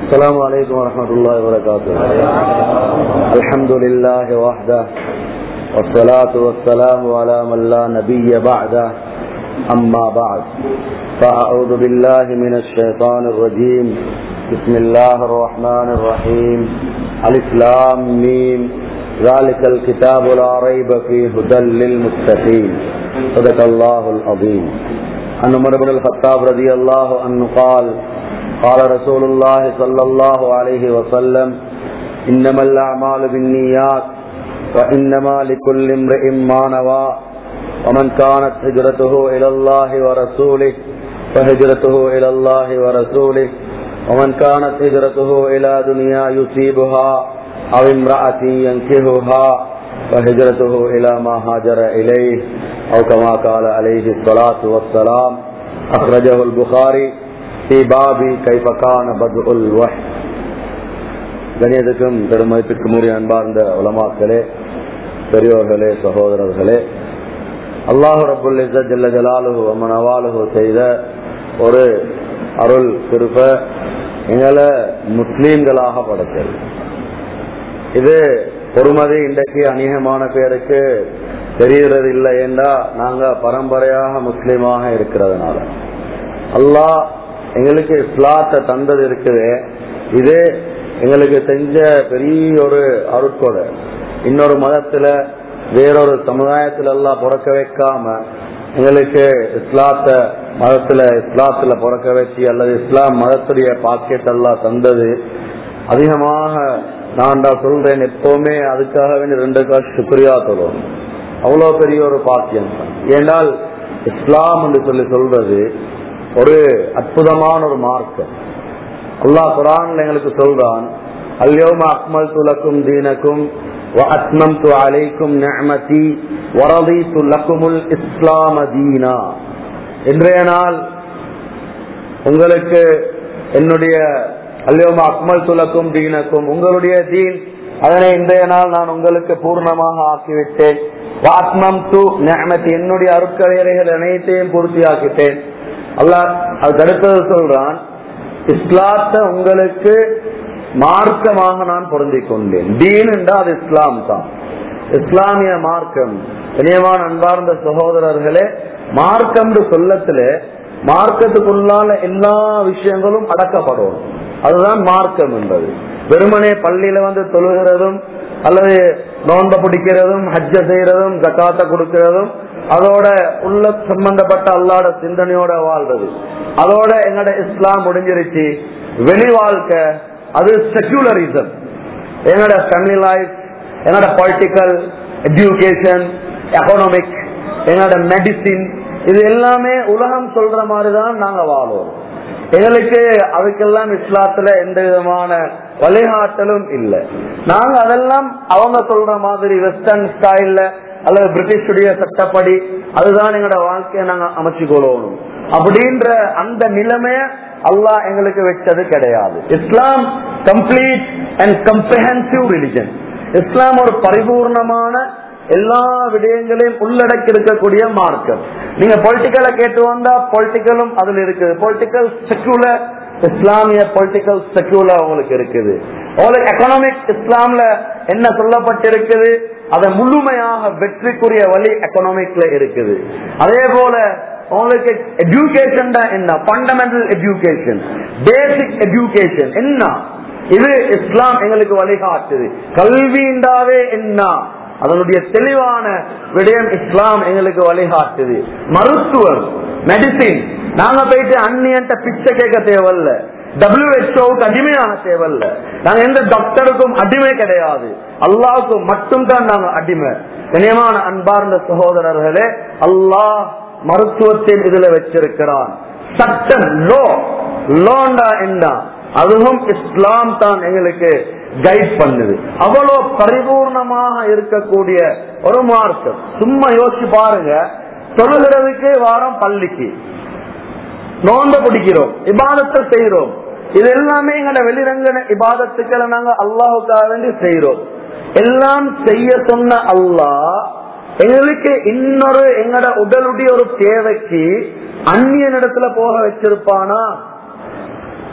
السلام عليكم ورحمة الله وبركاته الحمد لله وحده والصلاة والسلام على من لا نبي بعده أما بعد فأعوذ بالله من الشيطان الرجيم بسم الله الرحمن الرحيم الإسلام ميم ذلك الكتاب لا ريب فيه هدى للمتقين صدق الله العظيم عن عمر بن الخطاب رضي الله عنه قال قال رسول الله صلى الله عليه وسلم إنما الأعمال بالنيات وإنما لكل امرئ ما نوى ومن كانت هجرته إلى الله ورسوله فهجرته إلى الله ورسوله ومن كانت هجرته إلى دنيا يصيبها أو امرأة ينكهها فهجرته إلى ما هاجر إليه أو كما قال عليه الصلاة والسلام أخرجه البخاري في باب كيف كان بدء الوحي கணியத்துக்கும் பெருமதிப்பிற்கும் உரிய அன்பார்ந்த உலமாக்களே பெரியோர்களே சகோதரர்களே அல்லாஹு ரபுல் ஜல்ல ஜலாலுஹு அம்மன் அவாலுஹு செய்த ஒரு அருள் திருப்ப எங்களை முஸ்லீம்களாக படைத்தது இது பொறுமதி இன்றைக்கு அநேகமான பேருக்கு தெரிகிறது இல்லை என்றா நாங்க பரம்பரையாக முஸ்லீமாக இருக்கிறதுனால அல்லாஹ் எங்களுக்கு இஸ்லாத்தை தந்தது இருக்குது இது எங்களுக்கு செஞ்ச பெரிய ஒரு அருட்கொடை இன்னொரு மதத்துல வேறொரு சமுதாயத்துல எல்லாம் பிறக்க வைக்காம எங்களுக்கு இஸ்லாத்த மதத்துல இஸ்லாத்துல பிறக்க வச்சு அல்லது இஸ்லாம் மதத்துடைய பாக்கெட்டெல்லாம் தந்தது அதிகமாக நான் தான் சொல்றேன் எப்பவுமே அதுக்காக வேண்டி ரெண்டு காசு சுக்ரியா சொல்லணும் அவ்வளவு பெரிய ஒரு பாக்கியம் ஏனால் இஸ்லாம் என்று சொல்லி சொல்றது ஒரு அற்புதமான ஒரு மார்க்கம் அல்லாஹ் குரான்ல எங்களுக்கு சொல்றான் அல்யோம அக்மல் துலக்கும் தீனக்கும் وأتممت عليكم نعمتي ورضيت لكم الإسلام دينا இன்றைய நாள் உங்களுக்கு என்னுடைய அல்யோம அக்மல் துலக்கும் தீனக்கும் உங்களுடைய தீன் அதனை இன்றைய நாள் நான் உங்களுக்கு பூர்ணமாக ஆக்கிவிட்டேன் வாத்மம் து நியமத்தி என்னுடைய அருட்கரையறைகள் அனைத்தையும் பூர்த்தியாக்கிட்டேன் அல்லாஹ் அதுக்கு அடுத்தது சொல்றான் இஸ்லாத்தை உங்களுக்கு மார்க்கமாக நான் பொருந்திக் கொண்டேன் தீன் என்றால் அது இஸ்லாம் தான் இஸ்லாமிய மார்க்கம் இனியமான அன்பார்ந்த சகோதரர்களே மார்க்கம் சொல்லத்துல மார்க்கத்துக்குள்ளால எல்லா விஷயங்களும் அடக்கப்படும் அதுதான் மார்க்கம் என்பது வெறுமனே பள்ளியில வந்து தொழுகிறதும் அல்லது நோன்ப பிடிக்கிறதும் ஹஜ்ஜ செய்யறதும் ஜக்காத்த கொடுக்கிறதும் அதோட உள்ள சம்பந்தப்பட்ட அல்லாட சிந்தனையோட வாழ்றது அதோட எங்கட இஸ்லாம் முடிஞ்சிருச்சு வெளி வாழ்க்கை அது செக்யூலரிசம் என்னோட ஃபேமிலி லைஃப் என்னோட பொலிட்டிக்கல் எஜுகேஷன் எக்கனாமிக் என்னோட மெடிசின் இது எல்லாமே உலகம் சொல்ற மாதிரிதான் நாங்க வாழ்வோம் எங்களுக்கு அதுக்கெல்லாம் இஸ்லாத்துல எந்த விதமான வழிகாட்டலும் இல்லை நாங்க அதெல்லாம் அவங்க சொல்ற மாதிரி வெஸ்டர்ன் ஸ்டைல்ல அல்லது பிரிட்டிஷுடைய சட்டப்படி அதுதான் எங்களோட வாழ்க்கையை நாங்க அமைச்சு கொள்ளணும் அப்படின்ற அந்த நிலைமைய அல்லாஹ் எங்களுக்கு வச்சது கிடையாது Islam complete and comprehensive religion Islam ஒரு பரிபூர்ணமான எல்லா விடயங்களையும் உள்ளடக்கி இருக்கக்கூடிய மார்க்கம் நீங்க பொலிட்டிக்கலை கேட்டு வந்தா பொலிட்டிக்கலும் அதுல இருக்குது பொலிட்டிக்கல் செக்யூலர் இஸ்லாமிய பொலிட்டிக்கல் செக்யூலர் உங்களுக்கு இருக்குது உங்களுக்கு எக்கனாமிக் இஸ்லாம்ல என்ன சொல்லப்பட்டிருக்குது அதை முழுமையாக வெற்றிக்குரிய வழி எக்கனாமிக்ல இருக்குது அதே போல உங்களுக்கு எஜுகேஷன் தான் என்ன பண்டமெண்டல் எஜுகேஷன் பேசிக் எஜுகேஷன் என்ன இது இஸ்லாம் எங்களுக்கு வழிகாட்டுது கல்விண்டாவே என்ன அதனுடைய தெளிவான விடயம் இஸ்லாம் எங்களுக்கு வழிகாட்டுது மருத்துவம் மெடிசின் நாங்க போயிட்டு அந்நியன்ட்ட பிச்சை கேட்க தேவையில்ல டபிள்யூஹெச்ஓவுக்கு அடிமையான தேவையில்ல நாங்க எந்த டாக்டருக்கும் அடிமை கிடையாது அல்லாவுக்கு மட்டும் தான் நாங்க அடிமை கனியமான அன்பார்ந்த சகோதரர்களே அல்லாஹ் மருத்துவத்தின் இதுல வச்சிருக்கிறான் சட்டம் லோ லோண்டா என்ன அதுவும் இஸ்லாம் தான் எங்களுக்கு கைட் பண்ணுது அவ்வளவு பரிபூர்ணமாக இருக்கக்கூடிய ஒரு மார்க்கம் சும்மா யோசிச்சு பாருங்க தொழுகிறதுக்கு வாரம் பள்ளிக்கு நோண்ட பிடிக்கிறோம் இபாதத்தை செய்யறோம் இது எல்லாமே எங்கட வெளிரங்க இபாதத்துக்களை நாங்க அல்லாஹுக்காக வேண்டி செய்யறோம் எல்லாம் செய்ய சொன்ன அல்லாஹ் எங்களுக்கு இன்னொரு எங்கட உடலுடைய ஒரு தேவைக்கு அந்நிய இடத்துல போக வச்சிருப்பானா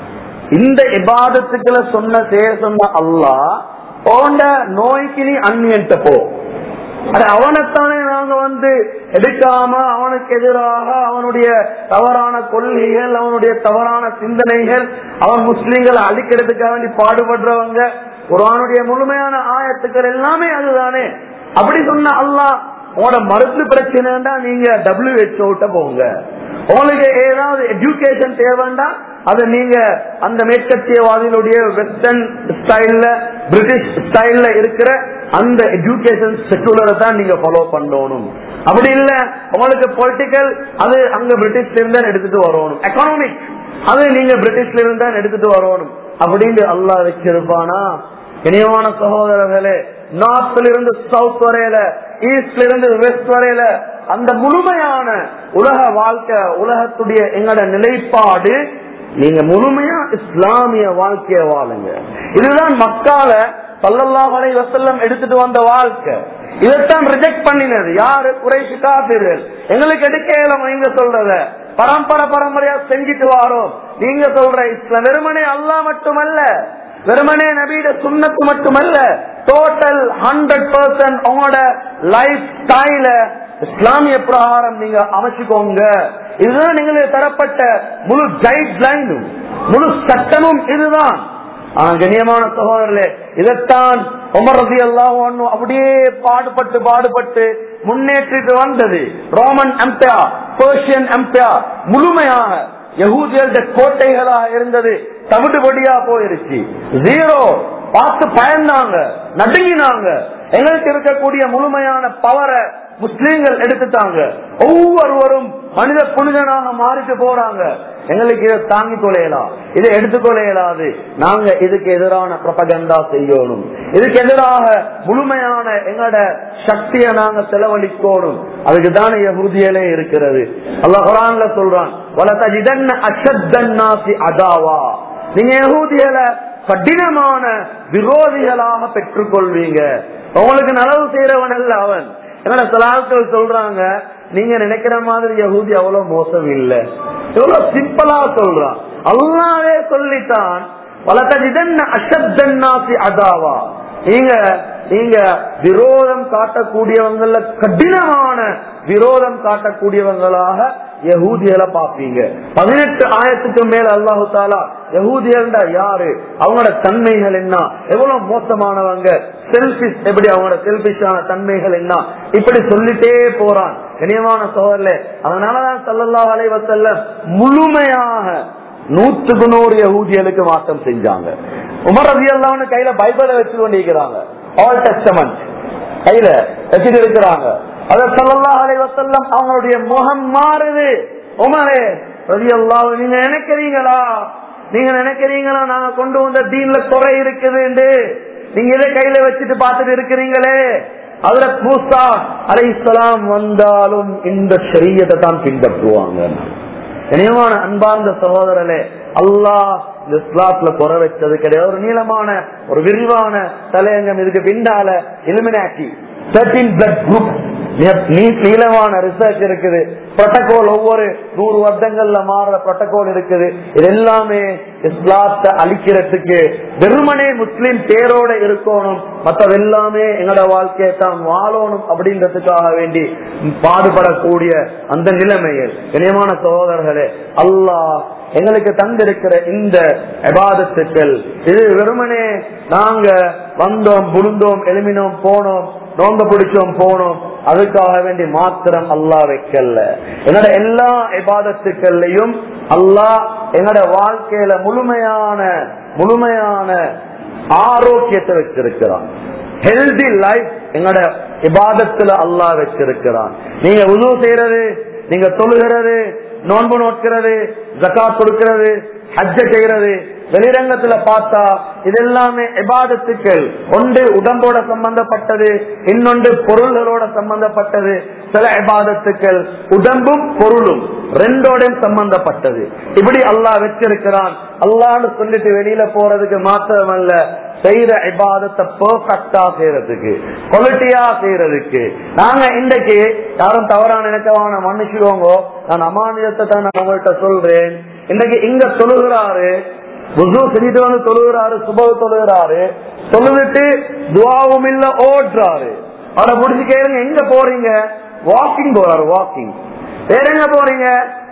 இந்த இபாதத்துக்களை சொன்ன செய்ய சொன்ன அல்லாஹ் போன்ற நோய்க்கு நீ அந்நியன்ட்ட போ அது அவனைத்தானே நாங்க வந்து எடுக்காம அவனுக்கு எதிராக அவனுடைய தவறான கொள்கைகள் அவனுடைய தவறான சிந்தனைகள் அவன் முஸ்லீம்களை அழிக்கிறதுக்காக வேண்டி பாடுபடுறவங்க குரானுடைய முழுமையான ஆயத்துக்கள் எல்லாமே அதுதானே அப்படி சொன்ன அல்லாஹ் உங்களோட மருத்துவ பிரச்சனைண்டா நீங்க டபிள்யூஹெச்ஓ போங்க உங்களுக்கு ஏதாவது எஜுகேஷன் தேவைண்டா அது நீங்க அந்த மேற்கத்தியவாதிகளுடைய வெஸ்டர்ன் ஸ்டைல்ல பிரிட்டிஷ் ஸ்டைல்ல இருக்கிற அந்த எஜுகேஷன் செக்குலரை தான் நீங்க ஃபாலோ பண்ணணும் அப்படி இல்ல உங்களுக்கு பொலிட்டிக்கல் அது அங்க பிரிட்டிஷ்ல இருந்தா எடுத்துட்டு வரணும் எக்கனாமிக் அது நீங்க பிரிட்டிஷ்ல இருந்தா எடுத்துட்டு வரணும் அப்படின்னு அல்லாஹ் வச்சிருப்பானா இனியமான சகோதரர்களே நார்த்ல இருந்து சவுத் வரையில ஈஸ்ட்ல இருந்து வெஸ்ட் வரையில அந்த முழுமையான உலக வாழ்க்கை உலகத்துடைய எங்களோட நிலைப்பாடு நீங்க முழுமையா இஸ்லாமிய வாழ்க்கைய வாழுங்க இதுதான் மக்கால சல்லல்லாஹு அலைஹி வஸல்லம் எடுத்துட்டு வந்த வாழ்க்கை இதைத்தான் ரிஜெக்ட் பண்ணினது யாரு குறைசி காப்பீர்கள் எங்களுக்கு எடுக்க இயலும் நீங்க சொல்றத பரம்பரை பரம்பரையா செஞ்சுட்டு வாரோம் நீங்க சொல்ற இஸ்லாம் வெறுமனே அல்லாஹ் மட்டுமல்ல வெறுமனே நபீட சுண்ணத்து மட்டுமல்ல டோட்டல் ஹண்ட்ரட் பர்சன்ட் உங்களோட லைஃப் ஸ்டைல இஸ்லாமிய பிரகாரம் நீங்க அமைச்சுக்கோங்க இதுதான் எங்களுக்கு தரப்பட்ட முழு கைட் லைனும் முழு சட்டமும் இதுதான் ஆனா கண்ணியமான சகோதரர்களே இதைத்தான் உமர் ரதி எல்லாம் அப்படியே பாடுபட்டு பாடுபட்டு முன்னேற்றிட்டு வந்தது ரோமன் எம்பையர் பெர்ஷியன் எம்பையர் முழுமையாக யகூதியருடைய கோட்டைகளாக இருந்தது தவிடுபடியா போயிருச்சு ஜீரோ பார்த்து பயந்தாங்க நடுங்கினாங்க எங்களுக்கு இருக்கக்கூடிய முழுமையான பவரை முஸ்லீம்கள் எடுத்துட்டாங்க ஒவ்வொருவரும் மனித புனிதனாக மாறிட்டு போறாங்க எங்களுக்கு இதை தாங்கிக் கொள்ளையலாம் இதை எடுத்துக்கொள்ளையலாது நாங்க இதுக்கு எதிரான பிரபகண்டா செய்யணும் இதுக்கு எதிராக முழுமையான எங்களோட சக்தியை நாங்க செலவழிக்கணும் அதுக்கு தானே உறுதியிலே இருக்கிறது அல்ல குரான்ல சொல்றான் வளர்த்த அஷத்தன்னாசி அதாவா நீங்க யகூதியல கடினமான விரோதிகளாக பெற்றுக்கொள்வீங்க உங்களுக்கு நலவு செய்யறவன் அல்ல அவன் என்னோட சில ஆட்கள் சொல்றாங்க நீங்க நினைக்கிற மாதிரி யகூதி அவ்வளவு மோசம் இல்ல எவ்வளவு சிம்பிளா சொல்றான் அல்லாவே சொல்லிட்டான் வளர்த்ததிதன் அஷத்தன்னாசி அதாவா நீங்க நீங்க விரோதம் காட்டக்கூடியவங்கள கடினமான விரோதம் காட்டக்கூடியவங்களாக யகூதியலை பாப்பீங்க பதினெட்டு ஆயிரத்துக்கு மேல அல்லாஹு தாலா யகூதியல்டா யாரு அவங்களோட தன்மைகள் என்ன எவ்வளவு மோசமானவங்க செல்பிஷ் எப்படி அவங்களோட செல்பிஷான தன்மைகள் என்ன இப்படி சொல்லிட்டே போறான் கனியமான சோதரில் அதனாலதான் சல்லல்லாஹ் அலைவசல்ல முழுமையாக நூற்றுக்கு நூறு யகூதியலுக்கு மாற்றம் செஞ்சாங்க உமர் ரவி அல்லான்னு கையில பைபிளை வச்சு கொண்டிருக்கிறாங்க ஆல் டெஸ்டமெண்ட் கையில வச்சுட்டு இருக்கிறாங்க அத சல்லல்லாஹ் அலைவசல்லம் அவங்களுடைய முகம் மாறுது உமரே ரவி அல்லா நீங்க நினைக்கிறீங்களா நீங்க நினைக்கிறீங்களா நாங்க கொண்டு வந்த தீன்ல குறை இருக்குது நீங்க இதை கையில வச்சுட்டு பார்த்துட்டு இருக்கிறீங்களே அதுல பூசா அலை வந்தாலும் இந்த சரியத்தை தான் பின்பற்றுவாங்க இனியமான அன்பார்ந்த சகோதரனே அல்லாஹ் இந்த இஸ்லாத்துல குறை வச்சது கிடையாது ஒரு நீளமான ஒரு விரிவான தலையங்கம் இதுக்கு பின்னால இலுமினாக்கி தேர்டீன் பிளட் குரூப் நீளமான ரிசர்ச் இருக்குது புரோட்டோகால் ஒவ்வொரு நூறு வருடங்கள்ல மாறுற புரோட்டோகால் இருக்குது இது எல்லாமே இஸ்லாத்தை அழிக்கிறதுக்கு வெறுமனே முஸ்லீம் பேரோட இருக்கணும் மற்றது எல்லாமே எங்களோட வாழ்க்கையை தான் வாழணும் அப்படின்றதுக்காக வேண்டி பாடுபடக்கூடிய அந்த நிலைமையில் இணையமான சகோதரர்களே அல்லாஹ் எங்களுக்கு தந்திருக்கிற இந்த எபாதத்துக்கள் இது வெறுமனே நாங்க வந்தோம் புழுந்தோம் எழுமினோம் போனோம் நோங்க பிடிச்சோம் போனோம் அதுக்காக வேண்டி மாத்திரம் அல்லா வைக்கல என்னோட எல்லா எபாதத்துக்கள்லையும் அல்லாஹ் என்னோட வாழ்க்கையில முழுமையான முழுமையான ஆரோக்கியத்தை வச்சிருக்கிறான் ஹெல்தி லைஃப் எங்களோட இபாதத்துல அல்லாஹ் வச்சிருக்கிறான் நீங்க உதவு செய்யறது நீங்க தொழுகிறது நோன்பு நோக்கிறது ஜக்காத் கொடுக்கிறது ஹஜ்ஜ செய்யறது வெளிரங்கத்துல பார்த்தா இதெல்லாமே எபாதத்துக்கள் ஒன்று உடம்போட சம்பந்தப்பட்டது இன்னொன்று பொருள்களோட சம்பந்தப்பட்டது சில எபாதத்துக்கள் உடம்பும் பொருளும் ரெண்டோடையும் சம்பந்தப்பட்டது இப்படி அல்லாஹ் வச்சிருக்கிறான் அல்லான்னு சொல்லிட்டு வெளியில போறதுக்கு மாத்திரமல்ல செய்யற இபாதத்தை பெர்ஃபெக்டா செய்யறதுக்கு குவாலிட்டியா செய்யறதுக்கு நாங்க இன்றைக்கு யாரும் தவறா நினைக்கவான மன்னிச்சுக்கோங்க நான் அமானியத்தை தான் நான் உங்கள்கிட்ட சொல்றேன் இன்னைக்கு இங்க சொல்லுகிறாரு புது செஞ்சுட்டு வந்து தொழுகிறாரு சுப தொழுகிறாரு தொழுதுட்டு துவாவும் இல்ல ஓடுறாரு அவரை முடிச்சு கேளுங்க எங்க போறீங்க வாக்கிங் போறாரு வாக்கிங் வேற எங்க போறீங்க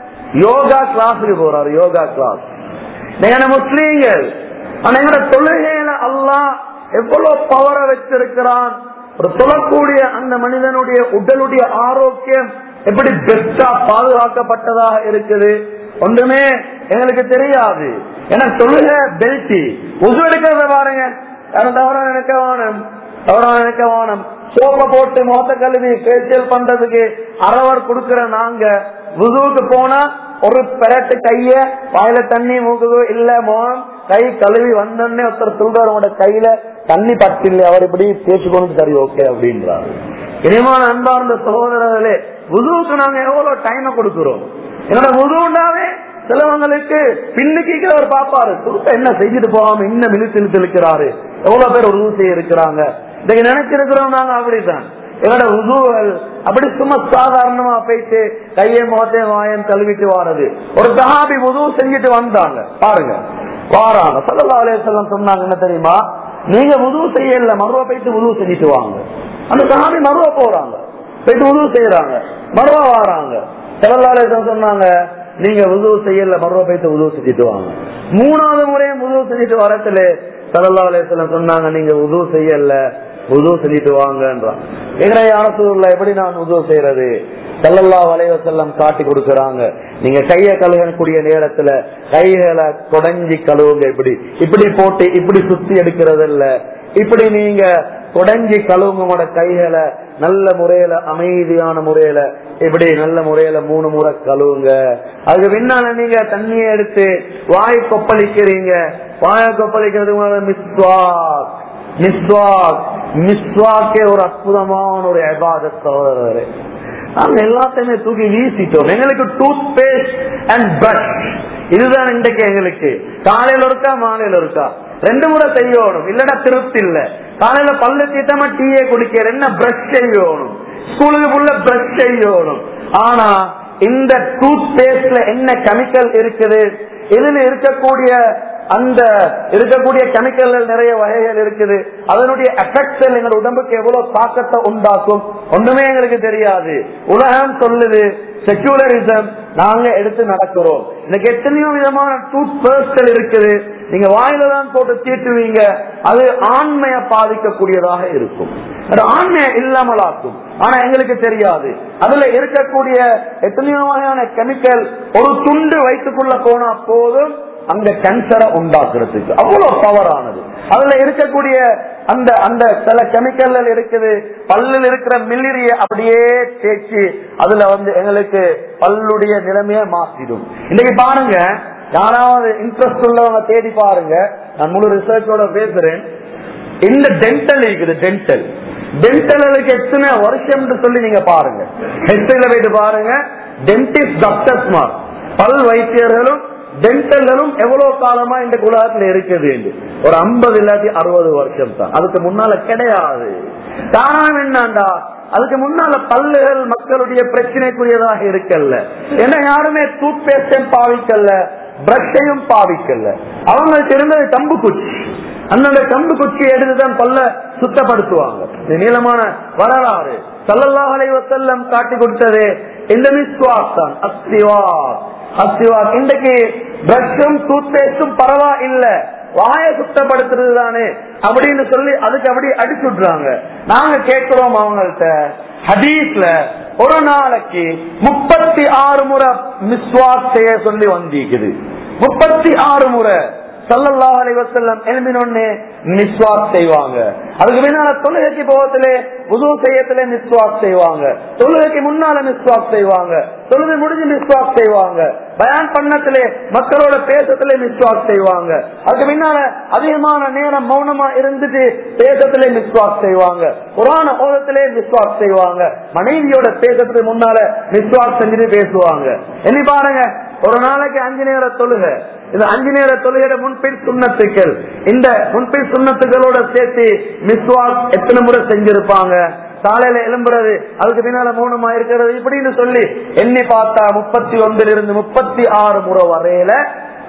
யோகா கிளாஸுக்கு போறாரு யோகா கிளாஸ் நீங்க முஸ்லீம்கள் ஆனா எங்களோட தொழுகையில அல்லாஹ் எவ்வளவு பவரை வச்சிருக்கிறான் ஒரு தொழக்கூடிய அந்த மனிதனுடைய உடலுடைய ஆரோக்கியம் எப்படி பெஸ்டா பாதுகாக்கப்பட்டதாக இருக்குது ஒன்றுமே எங்களுக்கு தெரியாது ஏன்னா தொழுக பெல்ட்டி உசு எடுக்கிறத பாருங்க யாரும் தவறா நினைக்க வேணும் தவறா நினைக்க வேணும் சோப்பை போட்டு மொத்த கல்வி பேசியல் பண்றதுக்கு அரவர் கொடுக்கிற நாங்க விதுவுக்கு போனா ஒரு பெரட்டு கைய வாயில தண்ணி மூக்குதோ இல்ல மோனம் கை கழுவி வந்தோடனே ஒருத்தர் சொல்றாரு உங்களோட கையில தண்ணி பட்டில்லை அவர் இப்படி பேசிக்கொண்டு சரி ஓகே அப்படின்றாரு இனிமான அன்பார்ந்த சகோதரர்களே உதுவுக்கு நாங்க எவ்வளவு டைம் கொடுக்கிறோம் என்னோட உதுவுண்டாவே சிலவங்களுக்கு பின்னுக்கு அவர் பாப்பாரு துருத்த என்ன செஞ்சுட்டு போகாம இன்னும் இழுத்து இழுத்து இழுக்கிறாரு எவ்வளவு பேர் உதவு செய்ய இருக்கிறாங்க இதை நினைச்சிருக்கிறோம் நாங்க அப்படிதான் என்னோட உதுவல் அப்படி சும்மா சாதாரணமா போயிட்டு கையை முகத்தையும் வாயம் கழுவிட்டு வாரது ஒரு சஹாபி உதவு செஞ்சுட்டு வந்தாங்க பாருங்க வாராங்க சல்லா அலையம் சொன்னாங்க என்ன தெரியுமா நீங்க உதவு செய்யல மருவ போயிட்டு உதவு செஞ்சுட்டு வாங்க அந்த சஹாபி மருவ போறாங்க போயிட்டு உதவு செய்யறாங்க மருவா வாராங்க சல்லா அலையம் சொன்னாங்க நீங்க உதவு செய்யல மருவ போயிட்டு உதவு செஞ்சுட்டு வாங்க மூணாவது முறையும் உதவு செஞ்சுட்டு வரத்துல சல்லா அலையம் சொன்னாங்க நீங்க உதவு செய்யல உதவு செஞ்சுட்டு வாங்கன்றான் எங்கடைய அரசூர்ல எப்படி நான் உதவு செய்யறது சல்லல்லா வளைவ செல்லம் காட்டி கொடுக்கறாங்க நீங்க கைய கழுகக்கூடிய நேரத்துல கைகளை கொடைஞ்சி கழுவுங்க இப்படி இப்படி போட்டு இப்படி சுத்தி எடுக்கிறது இல்ல இப்படி நீங்க கொடைஞ்சி கழுவுங்க உங்களோட கைகளை நல்ல முறையில அமைதியான முறையில இப்படி நல்ல முறையில மூணு முறை கழுவுங்க அதுக்கு பின்னால நீங்க தண்ணியை எடுத்து வாய் கொப்பளிக்கிறீங்க வாய கொப்பளிக்கிறது மிஸ்வாக் மிஸ்வாக் மிஸ்வாக்கே ஒரு அற்புதமான ஒரு அபாத சகோதரரே நாங்க எல்லாத்தையுமே தூக்கி வீசிட்டோம் எங்களுக்கு டூத் பேஸ்ட் அண்ட் பிரஷ் இதுதான் இன்றைக்கு எங்களுக்கு காலையில இருக்கா மாலையில இருக்கா ரெண்டு முறை செய்யணும் இல்லன்னா திருப்தி இல்ல காலையில பல்லு தீட்டமா டீயே குடிக்கிற என்ன பிரஷ் செய்யணும் ஸ்கூலுக்கு புள்ள பிரஷ் செய்யணும் ஆனா இந்த டூத் பேஸ்ட்ல என்ன கெமிக்கல் இருக்குது இதுல இருக்கக்கூடிய அந்த இருக்கக்கூடிய கெமிக்கல்கள் நிறைய வகைகள் இருக்குது அதனுடைய எஃபெக்ட்ஸ் எங்க உடம்புக்கு எவ்வளவு தாக்கத்தை உண்டாக்கும் ஒண்ணுமே எங்களுக்கு தெரியாது உலகம் சொல்லுது செக்யூலரிசம் நாங்க எடுத்து நடக்கிறோம் இன்னைக்கு எத்தனையோ விதமான டூத் பேஸ்ட்கள் இருக்குது நீங்க வாயில தான் போட்டு தீட்டுவீங்க அது ஆண்மையை பாதிக்கக்கூடியதாக இருக்கும் அது ஆண்மையை இல்லாமலாக்கும் ஆனா எங்களுக்கு தெரியாது அதுல இருக்கக்கூடிய எத்தனையோ வகையான கெமிக்கல் ஒரு துண்டு வயிற்றுக்குள்ள போனா போதும் அந்த கேன்சரை உண்டாக்குறதுக்கு அவ்வளவு பவரானது அதுல இருக்கக்கூடிய அந்த அந்த சில கெமிக்கல் இருக்குது பல்லில் இருக்கிற மில்லிரிய அப்படியே தேய்ச்சி அதுல வந்து எங்களுக்கு பல்லுடைய நிலைமைய மாற்றிடும் இன்னைக்கு பாருங்க யாராவது இன்ட்ரெஸ்ட் உள்ளவங்க தேடி பாருங்க நான் முழு ரிசர்ச்சோட பேசுறேன் இந்த டென்டல் இருக்குது டென்டல் டென்டலுக்கு எத்தனை வருஷம் சொல்லி நீங்க பாருங்க ஹெல்த்ல போயிட்டு பாருங்க டென்டிஸ்ட் டாக்டர்ஸ் பல் வைத்தியர்களும் டென்டலும் எவ்வளவு காலமா இந்த உலகத்துல இருக்குது என்று ஒரு ஐம்பது இல்லாட்டி அறுபது வருஷம் தான் அதுக்கு முன்னால கிடையாது காரணம் என்னண்டா அதுக்கு முன்னால பல்லுகள் மக்களுடைய பிரச்சனைக்குரியதாக இருக்கல்ல ஏன்னா யாருமே டூத் பேஸ்டையும் பாவிக்கல பிரஷையும் பாவிக்கல அவங்களுக்கு இருந்தது கம்பு குச்சி அந்தந்த கம்பு குச்சி எடுத்துதான் பல்ல சுத்தப்படுத்துவாங்க இது நீளமான வரலாறு சல்லல்லா அலைவசல்லம் காட்டி கொடுத்தது இந்த மிஸ்வாக் தான் அஸ்திவா அஸ்திவாக் இன்றைக்கு பிரஷும் டூத் பேஸ்டும் பரவா இல்ல வாய சுத்தப்படுத்துறது தானே அப்படின்னு சொல்லி அதுக்கு அப்படி அடிச்சு விடுறாங்க நாங்க கேட்கிறோம் அவங்கள்ட்ட ஹதீஸ்ல ஒரு நாளைக்கு முப்பத்தி ஆறு முறை மிஸ்வாக் செய்ய சொல்லி வந்திருக்குது முப்பத்தி ஆறு முறை சல்லல்லா அலைவசல்லம் எழுப்பினொன்னு மிஸ்வாக் செய்வாங்க அதுக்கு முன்னால தொழுகைக்கு போகத்திலே புது செய்யத்திலே மிஸ்வாக் செய்வாங்க தொழுகைக்கு முன்னால மிஸ்வாக் செய்வாங்க தொழுகை முடிஞ்சு மிஸ்வாக் செய்வாங்க பயான் பண்ணத்திலே மக்களோட பேசத்திலே மிஸ்வாக் செய்வாங்க அதுக்கு முன்னால அதிகமான நேரம் மௌனமா இருந்துட்டு பேசத்திலே மிஸ்வாக் செய்வாங்க புராண ஓதத்திலே மிஸ்வாக் செய்வாங்க மனைவியோட பேசத்துக்கு முன்னால மிஸ்வாக் செஞ்சுட்டு பேசுவாங்க என்ன பாருங்க ஒரு நாளைக்கு அஞ்சு நேர தொழுகை இந்த அஞ்சு நேர தொழுகையோட முன்பின் சுண்ணத்துக்கள் இந்த முன்பின் சுண்ணத்துக்களோட சேர்த்து மிஸ்வாக் எத்தனை முறை செஞ்சிருப்பாங்க காலையில எழும்புறது அதுக்கு பின்னால மௌனமா இருக்கிறது இப்படின்னு சொல்லி எண்ணி பார்த்தா முப்பத்தி ஒன்றில் இருந்து முப்பத்தி ஆறு முறை வரையில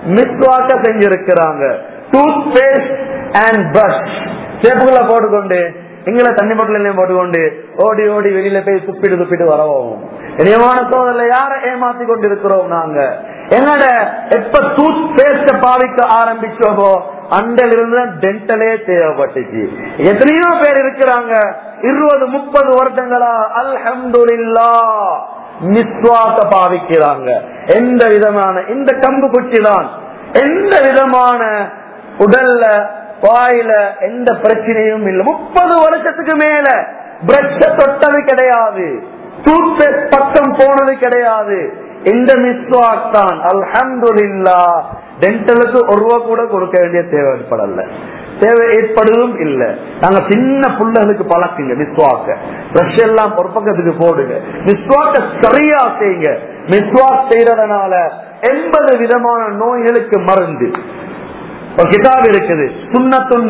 மிஸ்வாக்க செஞ்சிருக்கிறாங்க டூத் பேஸ்ட் அண்ட் பிரஷ் சேப்புகளை போட்டுக்கொண்டு எங்களை தண்ணி பாட்டிலையும் போட்டுக்கொண்டு ஓடி ஓடி வெளியில போய் துப்பிட்டு துப்பிட்டு வரவோம் இனியமான சோதரில் யாரை ஏமாத்தி கொண்டிருக்கிறோம் நாங்க என்னோட எப்ப டூத் பேஸ்ட பாவிக்க ஆரம்பிச்சோமோ அண்டல் இருந்து டென்டலே தேவைப்பட்டுச்சு எத்தனையோ பேர் இருக்கிறாங்க இருபது முப்பது வருடங்களா அல்ஹம்துலில்லா மிஸ்வாக்க பாவிக்கிறாங்க எந்த விதமான இந்த கம்பு குச்சி தான் எந்த விதமான உடல்ல வாயில எந்த பிரச்சனையும் இல்லை முப்பது வருஷத்துக்கு மேல பிரஷ தொட்டது கிடையாது டூத் பேஸ்ட் பக்கம் போனது கிடையாது இந்த மிஸ்வாக் தான் அல்ஹம்துலில்லா டென்டலுக்கு ஒரு ரூபா கூட கொடுக்க வேண்டிய தேவை ஏற்படல தேவை ஏற்படுவதும் இல்ல நாங்க சின்ன புள்ளகளுக்கு பழக்குங்க மிஸ்வாக்க பிரஷ் எல்லாம் ஒரு பக்கத்துக்கு போடுங்க மிஸ்வாக்க சரியா செய்யுங்க மிஸ்வாக் செய்யறதுனால எண்பது விதமான நோய்களுக்கு மருந்து ஒரு கிதாப் இருக்குது சுண்ணத்துன்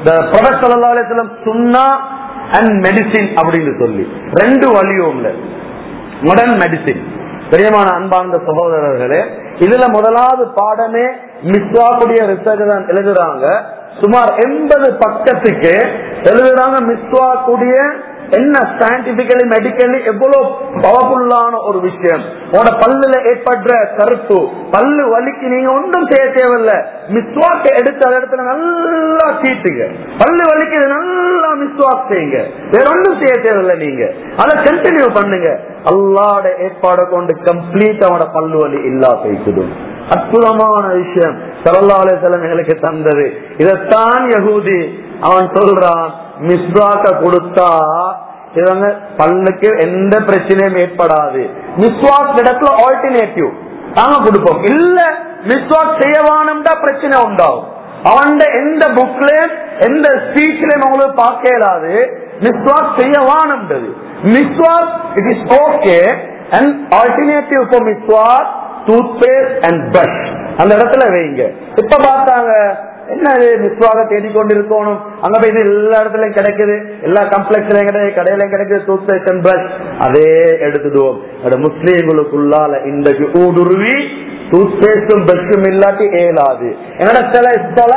பிரபசலம் சுண்ணா அண்ட் மெடிசின் அப்படின்னு சொல்லி ரெண்டு வழியும் இல்ல மாடர்ன் மெடிசின் பிரியமான அன்பார்ந்த சகோதரர்களே இதுல முதலாவது பாடமே மிஸ்வாக்குடைய ரிசர்ச் தான் எழுதுறாங்க சுமார் எண்பது பக்கத்துக்கு எழுதுறாங்க மிஸ்வாக்குடைய என்ன சயின்டிபிக்கலி மெடிக்கலி எவ்வளவு பவர்ஃபுல்லான ஒரு விஷயம் உங்களோட பல்லுல ஏற்படுற கருப்பு பல்லு வலிக்கு நீங்க ஒன்றும் செய்ய தேவையில்ல மிஸ்வாக்க எடுத்து அந்த இடத்துல நல்லா தீட்டுங்க பல்லு வலிக்கு நல்லா மிஸ்வாக் செய்யுங்க வேற ஒன்றும் செய்ய தேவையில்ல நீங்க அதை கண்டினியூ பண்ணுங்க அல்லாட ஏற்பாடை கொண்டு கம்ப்ளீட் அவனோட பல்லு வலி இல்லா போய்க்குது அற்புதமான விஷயம் சரல்லாலே செல்லம் எங்களுக்கு தந்தது இதைத்தான் யகூதி அவன் சொல்றான் மிஸ்வாக்க கொடுத்தா இவங்க பல்லுக்கு எந்த பிரச்சனையும் ஏற்படாது மிஸ்வாக் இடத்துல ஆல்டர்னேட்டிவ் நாங்க கொடுப்போம் இல்ல மிஸ்வாக் செய்யவானம்டா பிரச்சனை உண்டாகும் அவன் எந்த புக்லயும் எந்த ஸ்பீச்லயும் உங்களுக்கு பார்க்க இயலாது மிஸ்வாக் செய்யவானம்ன்றது மிஸ்வாக் it is okay and alternative for மிஸ்வாக் டூத் பேஸ்ட் அண்ட் பிரஷ் அந்த இடத்துல வைங்க இப்ப பார்த்தாங்க என்ன மிஸ்வாக தேடிக்கொண்டிருக்கணும் அங்க போய் இது எல்லா இடத்துலயும் கிடைக்குது எல்லா காம்ப்ளெக்ஸ்லயும் கிடைக்குது கடையிலயும் கிடைக்குது டூத் பேஸ்ட் அண்ட் பிரஷ் அதே எடுத்துடுவோம் முஸ்லீம்களுக்குள்ளால இன்றைக்கு ஊடுருவி டூத் பேஸ்டும் பிரஷும் இல்லாட்டி ஏலாது என்னோட சில சில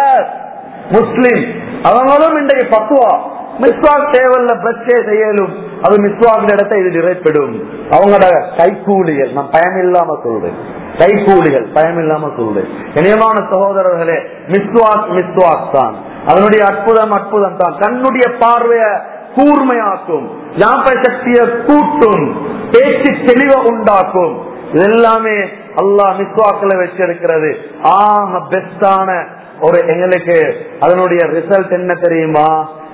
முஸ்லீம் அவங்களும் இன்றைக்கு பத்துவா மிஸ்வாக் தேவையில்ல பிரச்சே செய்யலும் அது மிஸ்வாக் இடத்தை இது நிறைப்படும் அவங்களோட கைக்கூலிகள் நான் பயம் இல்லாம சொல்றேன் கைக்கூலிகள் பயம் இல்லாம சொல்றேன் இணையமான சகோதரர்களே மிஸ்வாக் மிஸ்வாக் தான் அதனுடைய அற்புதம் அற்புதம் தான் கண்ணுடைய பார்வைய கூர்மையாக்கும் ஞாபக சக்தியை கூட்டும் பேச்சு தெளிவை உண்டாக்கும் இதெல்லாமே அல்லாஹ் மிஸ்வாக்கில் வச்சிருக்கிறது ஆக பெஸ்டான ஒரு எங்களுக்கு அதனுடைய ரிசல்ட் என்ன தெரியுமா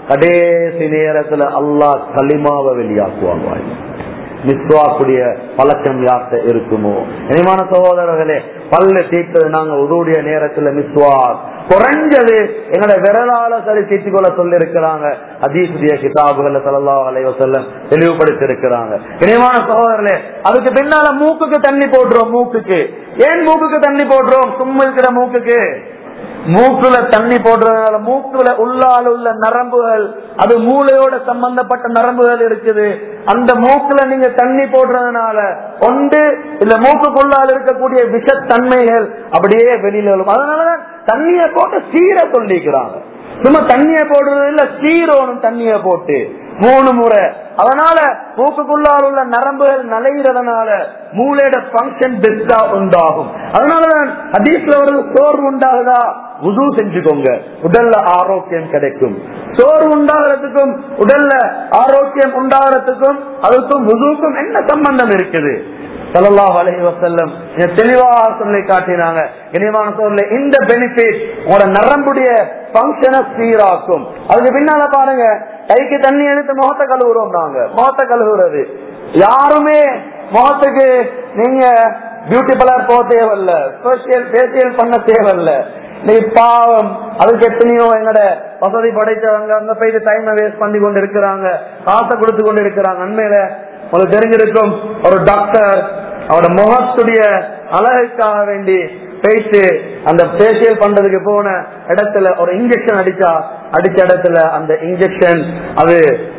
கடைசி நேரத்துல அல்லாஹ் களிமாவை வெளியாக்குவாங்க மிஸ்வாக்குடைய பழக்கம் யார்கிட்ட இருக்குமோ இனிமான சகோதரர்களே பல்ல தீர்த்தது நாங்க உதவுடைய நேரத்துல மிஸ்வாக் குறைஞ்சது எங்களோட விரலால சரி தீர்த்து கொள்ள சொல்லி இருக்கிறாங்க அதீசுடைய கிதாபுகள் சல்லா அலைவசல்லம் தெளிவுபடுத்தி இருக்கிறாங்க இனிமான சகோதரர்களே அதுக்கு பின்னால மூக்குக்கு தண்ணி போடுறோம் மூக்குக்கு ஏன் மூக்குக்கு தண்ணி போடுறோம் சும்மா இருக்கிற மூக்குக்கு மூக்குல தண்ணி போடுறதுனால மூக்குல உள்ளால் உள்ள நரம்புகள் அது மூளையோட சம்பந்தப்பட்ட நரம்புகள் இருக்குது அந்த மூக்குல நீங்க தண்ணி போடுறதுனால ஒன்று இல்ல மூக்குக்குள்ளால் இருக்கக்கூடிய விஷத்தன்மைகள் அப்படியே வெளியில வரும் அதனாலதான் தண்ணிய போட்டு சீர சொல்லிக்கிறாங்க சும்மா தண்ணிய போடுறது இல்ல சீரோனும் தண்ணிய போட்டு மூணு முறை அதனால மூக்குக்குள்ளால் உள்ள நரம்புகள் நலைகிறதுனால மூளையோட பங்கன் பெஸ்டா உண்டாகும் அதனாலதான் அதீஸ்ல ஒரு சோர்வு உண்டாகுதா உது செஞ்சுக்கோங்க உடல்ல ஆரோக்கியம் கிடைக்கும் சோர்வு உண்டாகிறதுக்கும் உடல்ல ஆரோக்கியம் உண்டாகிறதுக்கும் அதுக்கும் உதுக்கும் என்ன சம்பந்தம் இருக்குது சல்லாஹ் அலஹி வசல்லம் தெளிவாக சொல்லி காட்டினாங்க இனிமான சொல்ல இந்த பெனிஃபிட் உங்களோட நரம்புடைய பங்கனை சீராக்கும் அதுக்கு பின்னால பாருங்க கைக்கு தண்ணி எடுத்து முகத்தை கழுவுறோம் நாங்க முகத்தை கழுவுறது யாருமே முகத்துக்கு நீங்க பியூட்டி பார்லர் போக தேவையில்ல சோசியல் பேசியல் பண்ண தேவையில்ல நீ பாவம் அதுக்கு எத்தனையோ எங்கட வசதி படைத்தவங்க அங்க போயிட்டு டைமை வேஸ்ட் பண்ணி கொண்டு இருக்கிறாங்க காசை கொடுத்து கொண்டு இருக்கிறாங்க உண்மையில உங்களுக்கு தெரிஞ்சிருக்கும் ஒரு டாக்டர் அவரோட முகத்துடைய அழகுக்காக வேண்டி போயிட்டு அந்த பேசியல் பண்றதுக்கு போன இடத்துல ஒரு இன்ஜெக்ஷன் அடிச்சா அடிச்ச இடத்துல அந்த இன்ஜெக்ஷன் அது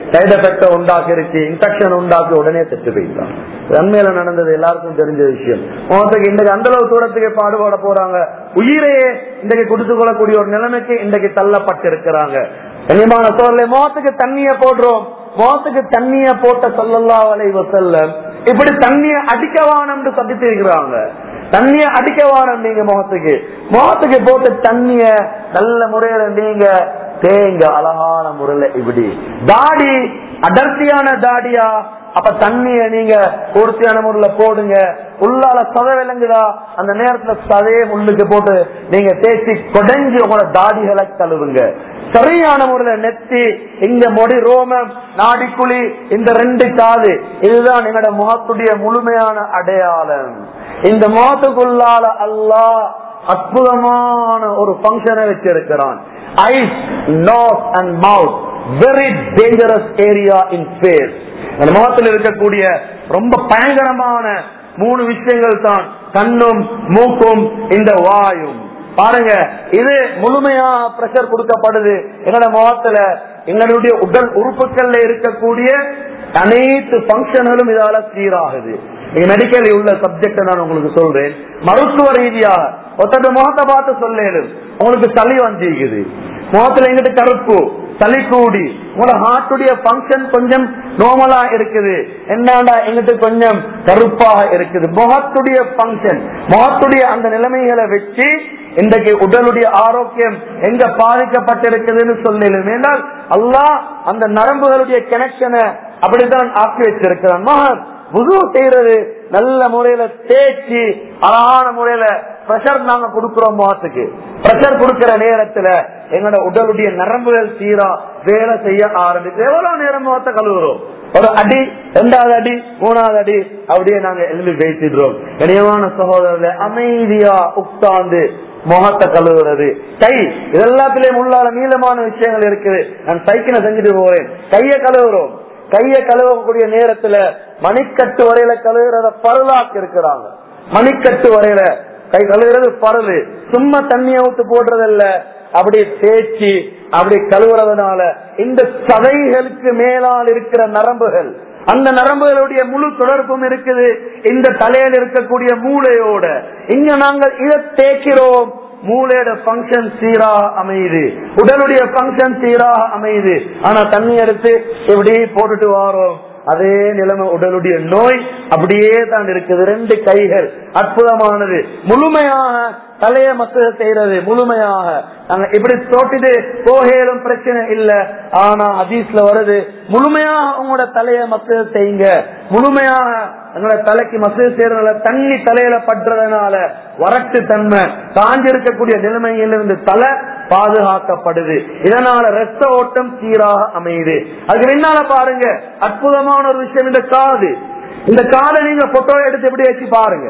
சைடு எஃபெக்ட உண்டாக்கிருச்சு இன்ஃபெக்ஷன் உண்டாக்கி உடனே செத்து போயிட்டான் உண்மையில நடந்தது எல்லாருக்கும் தெரிஞ்ச விஷயம் முகத்துக்கு இன்றைக்கு அந்த அளவு தூரத்துக்கு பாடுபட போறாங்க உயிரையே இன்றைக்கு கொடுத்து கொள்ளக்கூடிய ஒரு நிலைமைக்கு இன்றைக்கு தள்ளப்பட்டிருக்கிறாங்க கண்ணியமான சோழலை முகத்துக்கு தண்ணிய போடுறோம் முகத்துக்கு தண்ணிய போட்ட சொல்லல்லா வளைவ செல்ல இப்படி தண்ணிய அடிக்கவானம்னு சபித்திருக்கிறாங்க தண்ணிய அடிக்கவானம் நீங்க முகத்துக்கு முகத்துக்கு போட்டு தண்ணிய நல்ல முறையில நீங்க தேங்க அழகான முறையில இப்படி தாடி அடர்த்தியான தாடியா அப்ப தண்ணிய நீங்க பூர்த்தியான முறையில போடுங்க உள்ளால சதை விளங்குதா அந்த நேரத்துல சதையே முள்ளுக்கு போட்டு நீங்க தேய்ச்சி கொடைஞ்சு உங்களோட தாடிகளை கழுவுங்க சரியான முறையில நெத்தி இங்க மொடி ரோமம் நாடிக்குழி இந்த ரெண்டு காது இதுதான் எங்களோட முகத்துடைய முழுமையான அடையாளம் இந்த முகத்துக்குள்ளால அல்லாஹ் அற்புதமான ஒரு பங்கனை வச்சிருக்கிறான் eyes nose and mouth very dangerous area in space அந்த முகத்தில் இருக்கக்கூடிய ரொம்ப பயங்கரமான மூணு விஷயங்கள் தான் கண்ணும் மூக்கும் இந்த வாயும் பாருங்க இது முழுமையா பிரஷர் கொடுக்கப்படுது எங்களோட முகத்துல எங்களுடைய உடல் உறுப்புகள்ல இருக்கக்கூடிய அனைத்து பங்கன்களும் இதால சீராகுது மெடிக்கல் உள்ள சப்ஜெக்ட் நான் உங்களுக்கு சொல்றேன் மருத்துவ ரீதியாக ஒருத்தர் முகத்தை பார்த்து சொல்லேடும் உங்களுக்கு சளி வந்திருக்குது முகத்துல எங்கிட்ட கருப்பு சளி கூடி உங்களோட ஹார்ட்டுடைய பங்கன் கொஞ்சம் நோமலா இருக்குது என்னடா எங்கிட்ட கொஞ்சம் கருப்பாக இருக்குது முகத்துடைய பங்கன் முகத்துடைய அந்த நிலைமைகளை வச்சு இன்றைக்கு உடலுடைய ஆரோக்கியம் எங்க பாதிக்கப்பட்டிருக்குதுன்னு சொல்லலும் ஏனால் அல்லாஹ் அந்த நரம்புகளுடைய கனெக்ஷனை அப்படித்தான் ஆக்கி வச்சிருக்கிறான் மகன் புது செய்யறது நல்ல முறையில தேய்ச்சி அழகான முறையில பிரஷர் நாங்க கொடுக்கிறோம் முகத்துக்கு பிரஷர் கொடுக்கிற நேரத்துல எங்களோட உடலுடைய நரம்புகள் சீரா வேலை செய்ய ஆரம்பிச்சு எவ்வளவு நேரம் முகத்தை கழுவுறோம் ஒரு அடி ரெண்டாவது அடி மூணாவது அடி அப்படியே நாங்க எழுதி பேசிடுறோம் இணையமான சகோதரர்ல அமைதியா உட்கார்ந்து முகத்தை கழுவுறது கை இதெல்லாத்திலயும் உள்ளால நீளமான விஷயங்கள் இருக்குது நான் சைக்கிளை செஞ்சுட்டு போறேன் கையை கழுவுறோம் கையை கழுவக்கூடிய நேரத்துல மணிக்கட்டு வரையில கழுவுறத பருளாக்கி இருக்கிறாங்க மணிக்கட்டு வரையில கை கழுவுறது பருளு சும்மா தண்ணிய ஊத்து போடுறதில்ல அப்படியே தேய்ச்சி அப்படி கழுவுறதுனால இந்த சதைகளுக்கு மேலால் இருக்கிற நரம்புகள் அந்த நரம்புகளுடைய முழு தொடர்பும் இருக்குது இந்த தலையில் இருக்கக்கூடிய மூளையோட இங்க நாங்கள் இதை தேய்க்கிறோம் மூளையோட பங்கன் சீராக அமையுது உடலுடைய பங்கன் சீராக அமையுது ஆனா தண்ணி எடுத்து இப்படி போட்டுட்டு வாரோம் அதே நிலைமை உடலுடைய நோய் அப்படியே தான் இருக்குது ரெண்டு கைகள் அற்புதமானது முழுமையாக தலைய மசக செய்யறது முழுமையாக நாங்க இப்படி தோட்டிட்டு போகலும் பிரச்சனை இல்ல ஆனா ஹதீஸ்ல வருது முழுமையாக உங்களோட தலைய மசக செய்யுங்க முழுமையாக எங்களோட தலைக்கு மசகு செய்யறதுனால தண்ணி தலையில பட்டுறதுனால வறட்டு தன்மை காஞ்சிருக்கக்கூடிய நிலைமையிலிருந்து தலை பாதுகாக்கப்படுது இதனால ரத்த ஓட்டம் சீராக அமையுது அதுக்கு பின்னால பாருங்க அற்புதமான ஒரு விஷயம் இந்த காது இந்த காதை நீங்க போட்டோ எடுத்து எப்படி வச்சு பாருங்க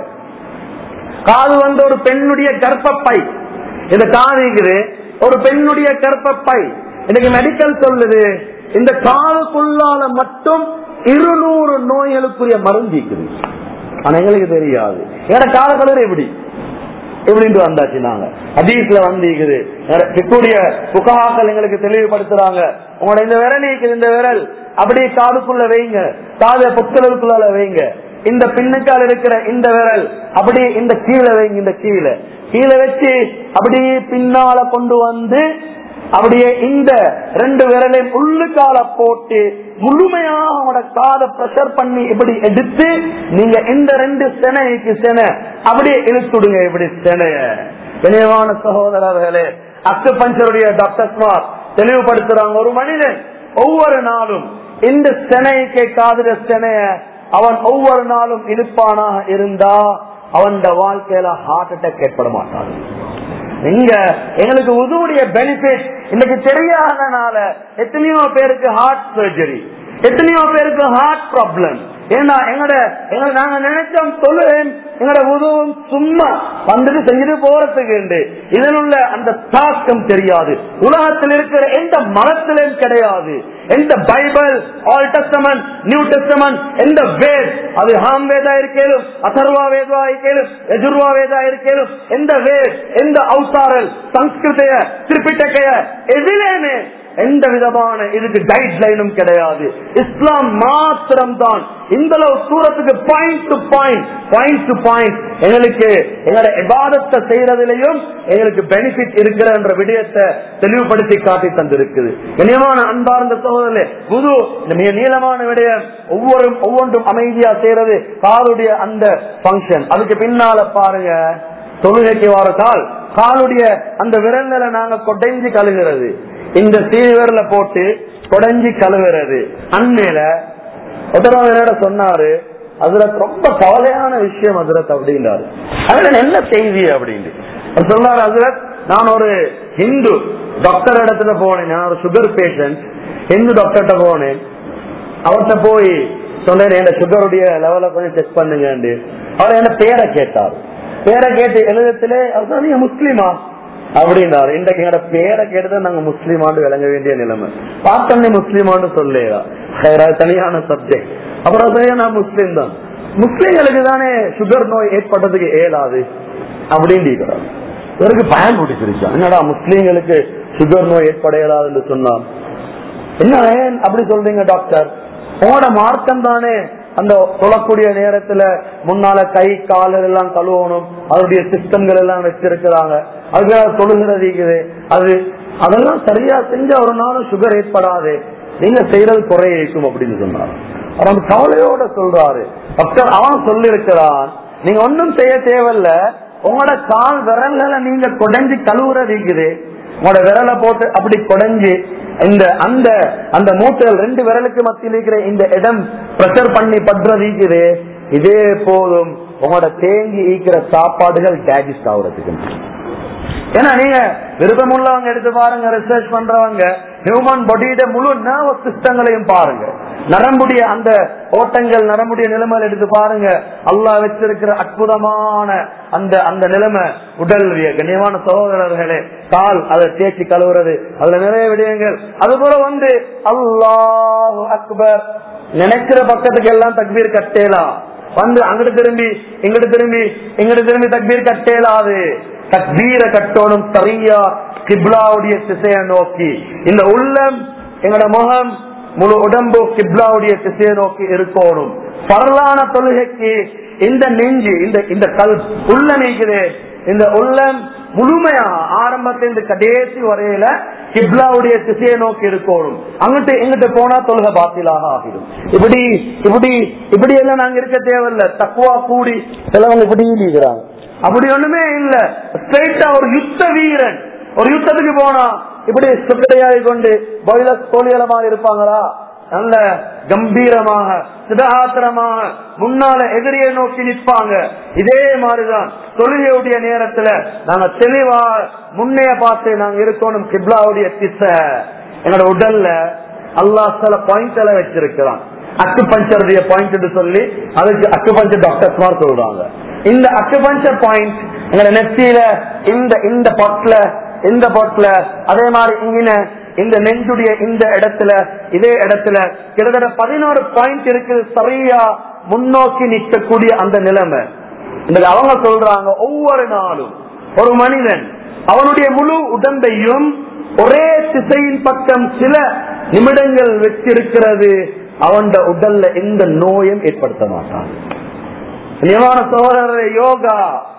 காது வந்து ஒரு பெண்ணுடைய கர்ப்பப்பை இந்த காது இருக்குது ஒரு பெண்ணுடைய கர்ப்பப்பை இன்னைக்கு மெடிக்கல் சொல்லுது இந்த காதுக்குள்ளால மட்டும் இருநூறு நோய்களுக்குரிய மருந்து இருக்குது ஆனா எங்களுக்கு தெரியாது ஏன்னா கால கலர் எப்படி எப்படின்ட்டு வந்தாச்சு நாங்க ஹதீஸ்ல வந்திருக்குது இருக்கக்கூடிய புகாக்கள் எங்களுக்கு தெளிவுபடுத்துறாங்க உங்களோட இந்த விரல் இருக்குது இந்த விரல் அப்படியே காதுக்குள்ள வைங்க காத புத்தலுக்குள்ள வைங்க இந்த பின்னுக்கால் இருக்கிற இந்த விரல் அப்படியே இந்த கீழே வைங்க இந்த கீழே கீழே வச்சு அப்படியே பின்னால கொண்டு வந்து அப்படியே இந்த ரெண்டு விரலையும் உள்ளுக்கால போட்டு முழுமையாக அவனோட காதை பிரஷர் பண்ணி இப்படி எடுத்து நீங்க இந்த ரெண்டு செனைக்கு செனை அப்படியே இழுத்துடுங்க இப்படி செனைய விளைவான சகோதரர்களே அக்கு பஞ்சருடைய டாக்டர் ஸ்மார் தெளிவுபடுத்துறாங்க ஒரு மனிதன் ஒவ்வொரு நாளும் இந்த செனைக்கு காதுட செனைய அவன் ஒவ்வொரு நாளும் இழுப்பானாக இருந்தா அவன் வாழ்க்கையில ஹார்ட் அட்டாக் ஏற்பட மாட்டான் இங்க எங்களுக்கு உதவுடைய பெனிஃபிட் இன்னைக்கு தெரியாதனால எத்தனையோ பேருக்கு ஹார்ட் சர்ஜரி எத்தனையோ பேருக்கு ஹார்ட் ப்ராப்ளம் ஏன்னா எங்கட எங்க நாங்க நினைச்சோம் தொழுவேன் எங்கட உதவும் சும்மா வந்துட்டு செஞ்சுட்டு போறதுக்கு உண்டு இதில் உள்ள அந்த தாக்கம் தெரியாது உலகத்தில் இருக்கிற எந்த மதத்திலும் கிடையாது எந்த Bible old testament new testament எந்த வேத் அது ஹாம் வேதா இருக்கேலும் அதர்வா வேதா இருக்கேலும் எஜுர்வா வேதா இருக்கேலும் எந்த வேத் எந்த அவசாரல் சம்ஸ்கிருதைய திருப்பிட்டக்கைய எதிலேமே எந்த விதமான இதுக்கு கைட் லைனும் கிடையாது இஸ்லாம் மாத்திரம் தான் இந்த அளவு தூரத்துக்கு point to point point to point எங்களுக்கு எங்களோட விவாதத்தை செய்யறதுலயும் எங்களுக்கு பெனிஃபிட் இருக்கிற என்ற விடயத்தை தெளிவுபடுத்தி காட்டி தந்திருக்குது இனியமான அன்பார்ந்த சோதனை புது இந்த மிக நீளமான விடயம் ஒவ்வொரு ஒவ்வொன்றும் அமைதியா செய்யறது காலுடைய அந்த பங்கன் அதுக்கு பின்னால பாருங்க தொழுகைக்கு வர கால் காலுடைய அந்த விரல்ல நாங்க கொடைஞ்சி கழுகிறது இந்த சீவிரல போட்டு கொடைஞ்சி கழுவுறது அண்மையில ஒருத்தரவங்க சொன்னாரு அதுல ரொம்ப கவலையான விஷயம் அதுரத் அப்படின்றாரு அதுல என்ன செய்தி அப்படின்னு அவர் சொன்னாரு அதுரத் நான் ஒரு ஹிந்து டாக்டர் இடத்துல போனேன் நான் ஒரு சுகர் பேஷண்ட் ஹிந்து டாக்டர்கிட்ட போனேன் அவர்கிட்ட போய் சொன்னேன் என் சுகருடைய லெவலை கொஞ்சம் செக் பண்ணுங்க அவர் என்ன பேரை கேட்டார் பேரை கேட்டு எழுதத்திலே அவர் நீங்க முஸ்லீமா அப்படின்னாரு இன்றைக்கு எங்களோட பேரை கேட்டுதான் நாங்க முஸ்லீமாண்டு விளங்க வேண்டிய நிலைமை பார்த்தோன்னே முஸ்லீமாண்டு சொல்லேயா தனியான சப்ஜெக்ட் அப்புறம் சரியா நான் முஸ்லீம் தான் முஸ்லீம்களுக்கு தானே சுகர் நோய் ஏற்பட்டதுக்கு ஏலாது அப்படின்னு இவருக்கு பயம் பிடிச்சிருச்சா என்னடா முஸ்லீம்களுக்கு சுகர் நோய் ஏற்பட இயலாதுன்னு சொன்னா என்ன ஏன் அப்படி சொல்றீங்க டாக்டர் உங்களோட மார்க்கம் தானே அந்த தொழக்கூடிய நேரத்துல முன்னால கை கால் எல்லாம் கழுவணும் அதனுடைய சிஸ்டம்கள் எல்லாம் வச்சிருக்கிறாங்க அதுக்காக தொழுகிறது இருக்குது அது அதெல்லாம் சரியா செஞ்ச ஒரு நாளும் சுகர் ஏற்படாது நீங்க செய்யறது குறைய இருக்கும் அப்படின்னு சொன்னார் அவன் கவலையோட சொல்றாரு டாக்டர் அவன் சொல்லி இருக்கிறான் நீங்க ஒன்னும் செய்ய தேவையில்ல உங்களோட கால் விரல்களை நீங்க கொடைஞ்சு கழுவுறது இருக்குது உங்களோட விரலை போட்டு அப்படி கொடைஞ்சு இந்த அந்த அந்த மூட்டைகள் ரெண்டு விரலுக்கு மத்தியில் இருக்கிற இந்த இடம் பிரஷர் பண்ணி பண்றது இருக்குது இதே போதும் உங்களோட தேங்கி ஈக்கிற சாப்பாடுகள் டைஜஸ்ட் ஆகுறதுக்கு ஏன்னா நீங்க விருப்பம் உள்ளவங்க எடுத்து பாருங்க ரிசர்ச் பண்றவங்க ஹியூமன் பாடியோட முழு நர்வஸ் சிஸ்டங்களையும் பாருங்க நரம்புடைய அந்த ஓட்டங்கள் நரம்புடைய நிலைமையில எடுத்து பாருங்க அல்லா வச்சிருக்கிற அற்புதமான அந்த அந்த நிலைமை உடல் கண்ணியமான சகோதரர்களே கால் அதை தேய்ச்சி கழுவுறது அதுல நிறைய விடயங்கள் அது போல வந்து அல்லாஹு அக்பர் நினைக்கிற பக்கத்துக்கு எல்லாம் தக்பீர் கட்டேலாம் வந்து அங்கிட்டு திரும்பி இங்கிட்டு திரும்பி இங்கிட்டு திரும்பி தக்பீர் கட்டேலாது தக்பீரை கட்டோடும் சரியா கிப்லாவுடைய திசையை நோக்கி இந்த உள்ளம் எங்களோட முகம் முழு உடம்பு கிப்லாவுடைய திசையை நோக்கி இருக்கணும் பரலான தொழுகைக்கு இந்த நெஞ்சு இந்த இந்த கல் உள்ள நீக்குது இந்த உள்ளம் முழுமையா ஆரம்பத்திலிருந்து கடைசி வரையில கிப்லாவுடைய திசையை நோக்கி இருக்கணும் அங்கிட்டு எங்கிட்ட போனா தொழுகை பாத்திலாக ஆகிடும் இப்படி இப்படி இப்படி எல்லாம் நாங்க இருக்க தேவையில்ல தக்குவா கூடி சிலவங்க இப்படி இருக்கிறாங்க அப்படி ஒண்ணுமே இல்ல ஸ்ட்ரைட்டா ஒரு யுத்த வீரன் ஒரு யுத்தத்துக்கு போனா இப்படி சுக்கடையாகி கொண்டு பயில தோழியலமா இருப்பாங்களா நல்ல கம்பீரமாக சிதாத்திரமாக முன்னால எதிரியை நோக்கி நிற்பாங்க இதே மாதிரிதான் தொழுகையுடைய நேரத்துல நாங்க தெளிவா முன்னைய பார்த்து நாங்க இருக்கணும் கிப்லாவுடைய திசை எங்களோட உடல்ல அல்லா சில பாயிண்ட் எல்லாம் வச்சிருக்கிறான் அக்கு பஞ்சருடைய பாயிண்ட் சொல்லி அதுக்கு அக்கு பஞ்சர் டாக்டர் சொல்றாங்க இந்த அக்குபஞ்சர் பாயிண்ட் எங்களை நெத்தியில இந்த இந்த பொட்ல இந்த பொட்ல அதே மாதிரி இங்கின இந்த நெஞ்சுடைய இந்த இடத்துல இதே இடத்துல கிட்டத்தட்ட பதினோரு பாயிண்ட் இருக்குது சரியா முன்னோக்கி நிற்கக்கூடிய அந்த நிலைமை இந்த அவங்க சொல்றாங்க ஒவ்வொரு நாளும் ஒரு மனிதன் அவனுடைய முழு உடம்பையும் ஒரே திசையின் பக்கம் சில நிமிடங்கள் வச்சிருக்கிறது அவன் உடல்ல எந்த நோயும் ஏற்படுத்த மாட்டான் நியமான சோதரர் யோகா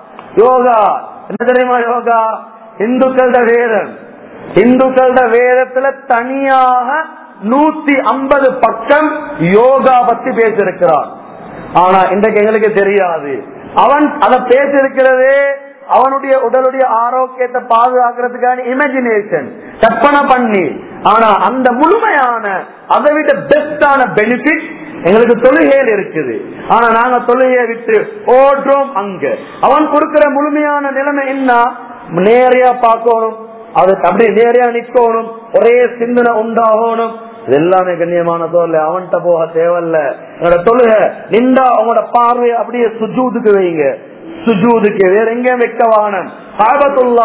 யோகா என்ன தெரியுமா யோகா இந்துக்களோட வேதம் இந்துக்களோட வேதத்துல தனியாக நூத்தி ஐம்பது பக்கம் யோகா பத்தி பேசிருக்கிறான் ஆனா இன்றைக்கு எங்களுக்கு தெரியாது அவன் அதை பேசிருக்கிறதே அவனுடைய உடலுடைய ஆரோக்கியத்தை பாதுகாக்கிறதுக்கான இமேஜினேஷன் கற்பனை பண்ணி ஆனா அந்த முழுமையான அதை விட பெஸ்டான பெனிஃபிட் எங்களுக்கு தொழுகையில் இருக்குது ஆனா நாங்க தொழுகையை விட்டு ஓடுறோம் அங்க அவன் கொடுக்கிற முழுமையான நிலைமை என்ன நேரையா பார்க்கணும் அது அப்படி நேரையா நிக்கணும் ஒரே சிந்தனை உண்டாகணும் இது எல்லாமே கண்ணியமான தோல்ல அவன்கிட்ட போக தேவையில்ல என்னோட தொழுக நின்றா அவங்களோட பார்வையை அப்படியே சுஜூதுக்கு வைங்க சுஜூதுக்கு வேற எங்கேயும் வைக்க வானம் காபத்துல்லா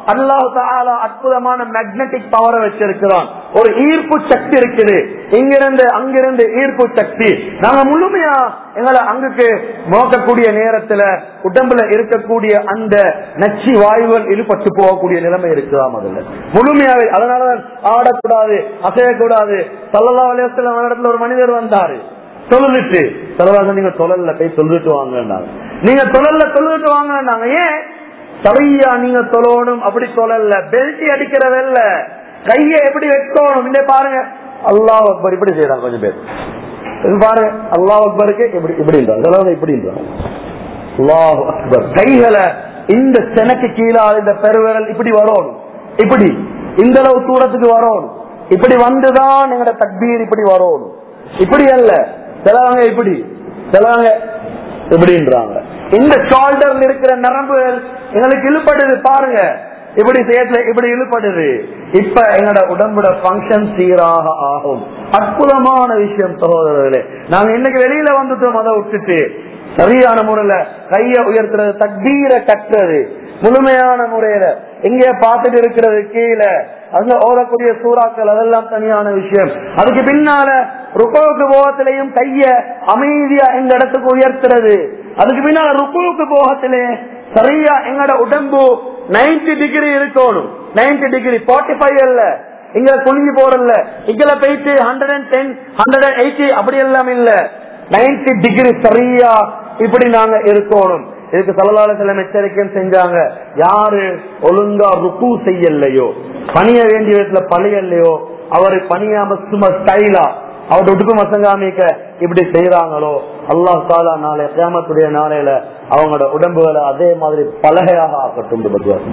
அல்லாஹ் தாலா அற்புதமான மேக்னெட்டிக் பவரை வச்சிருக்கிறான் ஒரு ஈர்ப்பு சக்தி இருக்குது இங்கிருந்து அங்கிருந்து ஈர்ப்பு சக்தி நாங்க முழுமையா எங்களை அங்குக்கு நோக்கக்கூடிய நேரத்துல உடம்புல இருக்கக்கூடிய அந்த நச்சு வாயுகள் இழுபட்டு போகக்கூடிய நிலைமை இருக்குதாம் அதுல முழுமையாவே அதனாலதான் ஆடக்கூடாது அசையக்கூடாது சல்லல்லா வலையத்துல இடத்துல ஒரு மனிதர் வந்தாரு தொழுதுட்டு தலைவாசம் நீங்க தொழல்ல போய் தொழுதுட்டு வாங்கினாங்க நீங்க தொழல்ல தொழுதுட்டு வாங்கினாங்க ஏன் சரியா நீங்க தொழணும் அப்படி தொழல்ல பெல்ட்டி அடிக்கிறதல்ல கைய எப்படி வைக்கணும் இந்த பாருங்க அல்லாஹ் அக்பர் இப்படி செய்யறாங்க கொஞ்சம் பேர் இது பாருங்க அல்லாஹ் அக்பருக்கு இப்படி இப்படின்றாங்க இப்படின்றாங்க அல்லாஹ் அக்பர் கைகளை இந்த செனக்கு கீழே இந்த பெருவிரல் இப்படி வரணும் இப்படி இந்த அளவு தூரத்துக்கு வரணும் இப்படி வந்துதான் எங்களோட தக்பீர் இப்படி வரணும் இப்படி அல்ல சிலவங்க இப்படி சிலவங்க இப்படின்றாங்க இந்த ஷோல்டர்ல இருக்கிற நரம்புகள் எங்களுக்கு இழுப்படுது பாருங்க இப்படி சேர்த்து இப்படி இழுப்படுது இப்ப எங்களோட உடம்போட பங்கன் சீராக ஆகும் அற்புதமான விஷயம் சகோதரர்களே நாங்க இன்னைக்கு வெளியில வந்துட்டோம் அதை விட்டுட்டு சரியான முறையில கைய உயர்த்துறது தக்பீரை கட்டுறது முழுமையான முறையில எங்க பார்த்துட்டு இருக்கிறது கீழே அங்க ஓதக்கூடிய சூறாக்கள் அதெல்லாம் தனியான விஷயம் அதுக்கு பின்னால ருக்கோவுக்கு போகத்திலையும் கைய அமைதியா எங்க இடத்துக்கு உயர்த்துறது அதுக்கு பின்னால ருக்குவுக்கு போகத்திலே சரியா எங்களோட உடம்பு நைன்டி டிகிரி இருக்கணும் நைன்டி டிகிரி ஃபார்ட்டி ஃபைவ் அல்ல இங்க குனிஞ்சு போறல இங்கல போயிட்டு hundred and ten hundred and eighty அப்படி எல்லாம் இல்ல நைன்டி டிகிரி சரியா இப்படி நாங்க இருக்கணும் இதுக்கு சலதால சில எச்சரிக்கையும் செஞ்சாங்க யாரு ஒழுங்கா ருக்கு செய்யலையோ பணிய வேண்டிய விதத்துல பணியலையோ அவரு பணியாம சும்மா ஸ்டைலா அவர் உடுப்பு மசங்காமிக்க இப்படி செய்யறாங்களோ அல்லாஹ் தாலா நாளை கிராமத்துடைய நாளையில அவங்களோட உடம்புகளை அதே மாதிரி பலகையாக ஆக்கட்டும்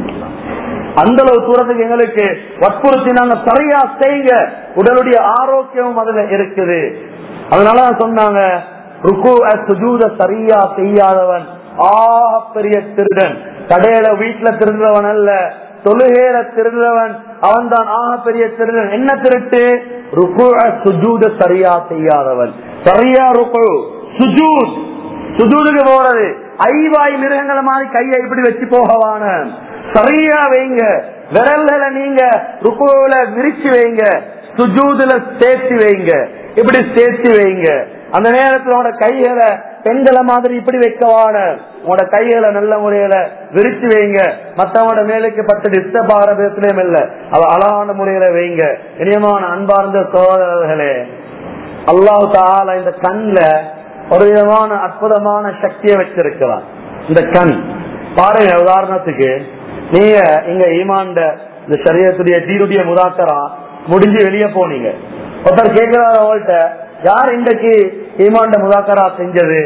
அந்த அளவு தூரத்துக்கு எங்களுக்கு வற்புறுத்தி நாங்க சரியா செய்யுங்க உடலுடைய ஆரோக்கியமும் அதுல இருக்குது அதனாலதான் சொன்னாங்க ருக்கு சுஜூத சரியா செய்யாதவன் ஆக பெரிய திருடன் கடையில வீட்டுல திருடுறவன் அல்ல தொழுகையில திருடுறவன் அவன் தான் ஆக பெரிய திருடன் என்ன திருட்டு ருக்கு சுஜூத சரியா செய்யாதவன் சரியா ருக்கு சுஜூத் சுஜூதுக்கு போறது ஐவாய் மிருகங்களை மாதிரி கையை இப்படி வச்சு போகவான சரியா வைங்க விரல்களை நீங்க ருக்குல விரிச்சு வைங்க சுஜூதுல சேர்த்து வைங்க இப்படி சேர்த்து வைங்க அந்த நேரத்துல உங்களோட கைகளை பெண்களை மாதிரி இப்படி வைக்கவான உங்களோட கைகளை நல்ல முறையில விரிச்சு வைங்க மத்தவங்களோட மேலுக்கு பத்து டிஸ்டர்ப் ஆகிற பேசலையும் இல்ல அவ அழகான முறையில வைங்க இனியமான அன்பார்ந்த சோதரர்களே அல்லாஹு தால இந்த கண்ல ஒரு விதமான அற்புதமான சக்தியை வச்சிருக்கிறான் இந்த கண் பாருங்க உதாரணத்துக்கு நீங்க இங்க ஈமாண்ட இந்த சரியத்துடைய தீருடைய முதாக்கரா முடிஞ்சு வெளியே போனீங்க ஒருத்தர் கேட்கிறார் அவள்கிட்ட யார் இன்றைக்கு ஈமாண்ட முதாக்கரா செஞ்சது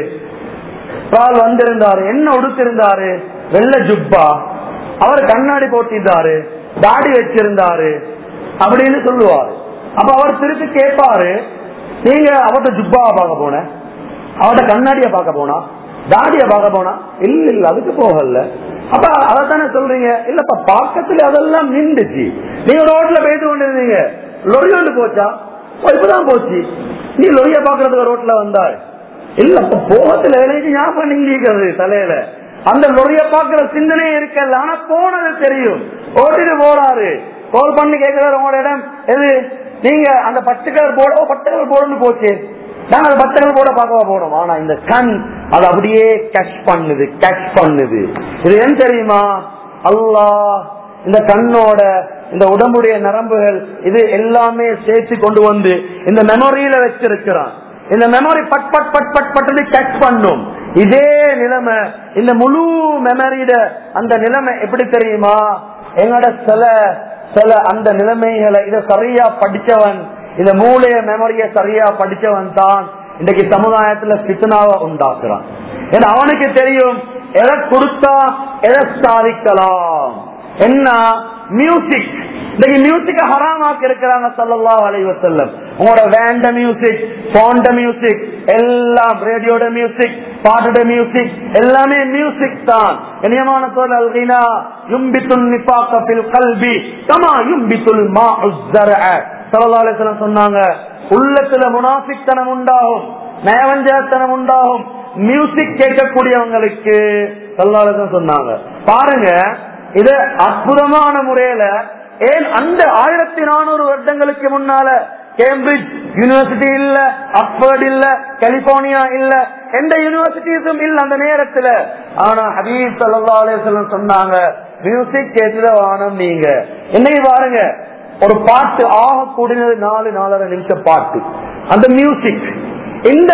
பால் வந்திருந்தாரு என்ன உடுத்திருந்தாரு வெள்ள ஜுப்பா அவர் கண்ணாடி போட்டிருந்தாரு தாடி வச்சிருந்தாரு அப்படின்னு சொல்லுவாரு அப்ப அவர் திருப்பி கேட்பாரு நீங்க அவர்கிட்ட ஜுப்பாவை பார்க்க போன அவட்ட கண்ணாடிய பார்க்க போனா தாடிய பார்க்க போனா இல்ல இல்ல அதுக்கு போகல அப்ப அதைத்தானே சொல்றீங்க இல்லப்பா பக்கத்துல அதெல்லாம் நின்றுச்சு நீங்க ரோட்ல போயிட்டு கொண்டிருந்தீங்க லொரி ஒன்று போச்சா ஓ, இப்பதான் போச்சு நீ லொரிய பாக்குறதுக்கு ரோட்ல வந்தாய் இல்ல அப்ப போகத்துல எனக்கு ஞாபகம் நீங்கிக்கிறது தலையில அந்த லொரிய பாக்குற சிந்தனையே இருக்கல ஆனா போனது தெரியும் ஓட்டிட்டு போறாரு கால் பண்ணி கேட்கிறாரு உங்களோட இடம் எது நீங்க அந்த பச்சை கலர் போட ஓ, பச்சை கலர் போடன்னு போச்சு நாங்க அந்த பச்சை கலர் போட பார்க்கவா போனோம் ஆனா இந்த கண் அது அப்படியே கேஷ் பண்ணுது கேஷ் பண்ணுது இது ஏன் தெரியுமா அல்லாஹ் இந்த கண்ணோட இந்த உடம்புடைய நரம்புகள் இது எல்லாமே சேர்த்து கொண்டு வந்து இந்த மெமரியில வச்சிருக்கிறான் இந்த memory but but but but but catch பண்ணும் இதே நிலைமை இந்த முழு மெமரியிட அந்த நிலைமை எப்படி தெரியுமா எங்கட சில சில அந்த நிலைமைகளை இத சரியா படிச்சவன் இந்த மூளைய மெமரிய சரியா படிச்சவன் தான் இன்றைக்கு சமுதாயத்துல சித்தனாவை உண்டாக்குறான் ஏன்னா அவனுக்கு தெரியும் எதை கொடுத்தா எதை சாதிக்கலாம் என்ன மியூசிக் இன்னைக்கு மியூசிக்க ஹராமாக்க இருக்கிறாங்க சல்லல்லா அலைவ செல்லம் உங்களோட வேண்ட மியூசிக் போண்ட மியூசிக் எல்லாம் ரேடியோட மியூசிக் பாட்டோட மியூசிக் எல்லாமே மியூசிக் தான் இனியமான சொல் அல்கினா யும்பித்துல் நிபாக்க பில் கல்வி கமா யும்பித்துல் மா சல்லல்லா அலைஹி சொன்னாங்க உள்ளத்துல முனாஃபிக்தனம் உண்டாகும் நயவஞ்சகத்தனம் உண்டாகும் மியூசிக் கேட்கக்கூடியவங்களுக்கு சல்லாலதான் சொன்னாங்க பாருங்க இத அற்புதமான முறையில ஏன் அந்த ஆயிரத்தி நானூறு வருடங்களுக்கு முன்னால கேம்பிரிட்ஜ் யூனிவர்சிட்டி இல்ல ஆக்ஸ்போர்ட் இல்ல கலிபோர்னியா இல்ல எந்த யூனிவர்சிட்டிஸும் இல்ல அந்த நேரத்துல ஆனா ஹபீப் சல்லா அலிஸ்லம் சொன்னாங்க மியூசிக் கேட்டுல வானம் நீங்க என்னைக்கு பாருங்க ஒரு பாட்டு ஆக கூடினது நாலு நாலரை நிமிஷம் பாட்டு அந்த மியூசிக் இந்த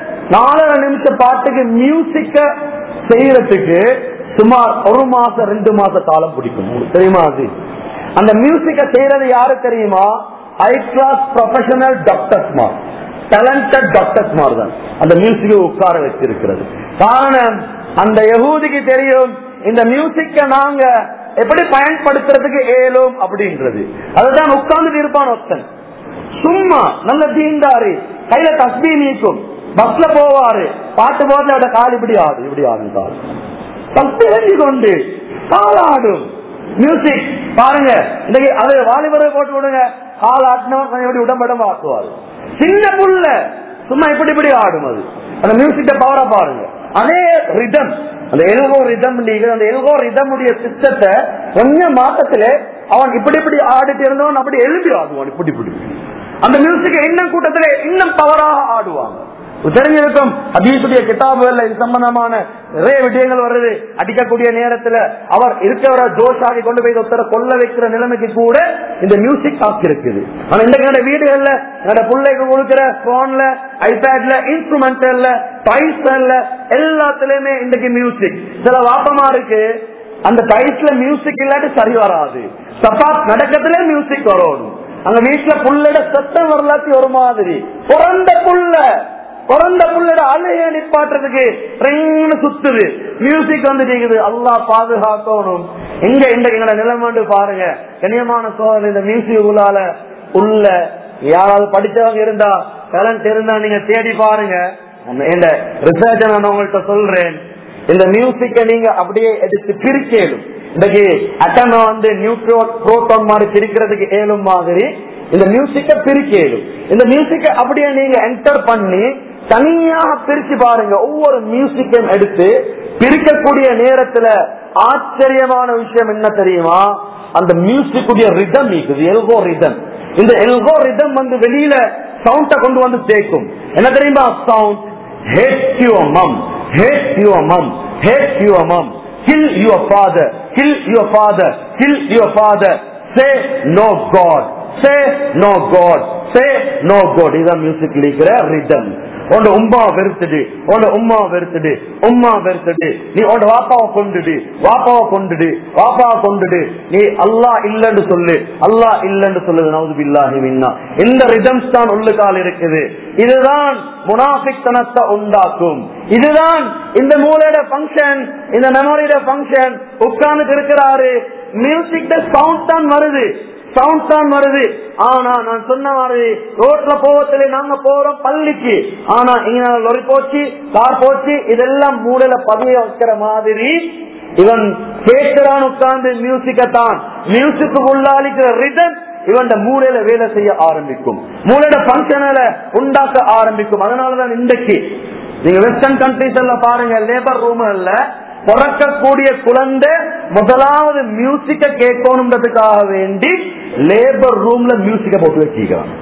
நாலரை நிமிஷ பாட்டுக்கு மியூசிக்க செய்யறதுக்கு சுமார் ஒரு மாசம் ரெண்டு மாச காலம் பிடிக்கும் உங்களுக்கு தெரியுமா அது அந்த மியூசிக்க செய்யறது யாரு தெரியுமா ஹை கிளாஸ் ப்ரொஃபஷனல் டாக்டர்ஸ் மார் டேலண்டட் டாக்டர்ஸ் மார் தான் அந்த மியூசிக்கை உட்கார வச்சிருக்கிறது காரணம் அந்த யகூதிக்கு தெரியும் இந்த மியூசிக்க நாங்க எப்படி பயன்படுத்துறதுக்கு ஏலும் அப்படின்றது அதுதான் உட்கார்ந்துட்டு இருப்பான் ஒருத்தன் சும்மா நல்ல தீண்டாரு கையில தஸ்மி நீக்கும் பஸ்ல போவாரு பாட்டு போட்டு அவட கால் இப்படி ஆடு இப்படி ஆடும் கால் பத்து எழுதி கொண்டு காலாடும் மியூசிக் பாருங்க இன்னைக்கு அது வாலிபரை போட்டு விடுங்க கால் ஆட்டினவன் கொஞ்சம் இப்படி உடம்படம் ஆட்டுவாரு சின்ன புள்ள சும்மா இப்படி இப்படி ஆடும் அது அந்த மியூசிக்க பவரா பாருங்க அதே ரிதம் அந்த எல்கோ ரிதம் அந்த எல்கோ ரிதம் உடைய சிஸ்டத்தை கொஞ்சம் மாசத்துல அவன் இப்படி இப்படி ஆடிட்டு இருந்தவன் அப்படி எழுப்பி ஆடுவான் இப்படி இப்படி அந்த மியூசிக்கை இன்னும் கூட்டத்துல இன்னும் பவராக ஆடுவாங்க தெரிஞ்சிருக்கும் அதீசுடைய கிதாபுகள்ல இது சம்பந்தமான நிறைய விஷயங்கள் வருது அடிக்கக்கூடிய நேரத்துல அவர் இருக்கிற ஜோஷாகி கொண்டு போய் ஒருத்தர கொல்ல வைக்கிற நிலைமைக்கு கூட இந்த மியூசிக் ஆக்கி இருக்குது ஆனா இந்த என்னோட வீடுகள்ல என்னோட பிள்ளைக்கு கொடுக்கிற போன்ல ஐபேட்ல இன்ஸ்ட்ருமெண்டல்ல டைஸ்ல எல்லாத்துலயுமே இன்றைக்கு மியூசிக் சில வாப்பமா இருக்கு அந்த டைஸ்ல மியூசிக் இல்லாட்டி சரி வராது சப்பாத் நடக்கத்துல மியூசிக் வரணும் அங்க வீட்டுல புள்ளட சத்தம் வரலாத்தி ஒரு மாதிரி பிறந்த புள்ள பிறந்த புள்ளட அழுகைய நிப்பாட்டுறதுக்கு ட்ரெயின் சுத்துது மியூசிக் வந்துட்டு அல்லா பாதுகாக்கணும் எங்க இந்த எங்களோட நிலைமை பாருங்க கண்ணியமான சோதனை இந்த மியூசிக் உள்ளால உள்ள யாராவது படிச்சவங்க இருந்தா டேலண்ட் இருந்தா நீங்க தேடி பாருங்க இந்த ரிசர்ச் நான் உங்கள்கிட்ட சொல்றேன் இந்த மியூசிக்க நீங்க அப்படியே எடுத்து பிரிக்கலும் இன்னைக்கு அட்டமை வந்து நியூட்ரோ புரோட்டான் மாதிரி பிரிக்கிறதுக்கு ஏழும் மாதிரி இந்த மியூசிக்க பிரிக்கலும் இந்த மியூசிக்க அப்படியே நீங்க என்டர் பண்ணி தனியாக பிரிச்சு பாருங்க ஒவ்வொரு மியூசிக்கையும் எடுத்து பிரிக்கக்கூடிய நேரத்துல ஆச்சரியமான விஷயம் என்ன தெரியுமா அந்த மியூசிக்குடைய ரிதம் இருக்குது எல்கோ ரிதம் இந்த எல்கோ ரிதம் வந்து வெளியில சவுண்ட கொண்டு வந்து சேர்க்கும் என்ன தெரியுமா sound hate your mum hate your mum hate your mum kill your father kill your father kill your father say no god say no god say no god இதான் மியூசிக் இருக்கிற ரிதம் உன் உம்மா வெறுத்துடு உன் உம்மா வெறுத்துடு உம்மா வெறுத்துடு நீ உன் வாப்பாவை கொண்டுடு வாப்பாவை கொண்டுடு வாப்பாவை கொண்டுடு நீ அல்லா இல்லன்னு சொல்லு அல்லா இல்லன்னு சொல்லுது நவுது பில்லாஹி மின்னா இந்த ரிதம்ஸ் தான் உள்ளுக்கால் இருக்குது இதுதான் முனாஃபிக்தனத்தை உண்டாக்கும் இதுதான் இந்த மூலையோட பங்கன் இந்த மெமரியோட பங்கன் உட்கார்ந்து இருக்கிறாரு மியூசிக் சவுண்ட் தான் வருது சவுண்ட் தான் வருது ஆனா நான் சொன்ன மாதிரி ரோட்ல போவதில்லை நாங்க போறோம் பள்ளிக்கு ஆனா இங்க லொரி போச்சு கார் போச்சு இதெல்லாம் மூலையில பதிய வைக்கிற மாதிரி இவன் கேட்கிறான் உட்கார்ந்து மியூசிக்கத்தான் மியூசிக்கு உள்ளாளிக்கிற ரிதம் இவன் மூலையில வேலை செய்ய ஆரம்பிக்கும் மூலையோட பங்கனை உண்டாக்க ஆரம்பிக்கும் அதனாலதான் இன்றைக்கு நீங்க வெஸ்டர்ன் கண்ட்ரிஸ் எல்லாம் பாருங்க லேபர் ரூம்ல பிறக்கக்கூடிய குழந்தை முதலாவது மியூசிக்க கேட்கணுன்றதுக்காக வேண்டி லேபர் ரூம்ல மியூசிக்க போட்டு வச்சுக்கிறான்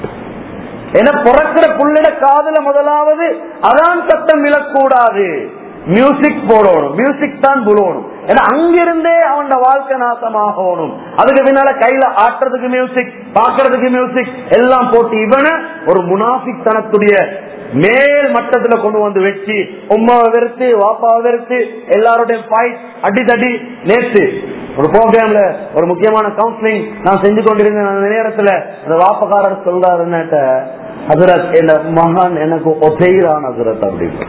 ஏன்னா பிறக்கிற புள்ளிட காதுல முதலாவது அதான் சத்தம் விழக்கூடாது மியூசிக் போடணும் மியூசிக் தான் புலணும் ஏன்னா அங்கிருந்தே அவன் வாழ்க்கை நாசமாகணும் அதுக்கு பின்னால கையில ஆட்டுறதுக்கு மியூசிக் பாக்குறதுக்கு மியூசிக் எல்லாம் போட்டு இவனை ஒரு முனாஃபிக் தனத்துடைய மேல் மட்டத்துல கொண்டு வந்து வச்சு உமாவை வெறுத்து வாப்பாவை வெறுத்து எல்லாருடைய ஃபைட் அடிதடி நேற்று ஒரு ப்ரோக்ராம்ல ஒரு முக்கியமான கவுன்சிலிங் நான் செஞ்சு கொண்டிருந்தேன் அந்த நேரத்துல அந்த வாப்பக்காரர் சொல்றாரு என்னட்ட ஹசரத் என்ன மகான் எனக்கு ஒத்தையிறான் ஹசரத் அப்படின்னு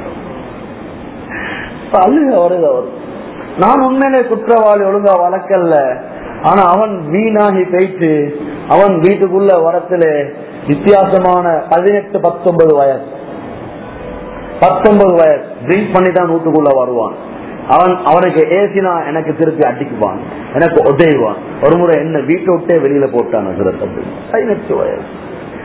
அழுக வருது அவர் நான் உண்மையிலே குற்றவாளி ஒழுங்கா வளர்க்கல ஆனா அவன் வீணாகி போயிட்டு அவன் வீட்டுக்குள்ள வரத்துல வித்தியாசமான பதினெட்டு பத்தொன்பது வயசு பத்தொன்பது வயசு ட்ரிங்க் பண்ணி தான் வீட்டுக்குள்ள வருவான் அவன் அவனுக்கு ஏசினா எனக்கு திருப்பி அடிக்குவான் எனக்கு உதவுவான் ஒரு முறை என்ன வீட்டை விட்டே வெளியில போட்டான் பதினெட்டு வயசு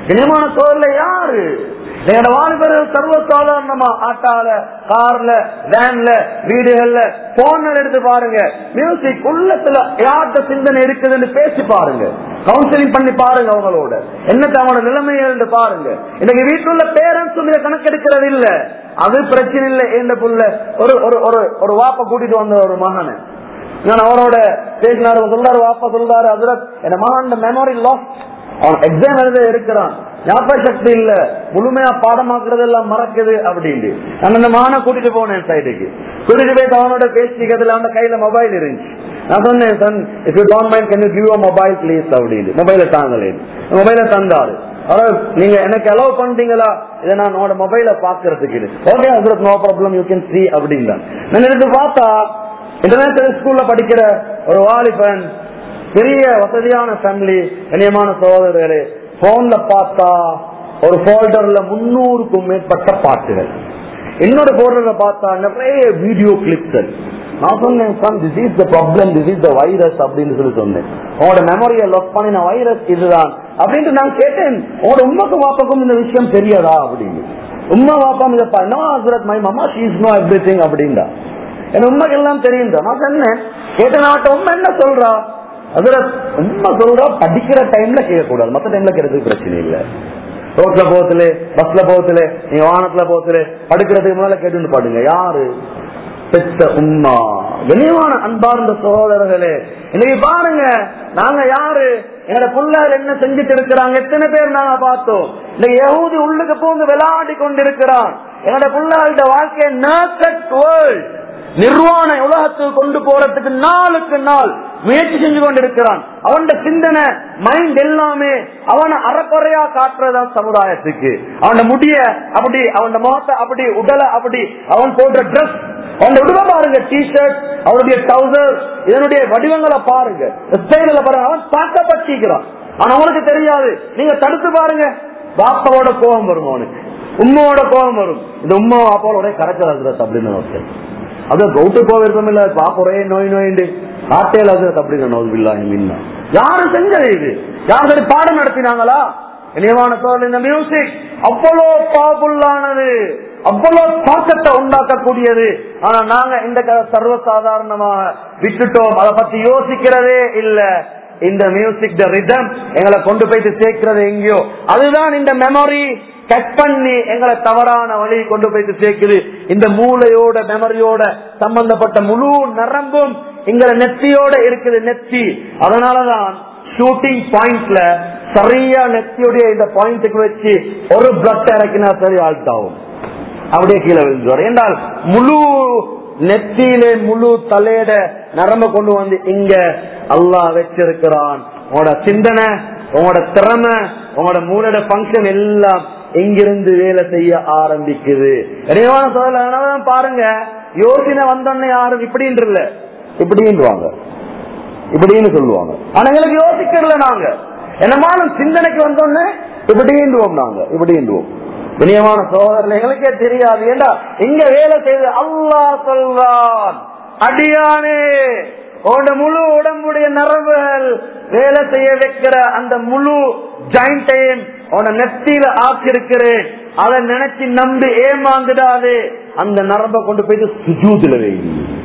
இனிமான சோதரில் யாரு எங்களோட வாலிபர்கள் சர்வசாதாரணமா ஆட்டால கார்ல வேன்ல வீடுகள்ல போன்ல எடுத்து பாருங்க மியூசிக் உள்ளத்துல யார்கிட்ட சிந்தனை இருக்குதுன்னு பேசி பாருங்க கவுன்சிலிங் பண்ணி பாருங்க அவங்களோட என்னத்த அவனோட நிலைமைகள் பாருங்க இன்னைக்கு வீட்டுல உள்ள பேரண்ட்ஸ் இதை கணக்கெடுக்கிறது இல்ல அது பிரச்சனை இல்லை எந்த புள்ள ஒரு ஒரு ஒரு ஒரு வாப்ப கூட்டிட்டு வந்த ஒரு மகனை நான் அவரோட பேசினாரு சொல்றாரு வாப்பா சொல்றாரு அதுல என் மகன் மெமரி லாஸ் அவன் எக்ஸாம் எழுத இருக்கிறான் ஞாபக சக்தி இல்ல முழுமையா பாடமாக்குறது எல்லாம் மறக்குது அப்படின்னு நான் அந்த மகனை கூட்டிட்டு போனேன் சைடுக்கு கூட்டிட்டு போய் அவனோட பேசிக்கிறதுல அவன் கையில மொபைல் இருந்துச்சு நான் சொன்னேன் son if you don't mind can you give mobile please அப்படின்னு மொபைல தாங்களேன் மொபைல தந்தாரு அதாவது நீங்க எனக்கு அலோவ் பண்றீங்களா இதை நான் உங்களோட மொபைல பாக்குறதுக்கு ஓகே அதுக்கு no problem you can see அப்படின்னா நான் எடுத்து பார்த்தா இன்டர்நேஷனல் ஸ்கூல்ல படிக்கிற ஒரு வாலிபன் பெரிய வசதியான ஃபேமிலி கண்ணியமான சகோதரர்களே போன்ல பார்த்தா ஒரு போல்டர்ல முன்னூறுக்கும் மேற்பட்ட பாட்டுகள் இன்னொரு போல்டர்ல பார்த்தா நிறைய வீடியோ கிளிப்ஸ் நான் சொன்னேன் son, this is the problem this is the virus அப்படின்னு சொல்லி சொன்னேன் உங்களோட மெமரியை லாக் பண்ணின வைரஸ் இதுதான் அப்படின்ட்டு நான் கேட்டேன் உங்களோட உண்மைக்கும் வாப்பக்கும் இந்த விஷயம் தெரியாதா அப்படின்னு உண்மை வாப்பாம் இதை நோ ஹசரத் my mama she's know everything அப்படின்டா என் உண்மைக்கு எல்லாம் தெரியும் நான் சொன்னேன் கேட்ட நாட்ட உண்மை என்ன சொல்றா அதுல உண்மை சொல்றா படிக்கிற டைம்ல கேட்கக்கூடாது மத்த டைம்ல கேட்கறதுக்கு பிரச்சனை இல்ல ரோட்ல போகத்துல பஸ்ல போகத்துல நீங்க வானத்துல போகத்துல படுக்கிறதுக்கு முன்னால கேட்டு பாடுங்க யாரு பெற்ற உண்மா வெளியான அன்பார்ந்த சகோதரர்களே இன்னைக்கு பாருங்க நாங்க யாரு எங்களோட புள்ளார் என்ன செஞ்சுட்டு இருக்கிறாங்க எத்தனை பேர் நாங்க பார்த்தோம் இந்த யகூதி உள்ளுக்கு பூந்து விளையாடி கொண்டிருக்கிறான் என்னோட புள்ளாருடைய வாழ்க்கையை வேர்ல்ட் நிர்வாண உலகத்துக்கு கொண்டு போறதுக்கு நாளுக்கு நாள் முயற்சி செஞ்சு கொண்டிருக்கிறான் அவன் சிந்தனை மைண்ட் எல்லாமே அவனை அறக்குறையா காட்டுறதா சமுதாயத்துக்கு அவன் முடிய அப்படி அவன் முகத்தை அப்படி உடலை அப்படி அவன் போடுற ட்ரெஸ் அவன் உடல பாருங்க டி ஷர்ட் அவனுடைய டவுசர் இதனுடைய வடிவங்களை பாருங்க ஸ்டைல பாருங்க அவன் தாக்கப்பட்டிருக்கிறான் ஆனா அவனுக்கு தெரியாது நீங்க தடுத்து பாருங்க பாப்பாவோட கோபம் வரும் அவனுக்கு உண்மையோட கோபம் வரும் இந்த உண்மை பாப்பாவோட கரைச்சல் அப்படின்னு ஒருத்தர் அது கௌட்டு போவிருக்கோம் இல்ல பாப்புறே நோய் நோயிண்டு காட்டையில் அது அப்படின்னு நோய் மின்னா யாரு செஞ்சது இது யாரு சரி பாடம் நடத்தினாங்களா இனியமான சோழல் இந்த மியூசிக் அவ்வளோ பாபுல்லானது அவ்வளவு தாக்கத்தை உண்டாக்கக்கூடியது ஆனா நாங்க இந்த சர்வசாதாரணமாக விட்டுட்டோம் அதை பத்தி யோசிக்கிறதே இல்ல இந்த மியூசிக் ரிதம் எங்களை கொண்டு போயிட்டு சேர்க்கிறது எங்கேயோ அதுதான் இந்த மெமரி கட் பண்ணி எங்களை தவறான வழி கொண்டு போயிட்டு சேர்க்குது இந்த மூளையோட மெமரியோட சம்பந்தப்பட்ட முழு நரம்பும் எங்களை நெத்தியோட இருக்குது நெத்தி அதனாலதான் ஷூட்டிங் பாயிண்ட்ல சரியா நெத்தியுடைய இந்த பாயிண்ட்டுக்கு வச்சு ஒரு பிளட் இறக்கினா சரி ஆல்ட் ஆகும் அப்படியே கீழே விழுந்துவார் என்றால் முழு நெத்தியிலே முழு தலையிட நரம்ப கொண்டு வந்து இங்க அல்லாஹ் வச்சிருக்கிறான் உங்களோட சிந்தனை உங்களோட திறமை உங்களோட மூளோட பங்கன் எல்லாம் எங்கிருந்து வேலை செய்ய ஆரம்பிக்குது இறைவான சொல்ல பாருங்க யோசனை வந்தோடனே யாரும் இப்படின்னு இல்ல இப்படின்வாங்க இப்படின்னு சொல்லுவாங்க ஆனா எங்களுக்கு யோசிக்கல நாங்க என்னமாலும் சிந்தனைக்கு வந்தோடனே இப்படின்டுவோம் நாங்க இப்படின்டுவோம் இனியமான சோதரன் எங்களுக்கே தெரியாது ஏண்டா இங்க வேலை செய்து அல்லாஹ் சொல்வான் அடியானே உன்னோட முழு உடம்புடைய நரம்புகள் வேலை செய்ய வைக்கிற அந்த முழு ஜாயிண்டையும் உன நெத்தியில ஆக்கிருக்கிறேன் அதை நினைச்சு நம்பி ஏமாந்துடாது அந்த நரம்ப கொண்டு போயிட்டு சுஜூதுல வை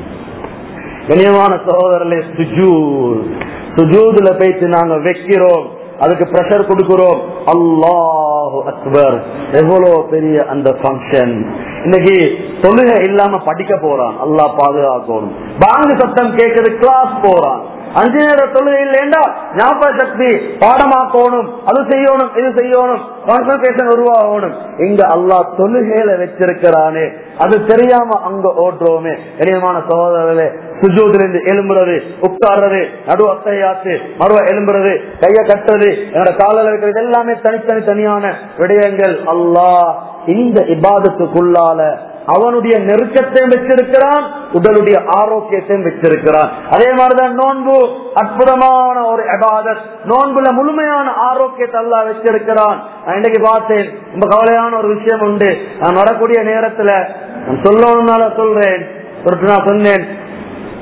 கனியமான சகோதரர்களே சுஜூத் சுஜூதுல போயிட்டு நாங்க வைக்கிறோம் அதுக்கு பிரஷர் கொடுக்கிறோம் அல்லாஹு அக்பர் எவ்வளவு பெரிய அந்த பங்கன் இன்னைக்கு தொழுகை இல்லாம படிக்க போறான் அல்லாஹ் பாதுகாக்கணும் பாங்கு சத்தம் கேட்கறது கிளாஸ் போறான் அஞ்சு நேர தொழுகை இல்லைண்டா ஞாபக சக்தி பாடமாக்கணும் அது செய்யணும் இது செய்யணும் கான்சன்ட்ரேஷன் உருவாகணும் இங்க அல்லாஹ் தொழுகையில வச்சிருக்கிறானே அது தெரியாம அங்க ஓட்டுறோமே இனியமான சகோதரர்களே சுஜூதுல இருந்து எலும்புறது உட்கார்றது நடு அத்தையாத்து மறுவ எலும்புறது கைய கட்டுறது என்னோட காலில் வைக்கிறது எல்லாமே தனித்தனி தனியான விடயங்கள் அல்லாஹ் இந்த இபாதத்துக்குள்ளால அவனுடைய நெருக்கத்தையும் வச்சிருக்கிறான் உடலுடைய ஆரோக்கியத்தையும் வச்சிருக்கிறான் அதே மாதிரிதான் நோன்பு அற்புதமான ஒரு அபாதத் நோன்புல முழுமையான ஆரோக்கியத்தை அல்லா வச்சிருக்கிறான் நான் இன்னைக்கு பார்த்தேன் ரொம்ப கவலையான ஒரு விஷயம் உண்டு நான் வரக்கூடிய நேரத்துல நான் சொல்லணும்னால சொல்றேன் ஒருத்தர் நான் சொன்னேன்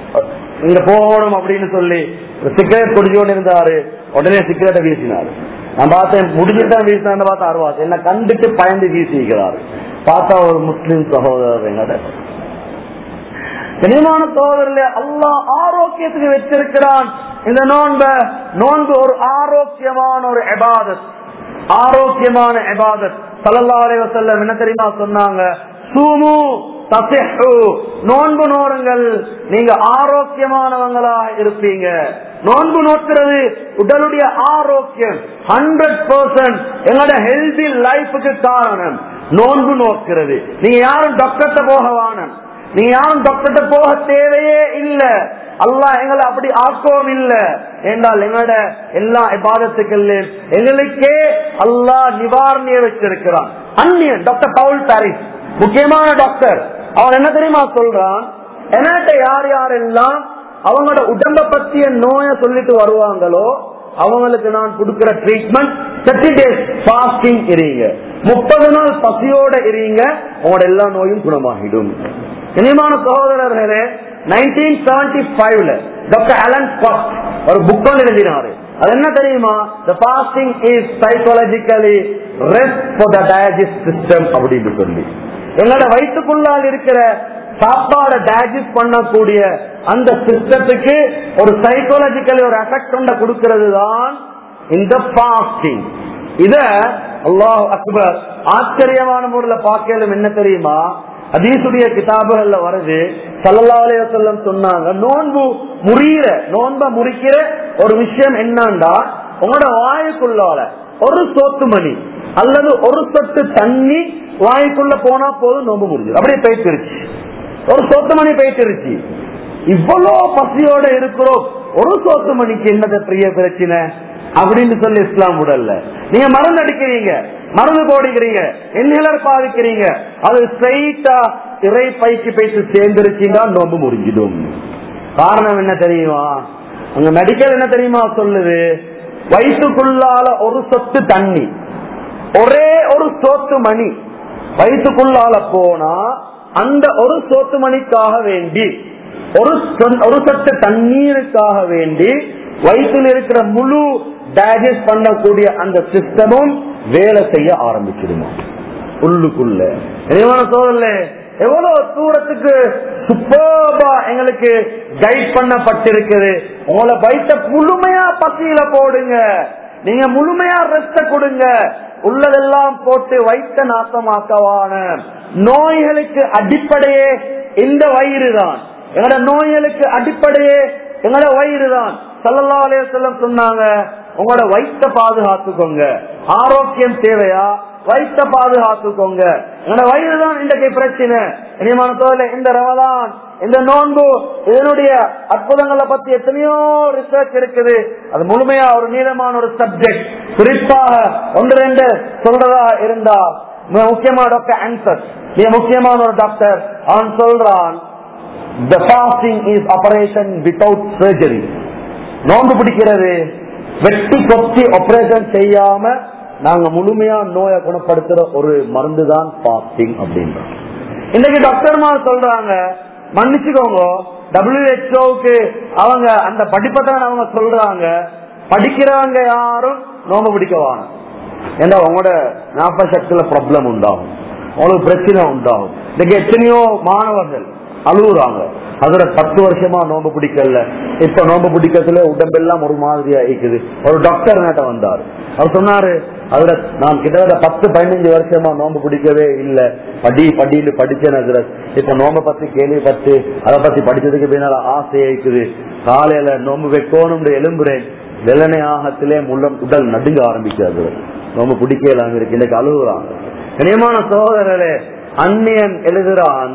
இங்க போகணும் அப்படின்னு சொல்லி சிகரெட் குடிச்சு கொண்டு இருந்தாரு உடனே சிகரெட்டை வீசினாரு நான் பார்த்தேன் முடிஞ்சுதான் வீசினான்னு பார்த்தா அருவாஸ் என்ன கண்டுட்டு பயந்து வீசிக்கிறார் பார்த்தா ஒரு முஸ்லிம் சகோதரர் எங்கட கனிமான சோதரில் அல்லாஹ் ஆரோக்கியத்துக்கு வச்சிருக்கிறான் இந்த நோன்ப நோன்பு ஒரு ஆரோக்கியமான ஒரு எபாதத் ஆரோக்கியமான எபாதத் சல்லல்லாஹு அலைஹி வஸல்லம் என்ன தெரியுமா சொன்னாங்க சூமு தசிஹு நோன்பு நோருங்கள் நீங்க ஆரோக்கியமானவங்களாக இருப்பீங்க நோன்பு நோக்கிறது உடலுடைய ஆரோக்கியம் ஹண்ட்ரட் பர்சன்ட் எங்களோட ஹெல்தி லைஃபுக்கு காரணம் நோன்பு நோக்கிறது நீங்க யாரும் டாக்டர்கிட்ட போக வானம் நீங்க யாரும் டாக்டர்கிட்ட போக தேவையே இல்ல அல்லாஹ் எங்களை அப்படி ஆக்கவும் இல்ல என்றால் எங்களோட எல்லா இபாதத்துக்கள்லையும் எங்களுக்கே அல்லாஹ் நிவாரணிய வச்சிருக்கிறான் அந்நியன் டாக்டர் பவுல் பாரிஸ் முக்கியமான டாக்டர் அவன் என்ன தெரியுமா சொல்றான் என்கிட்ட யார் யாரெல்லாம் அவங்களோட உடம்ப பத்திய நோய சொல்லிட்டு வருவாங்களோ அவங்களுக்கு நான் கொடுக்கிற ட்ரீட்மெண்ட் தேர்ட்டி டேஸ் பாஸ்டிங் இருங்க முப்பது நாள் பசியோட இருங்க உங்களோட எல்லா நோயும் குணமாகிடும் இனிமான சகோதரர்களே நைன்டீன் செவன்டி ஃபைவ்ல டாக்டர் அலன் ஸ்காட் ஒரு புக் ஒன்று எழுதினாரு அது என்ன தெரியுமா the fasting is psychologically rest for the digest system அப்படின்னு சொல்லி எங்களோட வயிற்றுக்குள்ளால் இருக்கிற சாப்பாடை டைஜஸ்ட் பண்ணக்கூடிய அந்த சிஸ்டத்துக்கு ஒரு சைக்காலஜிக்கலி ஒரு எஃபெக்ட் ஒன்றை கொடுக்கிறது தான் இந்த பாஸ்டிங் இத அல்லாஹ் அக்பர் ஆச்சரியமான முறையில் பார்க்கலும் என்ன தெரியுமா அதீசுடைய கிதாபுகள்ல வருது சல்லல்லா அலையம் சொன்னாங்க நோன்பு முறியிற நோன்ப முறிக்கிற ஒரு விஷயம் என்னண்டா உங்களோட வாயுக்குள்ளால ஒரு சோத்து மணி அல்லது ஒரு சொட்டு தண்ணி வாய்க்குள்ள போனா போதும் நோம்பு முடிஞ்சு அப்படியே போயிட்டுருச்சு ஒரு சொத்து மணி போயிட்டுருச்சு இவ்வளவு பசியோட இருக்கிறோம் ஒரு சொத்து மணிக்கு என்னது பெரிய பிரச்சனை அப்படின்னு சொல்லி இஸ்லாம் உடல்ல நீங்க மருந்து அடிக்கிறீங்க மருந்து போடுகிறீங்க எண்ணிலர் பாதிக்கிறீங்க அது ஸ்ட்ரைட்டா இறை பைக்கு போயிட்டு சேர்ந்துருச்சுன்னா நோம்பு முடிஞ்சிடும் காரணம் என்ன தெரியுமா அங்க மெடிக்கல் என்ன தெரியுமா சொல்லுது வயிற்றுக்குள்ளால ஒரு சொட்டு தண்ணி ஒரே ஒரு சோத்து மணி வயிற்றுக்குள்ளால போனா அந்த ஒரு சோத்து மணிக்காக வேண்டி ஒரு சொ- ஒரு சொட்டு தண்ணீருக்காக வேண்டி வயிற்றில் இருக்கிற முழு டைஜஸ்ட் பண்ணக்கூடிய அந்த சிஸ்டமும் வேலை செய்ய ஆரம்பிச்சிடுமா உள்ளுக்குள்ள இறைவன சோதரில் எவ்வளவு தூரத்துக்கு சூப்பர்பா எங்களுக்கு கைட் பண்ணப்பட்டிருக்குது உங்களை வயிற்ற முழுமையா பசியில போடுங்க நீங்க முழுமையா ரெஸ்ட கொடுங்க உள்ளதெல்லாம் போட்டு வைத்த நாசமாக்கவான நோய்களுக்கு அடிப்படையே இந்த வயிறு தான் எங்களோட நோய்களுக்கு அடிப்படையே எங்களோட வயிறு தான் சல்லல்லா அலையம் சொன்னாங்க உங்களோட வயிற்ற பாதுகாத்துக்கோங்க ஆரோக்கியம் தேவையா வயிற்ற பாதுகாத்துக்கோங்க என்னோட வயிறு தான் இன்றைக்கு பிரச்சனை இனிமான தோழ இந்த ரமதான் இந்த நோன்பு இதனுடைய அற்புதங்களை பத்தி எத்தனையோ ரிசர்ச் இருக்குது அது முழுமையா ஒரு நீளமான ஒரு சப்ஜெக்ட் குறிப்பாக ஒன்று ரெண்டு சொல்றதா இருந்தா மிக முக்கியமான டாக்டர் ஆன்சர் மிக முக்கியமான ஒரு டாக்டர் அவன் சொல்றான் the fasting is operation without surgery நோன்பு பிடிக்கிறது வெட்டி கொத்தி ஆபரேஷன் செய்யாம நாங்க முழுமையா நோயை குணப்படுத்துற ஒரு மருந்து தான் பாஸ்டிங் அப்படின்றோம் இன்னைக்கு டாக்டர்மார் சொல்றாங்க மன்னிச்சுக்கோங்க டபிள்யூஹெச்ஓக்கு அவங்க அந்த படிப்பை தான் அவங்க சொல்றாங்க படிக்கிறவங்க யாரும் நோம்பு பிடிக்கவாங்க ஏன்னா உங்களோட ஞாபக சக்தியில ப்ராப்ளம் உண்டாகும் உங்களுக்கு பிரச்சனை உண்டாகும் இன்னைக்கு எத்தனையோ மாணவர்கள் அழுகுறாங்க அதுல பத்து வருஷமா நோம்பு பிடிக்கல இப்ப நோம்பு பிடிக்கிறதுல உடம்பெல்லாம் ஒரு மாதிரியா இருக்குது ஒரு டாக்டர் நேட்ட வந்தாரு அவர் சொன்னாரு அதுல நான் கிட்டத்தட்ட பத்து பதினஞ்சு வருஷமா நோம்பு பிடிக்கவே இல்ல படி படின்னு படிச்சேன் அதுல இப்ப நோம்ப பத்தி கேள்விப்பட்டு அதை பத்தி படிச்சதுக்கு பின்னால ஆசை இருக்குது காலையில நோம்பு வைக்கணும்னு எலும்புறேன் வெள்ளனை ஆகத்திலே முள்ளம் உடல் நடுங்க ஆரம்பிக்கிறது நோம்பு பிடிக்கலாம் இருக்கு இன்னைக்கு அழுகுறாங்க கனியமான சகோதரரே அந்நியன் எழுதுறான்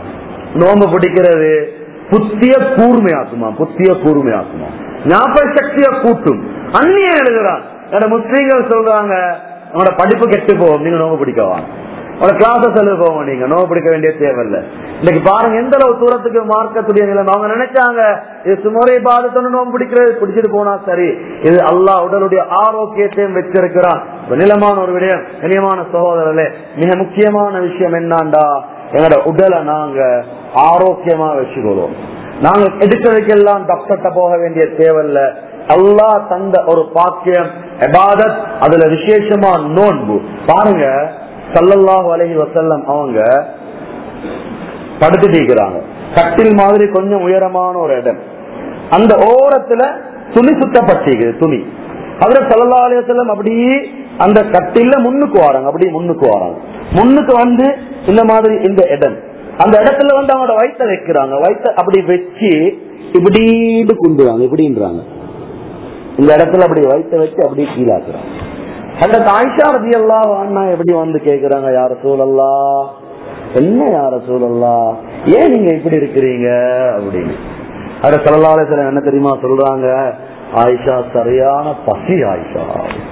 நோம்பு பிடிக்கிறது புத்திய கூர்மையாக்குமா புத்திய கூர்மையாக்குமா ஞாபக சக்திய கூட்டும் அந்நியன் எழுதுறான் என்னோட முஸ்லீம்கள் சொல்றாங்க உங்களோட படிப்பு கெட்டு போகும் நீங்க நோம்பு பிடிக்கவாங்க உங்களோட கிளாஸஸ் எழுத போவோம் நீங்க நோம்பு பிடிக்க வேண்டிய தேவையில்லை இன்னைக்கு பாருங்க எந்த அளவு தூரத்துக்கு மார்க்கத்துடைய நிலைமை அவங்க நினைச்சாங்க இது சுமரை பாதத்தோடு நோம்பு பிடிக்கிறது பிடிச்சிட்டு போனா சரி இது அல்லாஹ் உடலுடைய ஆரோக்கியத்தையும் வச்சிருக்கிறான் இப்ப நிலமான ஒரு விடயம் நிலையமான சகோதரர்களே மிக முக்கியமான விஷயம் என்னண்டா எங்களோட உடலை நாங்க ஆரோக்கியமா வச்சுக்கிறோம் நாங்க எடுக்கிறதுக்கெல்லாம் டாக்டர்கிட்ட போக வேண்டிய தேவையில்ல அல்லாஹ் தந்த ஒரு பாக்கியம் எபாதத் அதுல விசேஷமா நோன்பு பாருங்க சல்லல்லாஹு அலைஹி வஸல்லம் அவங்க படுத்துட்டு இருக்கிறாங்க கட்டில் மாதிரி கொஞ்சம் உயரமான ஒரு இடம் அந்த ஓரத்துல துணி சுத்தப்பட்டிருக்குது துணி அதுல சல்லா அலையம் அப்படியே அந்த கட்டில முன்னுக்கு வராங்க அப்படியே முன்னுக்கு வராங்க முன்னுக்கு வந்து இந்த மாதிரி இந்த இடம் அந்த இடத்துல வந்து அவங்களோட வயிற்ற வைக்கிறாங்க வயிற்ற அப்படி வச்சு இப்படின்னு குண்டுறாங்க இப்படின்றாங்க இந்த இடத்துல அப்படி வயிற்ற வச்சு அப்படியே கீழாக்குறாங்க அந்த ஆயிஷா ரதி எல்லாம் எப்படி வந்து கேக்குறாங்க யார சூழல்லா என்ன யார சூழல்லா ஏன் நீங்க இப்படி இருக்கிறீங்க அப்படின்னு அட சல்லாலேசலம் என்ன தெரியுமா சொல்றாங்க ஆயிஷா சரியான பசி ஆயிஷா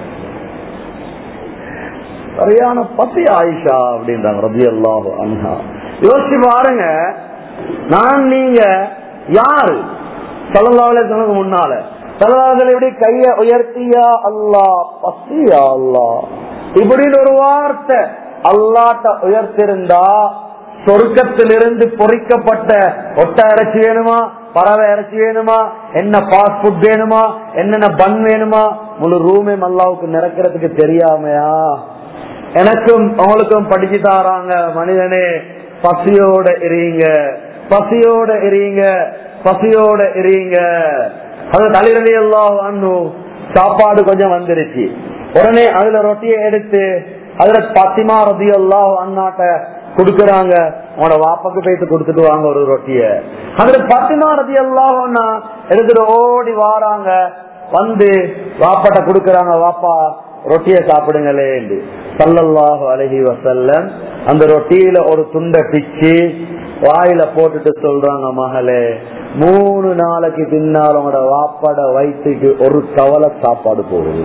சரியான பசி ஆயிஷா அப்படின்றாங்க ரபி அல்லாஹ் அன்ஹா யோசிச்சு பாருங்க நான் நீங்க யாரு சல்லாலேசனுக்கு முன்னால சல்லாஹல் எப்படி கைய உயர்த்தியா அல்லா பசியா அல்லா இப்படின்னு ஒரு வார்த்தை அல்லாட்ட உயர்த்திருந்தா சொர்க்கத்திலிருந்து பொறிக்கப்பட்ட ஒட்ட இறைச்சி வேணுமா பறவை இறைச்சி வேணுமா என்ன பாஸ்ட் ஃபுட் வேணுமா என்னென்ன பன் வேணுமா முழு ரூமே அல்லாவுக்கு நிறக்கிறதுக்கு தெரியாமையா எனக்கும் அவங்களுக்கும் படிச்சு தாராங்க மனிதனே பசியோட எரியுங்க பசியோட எரியுங்க பசியோட எரியுங்க அது தலைவலி எல்லாம் சாப்பாடு கொஞ்சம் வந்துருச்சு உடனே அதுல ரொட்டியை எடுத்து அதுல பத்திமா ரதி எல்லாம் அண்ணாட்ட குடுக்கறாங்க உங்களோட வாப்பாக்கு போயிட்டு கொடுத்துட்டு வாங்க ஒரு ரொட்டிய அதுல பத்திமா ரதி எல்லாம் எடுத்துட்டு ஓடி வாராங்க வந்து வாப்பாட்ட குடுக்கறாங்க வாப்பா ரொட்டிய சாப்பிடுங்களே சல்லல்லாஹு அலஹி வசல்லம் அந்த ரொட்டியில ஒரு துண்டை பிச்சு வாயில போட்டுட்டு சொல்றாங்க மகளே மூணு நாளைக்கு பின்னால் உங்களோட வாப்பாட வயிற்றுக்கு ஒரு கவலை சாப்பாடு போடுது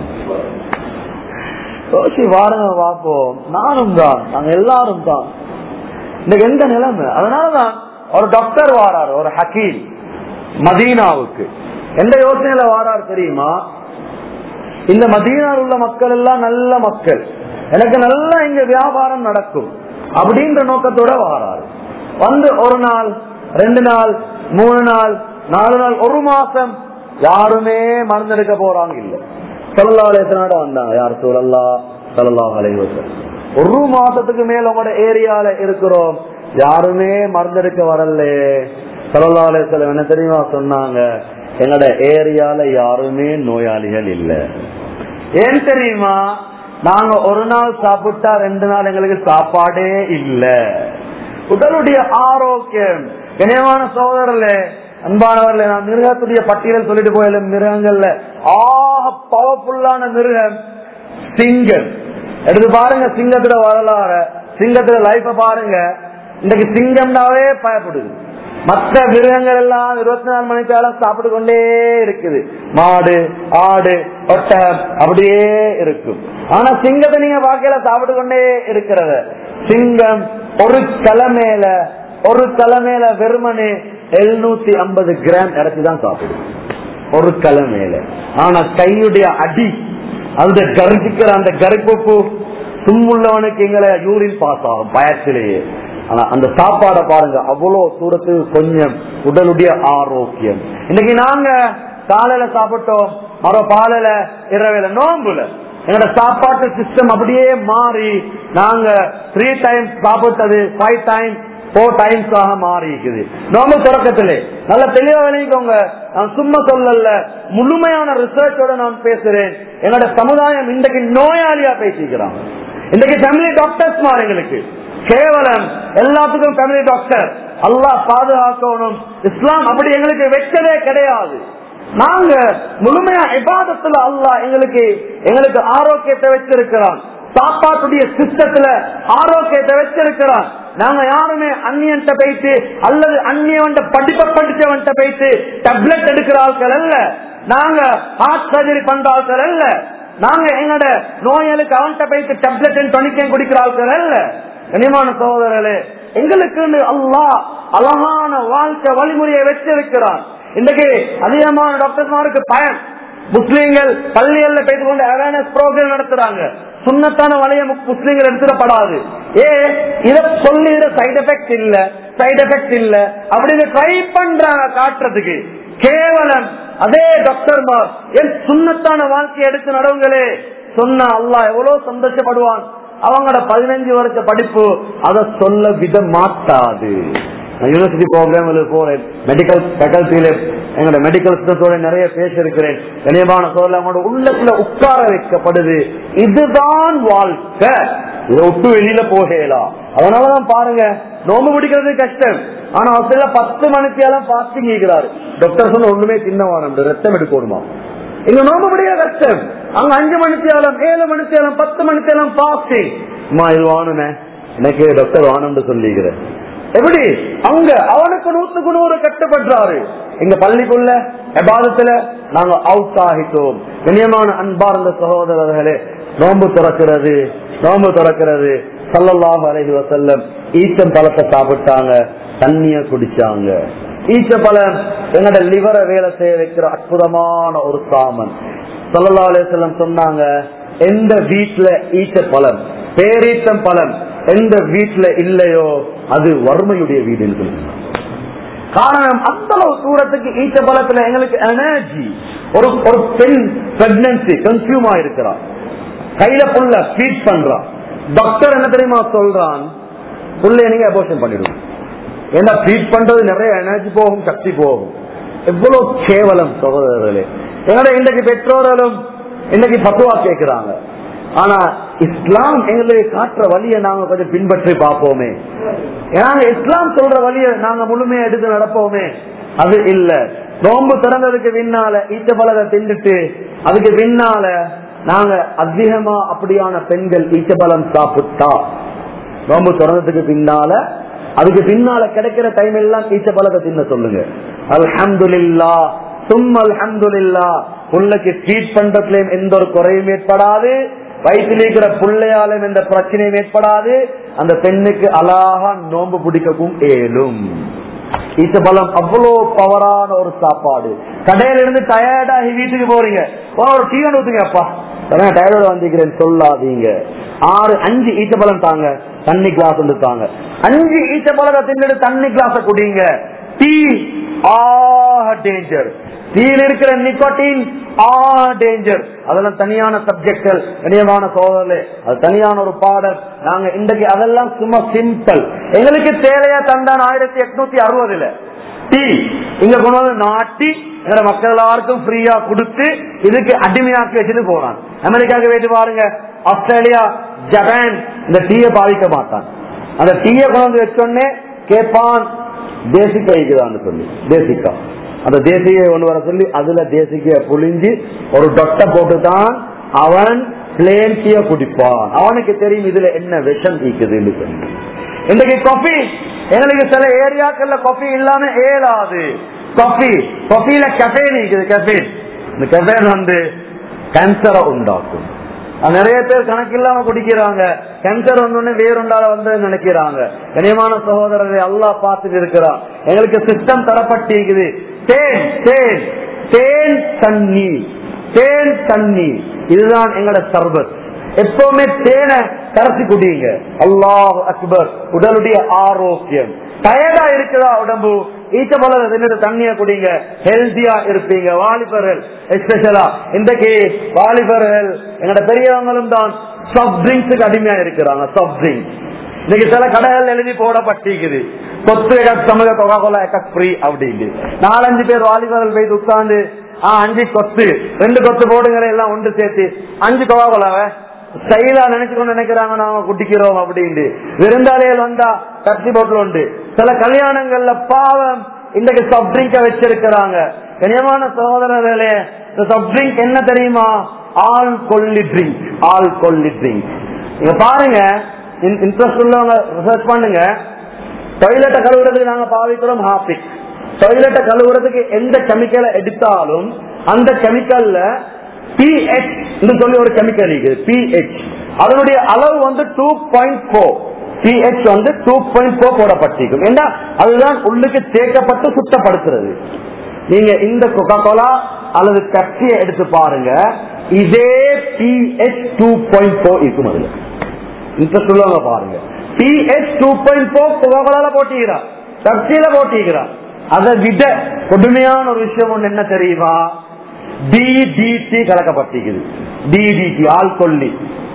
யோசி வாருங்க பார்ப்போம் நானும் தான் நாங்க எல்லாரும் தான் இன்னைக்கு எந்த நிலைமை அதனாலதான் ஒரு டாக்டர் வாராரு ஒரு ஹக்கீம் மதீனாவுக்கு எந்த யோசனையில வாராரு தெரியுமா இந்த மதீனாவில் உள்ள மக்கள் எல்லாம் நல்ல மக்கள் எனக்கு நல்லா இங்க வியாபாரம் நடக்கும் அப்படின்ற நோக்கத்தோட வாராரு வந்து ஒரு நாள் ரெண்டு நாள் மூணு நாள் நாலு நாள் ஒரு மாசம் யாருமே மறந்தெடுக்க போறாங்க இல்ல சொல்லா அலேசனாட வந்தாங்க யார் சூழல்லா சொல்லலா அலைவசம் ஒரு மாசத்துக்கு மேல உங்களோட ஏரியால இருக்கிறோம் யாருமே மறந்தெடுக்க வரல சொல்லலா அலேசலம் என்ன தெரியுமா சொன்னாங்க எங்களோட ஏரியால யாருமே நோயாளிகள் இல்ல ஏன் தெரியுமா நாங்க ஒரு நாள் சாப்பிட்டா ரெண்டு நாள் எங்களுக்கு சாப்பாடே இல்ல உடலுடைய ஆரோக்கியம் கனியமான சோதரர்ல அன்பானவர்ல நான் மிருகத்துடைய பட்டியல் சொல்லிட்டு போயில மிருகங்கள்ல ஆக பவர்ஃபுல்லான மிருகம் சிங்கம் எடுத்து பாருங்க சிங்கத்துல வரலாற சிங்கத்துல லைஃப பாருங்க இன்னைக்கு சிங்கம்னாவே பயப்படுது மற்ற மிருகங்கள் எல்லாம் இருபத்தி நாலு மணி நேரம் சாப்பிட்டு கொண்டே இருக்குது மாடு ஆடு ஒட்டகம் அப்படியே இருக்கும் ஆனா சிங்கத்தை நீங்க பார்க்கல சாப்பிட்டு கொண்டே இருக்கிறத சிங்கம் ஒரு தலைமையில ஒரு தலைமையில வெறுமனே எழுநூத்தி ஐம்பது கிராம் இறச்சி தான் சாப்பிடும் ஒரு தலைமையில ஆனா கையுடைய அடி அந்த கரிச்சிக்கிற அந்த கரிப்பு சும்முள்ளவனுக்கு எங்களை யூரின் பாஸ் ஆகும் பயத்திலேயே ஆனா அந்த சாப்பாடை பாருங்க அவ்வளவு தூரத்துக்கு கொஞ்சம் உடலுடைய ஆரோக்கியம் இன்னைக்கு நாங்க காலையில சாப்பிட்டோம் மரோ பாலையில இரவையில நோம்புல எங்களோட சாப்பாட்டு சிஸ்டம் அப்படியே மாறி நாங்க த்ரீ டைம்ஸ் சாப்பிட்டது ஃபைவ் டைம்ஸ் போர் டைம்ஸ் ஆக மாறி இருக்குது நோம்பு தொடக்கத்திலே நல்ல தெளிவா விளங்கிக்கோங்க நான் சும்மா சொல்லல முழுமையான ரிசர்ச்சோட நான் பேசுறேன் என்னோட சமுதாயம் இன்றைக்கு நோயாளியா பேசிக்கிறாங்க இன்றைக்கு ஃபேமிலி டாக்டர்ஸ் மாறு எங்களுக்கு கேவலம் எல்லாத்துக்கும் ஃபேமிலி டாக்டர் அல்லாஹ் பாதுகாக்கணும் இஸ்லாம் அப்படி எங்களுக்கு வெச்சதே கிடையாது நாங்க முழுமையா இபாதத்துல அல்லாஹ் எங்களுக்கு எங்களுக்கு ஆரோக்கியத்தை வச்சிருக்கிறான் சாப்பாட்டுடைய சிஸ்டத்துல ஆரோக்கியத்தை வச்சிருக்கிறான் நாங்க யாருமே அந்நியன்ட்ட போயிட்டு அல்லது அந்நியவன்ட்ட படிப்பை படிச்சவன்ட்ட போயிட்டு டேப்லெட் எடுக்கிற ஆட்கள் அல்ல நாங்க ஹார்ட் சர்ஜரி பண்ற ஆட்கள் அல்ல நாங்க எங்கட நோயாளிக்கு அவன்கிட்ட போயிட்டு டேப்லெட் டொனிக்கம் குடிக்கிற ஆட்கள் அல்ல கனிமான சகோதரர்களே எங்களுக்கு அல்லாஹ் அழகான வாழ்க்கை வழிமுறையை வச்சிருக்கிறான் இன்றைக்கு அதிகமான டாக்டர்மாருக்கு பயன் முஸ்லீம்கள் பள்ளிகள்ல பேசி கொண்டு அவேர்னஸ் ப்ரோக்ராம் நடத்துறாங்க சுண்ணத்தான வலைய முஸ்லீம்கள் எடுத்துடப்படாது ஏ இத சொல்லி சைடு எஃபெக்ட் இல்ல சைடு எஃபெக்ட் இல்ல அப்படின்னு ட்ரை பண்றாங்க காட்டுறதுக்கு கேவலம் அதே டாக்டர்மார் என் சுண்ணத்தான வாழ்க்கையை எடுத்து நடவுங்களே சொன்னா அல்லாஹ் எவ்வளவு சந்தோஷப்படுவான் அவங்களோட பதினஞ்சு வருஷ படிப்பு அதை சொல்ல விட மாட்டாது நான் யூனிவர்சிட்டி ப்ரோக்ராம்ல போறேன் மெடிக்கல் ஃபேக்கல்ட்டியில எங்களோட மெடிக்கல் ஸ்டூடெண்டோட நிறைய பேசியிருக்கிறேன் கனியமான சோழ அவங்களோட உள்ளத்துல உட்கார வைக்கப்படுது இதுதான் வாழ்க்கை இதை விட்டு வெளியில போகலாம் அதனாலதான் பாருங்க நோம்பு பிடிக்கிறது கஷ்டம் ஆனா அவசியம் பத்து மணிக்கெல்லாம் பாஸ்டிங் இருக்கிறாரு டாக்டர் சொன்ன ஒண்ணுமே தின்னவாரம் ரத்தம் எடுக்கணுமா இங்க நோம்பு பிடிக்கிற கஷ்டம் அங்க அஞ்சு மணித்தியாலம் ஏழு மணித்தியாலம் பத்து மணித்தியாலம் பாஸ்டிங் அம்மா இது வாணுனே எனக்கு டாக்டர் வாணுன்னு சொல்லிக்கிறேன் எப்படி அங்க அவனுக்கு நூத்துக்கு நூறு கட்டுப்படுறாரு எங்க பள்ளிக்குள்ள எபாதத்துல நாங்க அவுட் ஆகிட்டோம் கண்ணியமான அன்பார்ந்த சகோதரர்களே நோன்பு திறக்கிறது நோன்பு திறக்கிறது சல்லல்லாஹு அலைஹி வஸல்லம் ஈச்சம் பழத்தை சாப்பிட்டாங்க தண்ணிய குடிச்சாங்க ஈச்ச பழம் எங்கட லிவரை வேலை செய்ய வைக்கிற அற்புதமான ஒரு சாமன் சல்லல்லா அலையம் சொன்னாங்க எந்த வீட்டுல ஈச்ச பழம் பேரீச்சம் பழம் எந்த வீட்டுல இல்லையோ அது வறுமையுடைய வீடு என்று காரணம் அந்த அளவு தூரத்துக்கு ஈச்ச பழத்துல எங்களுக்கு எனர்ஜி ஒரு ஒரு பெண் பிரெக்னன்சி கன்சியூம் ஆயிருக்கிறான் கையில புள்ள ஃபீட் பண்றான் டாக்டர் என்ன தெரியுமா சொல்றான் புள்ளைய நீங்க அபோஷன் பண்ணிடுவோம் ஏன்னா ஃபீட் பண்றது நிறைய எனர்ஜி போகும் சக்தி போகும் எவ்வளவு கேவலம் சகோதரர்களே என்னோட இன்றைக்கு பெற்றோர்களும் இன்னைக்கு பத்துவா கேட்கிறாங்க ஆனா இஸ்லாம் எங்களுக்கு காட்டுற வழியை நாங்க கொஞ்சம் பின்பற்றி பார்ப்போமே நாங்க இஸ்லாம் சொல்ற வழியை நாங்க முழுமையா எடுத்து நடப்போமே அது இல்ல நோம்பு திறந்ததுக்கு பின்னால ஈச்ச பலகை தின்னுட்டு அதுக்கு பின்னால நாங்க அதிகமா அப்படியான பெண்கள் ஈச்சபலம் சாப்பிட்டா நோம்பு திறந்ததுக்கு பின்னால அதுக்கு பின்னால கிடைக்கிற டைம் எல்லாம் ஈச்சபலத்தை தின்ன சொல்லுங்க அல்ஹம்துலில்லா சும் அல்ஹம்துலில்லா புள்ளைக்கு ட்ரீட் பண்றதுலயும் எந்த ஒரு குறையும் ஏற்படாது வயிற்றில் இருக்கிற பிள்ளையாலும் எந்த பிரச்சனையும் ஏற்படாது அந்த பெண்ணுக்கு அழகா நோம்பு பிடிக்கவும் ஏலும் ஈச்சபலம் அவ்வளோ பவரான ஒரு சாப்பாடு கடையில இருந்து டயர்டாகி வீட்டுக்கு போறீங்க ஓ, ஒரு டீ ஒன்று ஊத்துங்க அப்பா டயர்டோட வந்திருக்கிறேன் சொல்லாதீங்க ஆறு அஞ்சு ஈச்சபலம் தாங்க தண்ணி கிளாஸ் வந்து தாங்க அஞ்சு ஈச்சபலத்தை தின்னுட்டு தண்ணி கிளாஸ குடிங்க டீ ஆ டேஞ்சர் டீல இருக்கிற நிக்கோட்டின் ஆ டேஞ்சர் அதெல்லாம் தனியான சப்ஜெக்ட்கள் தனியமான சோதனை அது தனியான ஒரு பாடல் நாங்க இன்றைக்கு அதெல்லாம் சும்மா சிம்பிள் எங்களுக்கு தேவையா தந்தான் ஆயிரத்தி எட்நூத்தி அறுபதுல டீ இங்க கொண்டு வந்து நாட்டி எங்க மக்கள் எல்லாருக்கும் ஃப்ரீயா கொடுத்து இதுக்கு அடிமையாக்கி வச்சுட்டு போறான் அமெரிக்காவுக்கு போயிட்டு பாருங்க ஆஸ்திரேலியா ஜப்பான் இந்த டீயை பாதிக்க மாட்டான் அந்த டீயை கொண்டு வந்து வச்சோடனே கேட்பான் தேசிக்கா இருக்குதான்னு சொல்லி தேசிக்கா அந்த தேசியை கொண்டு வர சொல்லி அதுல தேசிக்கைய புழிஞ்சு ஒரு டொட்டை போட்டுதான் அவன் பிளேன் டீய குடிப்பான் அவனுக்கு தெரியும் இதுல என்ன விஷம் ஈக்குதுன்னு சொல்லி இன்றைக்கு காஃபி எங்களுக்கு சில ஏரியாக்கள்ல காஃபி இல்லாம ஏலாது காஃபி காஃபில கஃபேன் இருக்குது கஃபேன் இந்த கஃபேன் வந்து கேன்சரை உண்டாக்கும் அது நிறைய பேர் கணக்கில்லாம குடிக்கிறாங்க கேன்சர் வந்தோடனே வேறுண்டால வந்து நினைக்கிறாங்க கனியமான சகோதரரை அல்லாஹ் பார்த்துட்டு இருக்கிறான் எங்களுக்கு சிஸ்டம் தரப்பட்டிருக்குது தேன் தேன் தேன் தண்ணி தேன் தண்ணி இதுதான் எங்களோட சர்பத் எப்பவுமே தேனை கரைச்சி குடிங்க அல்லாஹ் அக்பர் உடலுடைய ஆரோக்கியம் டயர்டா இருக்குதா உடம்பு ஈச்ச பல தின்னு தண்ணிய குடிங்க ஹெல்த்தியா இருப்பீங்க வாலிபர்கள் எஸ்பெஷலா இன்றைக்கு வாலிபர்கள் எங்கட பெரியவங்களும் தான் சாஃப்ட் ட்ரிங்க்ஸுக்கு அடிமையா இருக்கிறாங்க சாஃப்ட் ட்ரிங்க்ஸ் இன்னைக்கு சில கடைகள் எழுதி போடப்பட்டிருக்குது கொத்து எக்கக் சமக கொகா கோலா எக்கக் ஃப்ரீ அப்படின்னு நாலஞ்சு பேர் வாலிபர்கள் போய் உட்கார்ந்து ஆ அஞ்சு கொத்து ரெண்டு கொத்து போடுங்கிற எல்லாம் ஒன்று சேர்த்து அஞ்சு கொகா கோலாவை ஸ்டைலா நினைச்சுக்கொண்டு நினைக்கிறாங்க நாங்க குட்டிக்கிறோம் அப்படின்ட்டு விருந்தாளிகள் வந்தா கட்சி போட்டில் உண்டு சில கல்யாணங்கள்ல பாவம் இன்றைக்கு சாஃப்ட் ட்ரிங்க வச்சிருக்கிறாங்க கனியமான சகோதரர்களே இந்த சாஃப்ட் ட்ரிங்க் என்ன தெரியுமா ஆல் கொல்லி ட்ரிங்க் ஆல் கொல்லி ட்ரிங்க் நீங்க பாருங்க இன்ட்ரெஸ்ட் உள்ளவங்க ரிசர்ச் பண்ணுங்க டாய்லெட்டை கழுவுறதுக்கு நாங்க பாவிக்கிறோம் ஹாபிக் டாய்லெட்டை கழுவுறதுக்கு எந்த கெமிக்கலை எடுத்தாலும் அந்த கெமிக்கல்ல பிஹெச் சொல்லி ஒரு கெமிக்கல் இருக்குது பிஹெச் அதனுடைய அளவு வந்து டூ பாயிண்ட் போர் பிஹெச் வந்து டூ பாயிண்ட் போர் போடப்பட்டிருக்கும் ஏன்னா அதுதான் உள்ளுக்கு தேக்கப்பட்டு சுத்தப்படுத்துறது நீங்க இந்த கொக்கா கோலா அல்லது கட்சியை எடுத்து பாருங்க இதே பிஹெச் டூ பாயிண்ட் போர் இருக்கும் அதுல இன்ட்ரெஸ்ட் உள்ளவங்க பாருங்க பிஹெச் டூ பாயிண்ட் போர் கொக்கா கோலால போட்டிக்கிறான் கட்சியில போட்டிக்கிறான் அதை விட கொடுமையான ஒரு விஷயம் ஒண்ணு என்ன தெரியுமா டிடிடி கலக்கப்பட்டிருக்குது டிடிடி ஆல்கொல்லி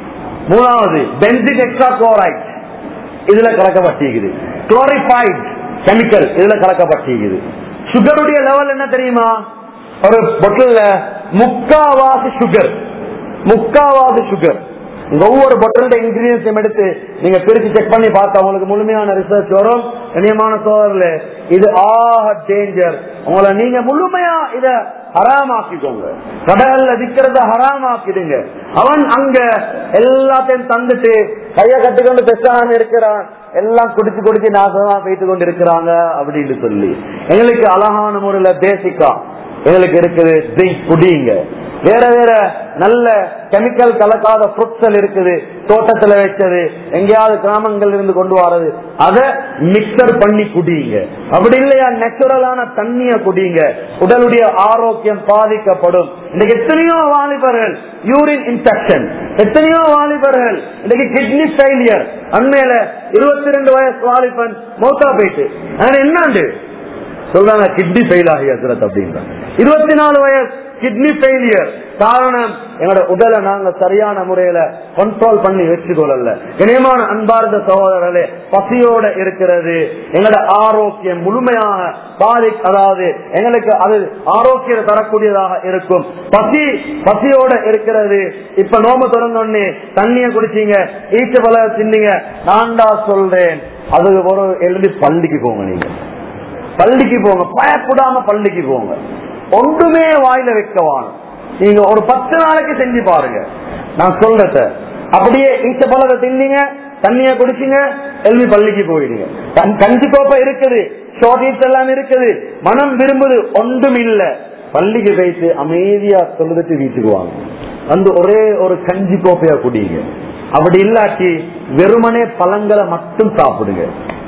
மூணாவது பென்சிக் எக்ஸ்ட்ரா குளோரைட் இதுல கலக்கப்பட்டிருக்குது குளோரிஃபைட் கெமிக்கல் இதுல கலக்கப்பட்டிருக்குது சுகருடைய லெவல் என்ன தெரியுமா ஒரு பொட்டில் முக்காவாசி சுகர் முக்காவாசி சுகர் இந்த ஒவ்வொரு பொட்டலோட இன்கிரீடியன்ஸையும் எடுத்து நீங்க பிரிச்சு செக் பண்ணி பார்த்தா உங்களுக்கு முழுமையான ரிசர்ச் வரும் கண்ணியமான சோதரில் இது ஆக டேஞ்சர் உங்களை நீங்க முழுமையா இத ஹராமாக்கிக்கோங்க கடல்ல விக்கிறத ஹராமாக்கிடுங்க அவன் அங்க எல்லாத்தையும் தந்துட்டு கைய கட்டிக்கொண்டு பெற்றான் இருக்கிறான் எல்லாம் குடிச்சு குடிச்சு நாசமா போயிட்டு கொண்டு இருக்கிறாங்க அப்படின்னு சொல்லி எங்களுக்கு அழகான முறையில பேசிக்கா எங்களுக்கு இருக்குது ட்ரிங்க் குடிங்க வேற வேற நல்ல கெமிக்கல் கலக்காத ஃப்ரூட்ஸ்கள் இருக்குது தோட்டத்துல வச்சது எங்கேயாவது கிராமங்கள் இருந்து கொண்டு வரது அதை மிக்சர் பண்ணி குடிங்க அப்படி இல்லையா நேச்சுரலான தண்ணிய குடிங்க உடலுடைய ஆரோக்கியம் பாதிக்கப்படும் இன்னைக்கு எத்தனையோ வாலிபர்கள் யூரின் இன்ஃபெக்ஷன் எத்தனையோ வாலிபர்கள் இன்னைக்கு கிட்னி ஃபெயிலியர் அண்மையில இருபத்தி ரெண்டு வயசு வாலிபன் மௌத்தா போயிட்டு அதனால என்னாண்டு சொல்றாங்க கிட்னி ஃபெயில் ஆகி ஹசரத் அப்படின்றாங்க இருபத்தி நாலு வயசு கிட்னி ஃபெயிலியர் காரணம் எங்களோட உடலை நாங்க சரியான முறையில கண்ட்ரோல் பண்ணி வச்சுக்கொள்ளல இணையமான அன்பார்ந்த சகோதரர்களே பசியோட இருக்கிறது எங்களோட ஆரோக்கியம் முழுமையாக பாதி அதாவது எங்களுக்கு அது ஆரோக்கியம் தரக்கூடியதாக இருக்கும் பசி பசியோட இருக்கிறது இப்ப நோம திறந்தோடனே தண்ணிய குடிச்சீங்க ஈச்ச பல தின்னீங்க நான்டா சொல்றேன் அது ஒரு எழுதி பள்ளிக்கு போங்க நீங்க பள்ளிக்கு போங்க பயப்படாம பள்ளிக்கு போங்க ஒன்றுமே வாயில வைக்கவான் நீங்க ஒரு பத்து நாளைக்கு செஞ்சு பாருங்க நான் சொல்றத அப்படியே ஈச்ச பழத்தை தின்னீங்க தண்ணிய குடிச்சீங்க எல்வி பள்ளிக்கு போயிடுங்க கண்- கஞ்சி கோப்பை இருக்குது ஷார்டேஜ் எல்லாம் இருக்குது மனம் விரும்புது ஒன்றும் இல்ல பள்ளிக்கு வைத்து அமைதியா சொல்லுதுட்டு வீட்டுக்கு வாங்க வந்து ஒரே ஒரு கஞ்சி கோப்பையா குடிங்க அப்படி இல்லாட்டி வெறுமனே பழங்களை மட்டும் சாப்பிடுங்க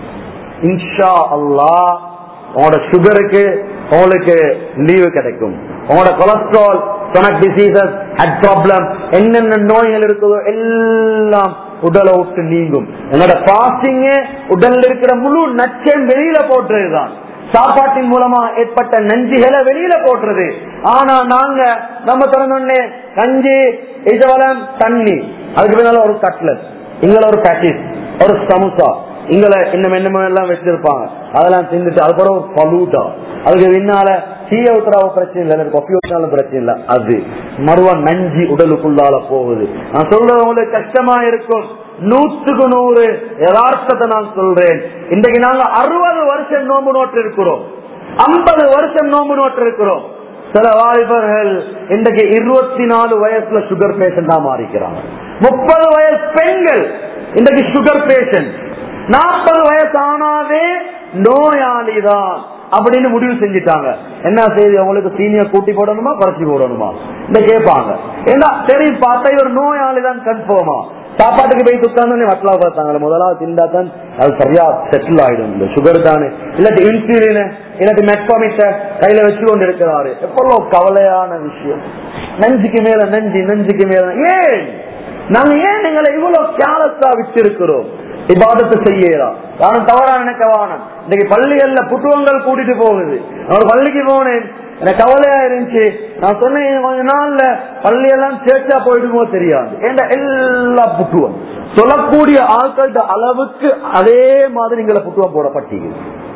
இன்ஷா அல்லாஹ் உங்களோட சுகருக்கு உங்களுக்கு லீவு கிடைக்கும் உங்களோட cholesterol stomach diseases head problem என்னென்ன நோய்கள் இருக்குதோ எல்லாம் உடலை விட்டு நீங்கும் என்னோட பாஸ்டிங் உடல்ல இருக்கிற முழு நச்சம் வெளியில போட்டுறதுதான் சாப்பாட்டின் மூலமா ஏற்பட்ட நஞ்சுகளை வெளியில போட்டுறது ஆனா நாங்க நம்ம திறந்தோடனே கஞ்சி இஜவலம் தண்ணி அதுக்கு பின்னால ஒரு கட்லட் இங்கள ஒரு பேட்டிஸ் ஒரு சமுசா இங்களை இன்னும் என்னமோ எல்லாம் வச்சிருப்பாங்க அதெல்லாம் தின்னுட்டு அதுக்கப்புறம் ஒரு பலூட்டா அதுக்கு பின்னால டீய ஊத்துறாவ பிரச்சனை இல்லை எனக்கு கொப்பி ஊத்தினாலும் பிரச்சனை இல்லை அது மறுவா நஞ்சி உடலுக்குள்ளால போகுது நான் சொல்றது உங்களுக்கு கஷ்டமா இருக்கும் நூற்றுக்கு நூறு யதார்த்தத்தை நான் சொல்றேன் இன்றைக்கு நாங்க அறுபது வருஷம் நோம்பு நோட்டு இருக்கிறோம் ஐம்பது வருஷம் நோம்பு நோட்டு இருக்கிறோம் சில வாலிபர்கள் இன்றைக்கு இருபத்தி நாலு வயசுல சுகர் பேஷண்டா மாறிக்கிறாங்க முப்பது வயசு பெண்கள் இன்றைக்கு சுகர் பேஷண்ட் நாற்பது வயசு ஆனாவே நோயாளி தான் அப்படின்னு முடிவு செஞ்சுட்டாங்க என்ன செய்தி அவங்களுக்கு சீனியர் கூட்டி போடணுமா குறைச்சி போடணுமா இந்த கேட்பாங்க ஏன்னா சரி பார்த்தா இவர் நோயாளி தான் கன்ஃபார்மா சாப்பாட்டுக்கு போய் உட்கார்ந்து வட்டலா பார்த்தாங்க முதலாவது திண்டா தான் அது சரியா செட்டில் ஆயிடும் இந்த சுகர் தானே இல்லாட்டி இன்சுலின் இல்லாட்டி மெட்பாமிட்ட கையில வச்சு கொண்டு இருக்கிறாரு எவ்வளவு கவலையான விஷயம் நஞ்சுக்கு மேல நஞ்சு நஞ்சுக்கு மேல ஏன் நாங்க ஏன் எங்களை இவ்வளவு கேலஸா வச்சிருக்கிறோம் இபாதத்தை செய்யலாம் யாரும் தவறா நினைக்க வானம் இன்னைக்கு பள்ளிகள்ல புத்துவங்கள் கூட்டிட்டு போகுது நான் ஒரு பள்ளிக்கு போனேன் எனக்கு கவலையா இருந்துச்சு நான் சொன்னேன் கொஞ்ச நாள்ல பள்ளி எல்லாம் சேர்ச்சா போயிடுமோ தெரியாது ஏன்டா எல்லா புத்துவம் சொல்லக்கூடிய ஆட்கள்ட அளவுக்கு அதே மாதிரி எங்களை புத்துவம் போடப்பட்டீங்க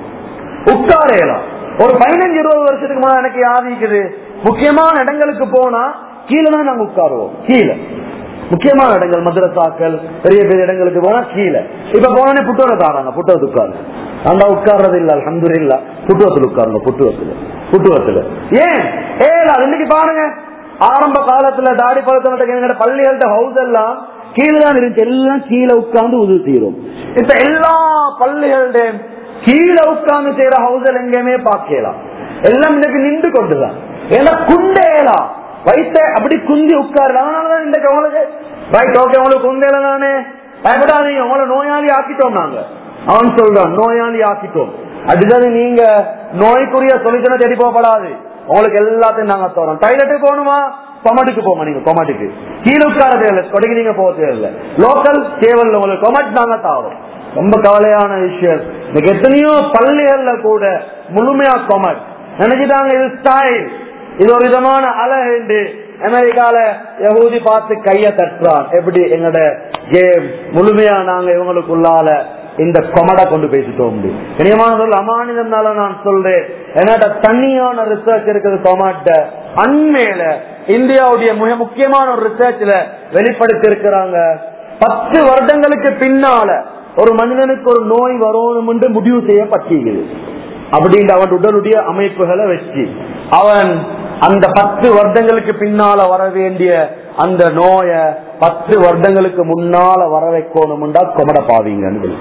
உட்காரலாம் ஒரு பதினஞ்சு இருபது வருஷத்துக்கு முன்னாடி எனக்கு யாதிக்குது முக்கியமான இடங்களுக்கு போனா கீழே தான் நாங்க உட்காருவோம் கீழே முக்கியமான இடங்கள் மதுரசாக்கள் பெரிய பெரிய இடங்களுக்கு போனா கீழே இப்ப போனே புட்டுவரை தாராங்க புட்டுவத்து உட்காரு அந்த உட்கார்றது இல்ல அலமது இல்ல புட்டுவத்தில் உட்காருங்க புட்டுவத்துல புட்டுவத்துல ஏன் ஏல இன்னைக்கு பாருங்க ஆரம்ப காலத்துல தாடி பழத்தின எங்களோட பள்ளிகள்ட்ட ஹவுஸ் எல்லாம் கீழே தான் இருந்துச்சு எல்லாம் கீழே உட்கார்ந்து உதவி செய்யறோம் இப்ப எல்லா பள்ளிகளுடைய கீழே உட்கார்ந்து செய்யற ஹவுஸ் எங்கேயுமே பார்க்கலாம் எல்லாம் இன்னைக்கு நின்று கொண்டுதான் ஏன்னா குண்டேலாம் வைத்த அப்படி குந்தி உட்காரு அதனாலதான் இந்த உங்களுக்கு ரைட் ஓகே உங்களுக்கு குந்தேல தானே பயப்படாதீங்க உங்களை நோயாளி ஆக்கிட்டோம் நாங்க அவன் சொல்றான் நோயாளி ஆக்கிட்டோம் அதுதானே நீங்க நோய்க்குரிய சொல்யூஷனை தேடி போகப்படாது உங்களுக்கு எல்லாத்தையும் நாங்க தரோம் டைலெட்டுக்கு போகணுமா கொமட்டுக்கு போமா நீங்க கொமட்டுக்கு கீழே உட்கார தேவையில்லை கொடைக்கு நீங்க போக தேவையில்லை லோக்கல் கேவல்ல உங்களுக்கு கொமட் நாங்க தாரோம் ரொம்ப கவலையான விஷயம் இன்னைக்கு எத்தனையோ பள்ளிகள்ல கூட முழுமையா கொமட் நினைச்சிட்டாங்க இது ஸ்டைல் இது ஒரு விதமான அழகு அமெரிக்கால யகூதி பார்த்து கைய தட்டுறான் எப்படி எங்கட கேம் முழுமையா நாங்க இவங்களுக்குள்ளால இந்த கொமடை கொண்டு பேசிட்டோம் இனியமானவர்கள் அமானிதம்னால நான் சொல்றேன் என்னோட தனியான ரிசர்ச் இருக்குது கொமாட்ட அண்மையில இந்தியாவுடைய மிக முக்கியமான ஒரு ரிசர்ச்ல வெளிப்படுத்தி இருக்கிறாங்க பத்து வருடங்களுக்கு பின்னால ஒரு மனிதனுக்கு ஒரு நோய் வரணும் என்று முடிவு செய்யப்பட்டிருக்குது அப்படின்ற அவன் உடலுடைய அமைப்புகளை வச்சு அவன் அந்த பத்து வருடங்களுக்கு பின்னால வர வேண்டிய அந்த நோய பத்து வருடங்களுக்கு முன்னால வர வைக்கணும்டா கொமட பாவீங்கன்னு சொல்லி.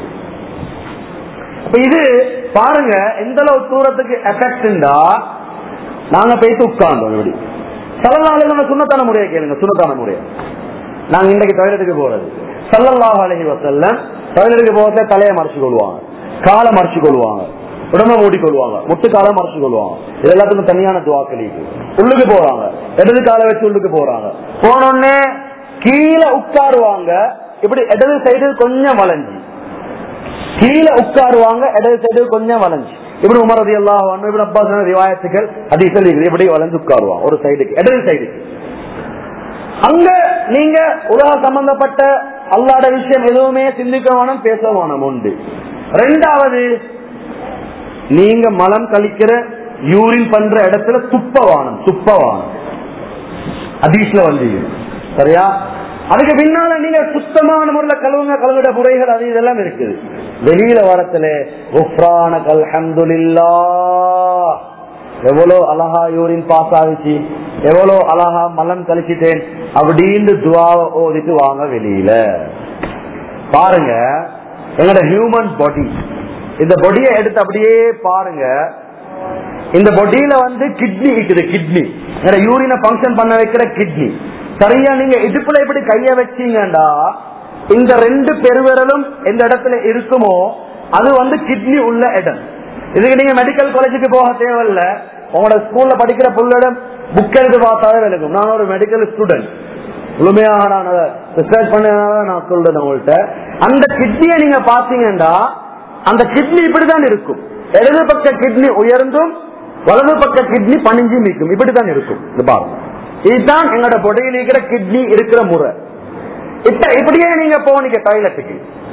இப்ப இது பாருங்க எந்த அளவு தூரத்துக்கு எஃபெக்ட்ண்டா நாங்க போயிட்டு உட்கார்ந்தோம் இப்படி சில நாளுங்க சுண்ணத்தான முறையை கேளுங்க சுண்ணத்தான முறையை நாங்க இன்றைக்கு டாய்லெட்டுக்கு போறது சல்லல்லாஹு அலைஹி வஸல்லம் டாய்லெட்டுக்கு போறதுல தலையை மறைச்சு கொள்வாங்க காலை மறைச்சு கொள்வாங்க உடம்ப மூடி கொள்வாங்க முட்டு காலை மறைச்சு கொள்வாங்க இது எல்லாத்துக்கும் தனியான துவாக்களிக்கு உள்ளுக்கு போறாங்க இடது காலை வச்சு உள்ளுக்கு போறாங்க போனோடனே கீழே உட்காருவாங்க இப்படி இடது சைடு கொஞ்சம் வளைஞ்சு கீழே உட்காருவாங்க இடது சைடு கொஞ்சம் வளைஞ்சு இப்படி உமரது எல்லாம் இப்படி அப்பாஸ் ரிவாயத்துகள் அதிக இப்படி வளைஞ்சு உட்காருவாங்க ஒரு சைடுக்கு இடது சைடுக்கு அங்க நீங்க உலக சம்பந்தப்பட்ட அல்லாட விஷயம் எதுவுமே சிந்திக்க வேணும் பேச வேணும் உண்டு ரெண்டாவது நீங்க மலம் கழிக்கிற யூரின் பண்ற இடத்துல துப்பவானம் துப்பவானம் அதீஸ்ல வந்து சரியா அதுக்கு பின்னால நீங்க சுத்தமான முறையில கழுவுங்க கழுவிட முறைகள் அது இதெல்லாம் இருக்குது வெளியில வரத்துல உஃப்ரான அல்ஹம்துலில்லா எவ்வளவு அழகா யூரின் பாஸ் ஆகுச்சு எவ்வளவு அழகா மலம் கழிச்சிட்டேன் அப்படின்னு துவாவை ஓதிட்டு வாங்க வெளியில பாருங்க எங்களோட ஹியூமன் பாடி இந்த பொடியை எடுத்து அப்படியே பாருங்க இந்த பொடியில வந்து கிட்னி இருக்குது கிட்னி யூரினை பங்கன் பண்ண வைக்கிற கிட்னி சரியா நீங்க இடுப்புல இப்படி கைய வச்சீங்கடா இந்த ரெண்டு பெருவிரலும் எந்த இடத்துல இருக்குமோ அது வந்து கிட்னி உள்ள இடம் இதுக்கு நீங்க மெடிக்கல் காலேஜுக்கு போக தேவையில்ல உங்களோட ஸ்கூல்ல படிக்கிற புள்ளிடம் புக் எடுத்து பார்த்தாவே விளக்கும் நான் ஒரு மெடிக்கல் ஸ்டூடெண்ட் முழுமையாக நான் ரிசர்ச் பண்ணதுனால நான் சொல்றேன் உங்கள்கிட்ட அந்த கிட்னியை நீங்க பாத்தீங்கன்னா அந்த கிட்னி இப்படிதான் இருக்கும் இடது பக்க கிட்னி உயர்ந்தும் வலது பக்க கிட்னி பணிஞ்சு நிற்கும் இப்படித்தான் இருக்கும் இது பாருங்க இதுதான் எங்களோட பொடையில் இருக்கிற கிட்னி இருக்கிற முறை இப்ப இப்படியே நீங்க போனீங்க டாய்லெட்டுக்கு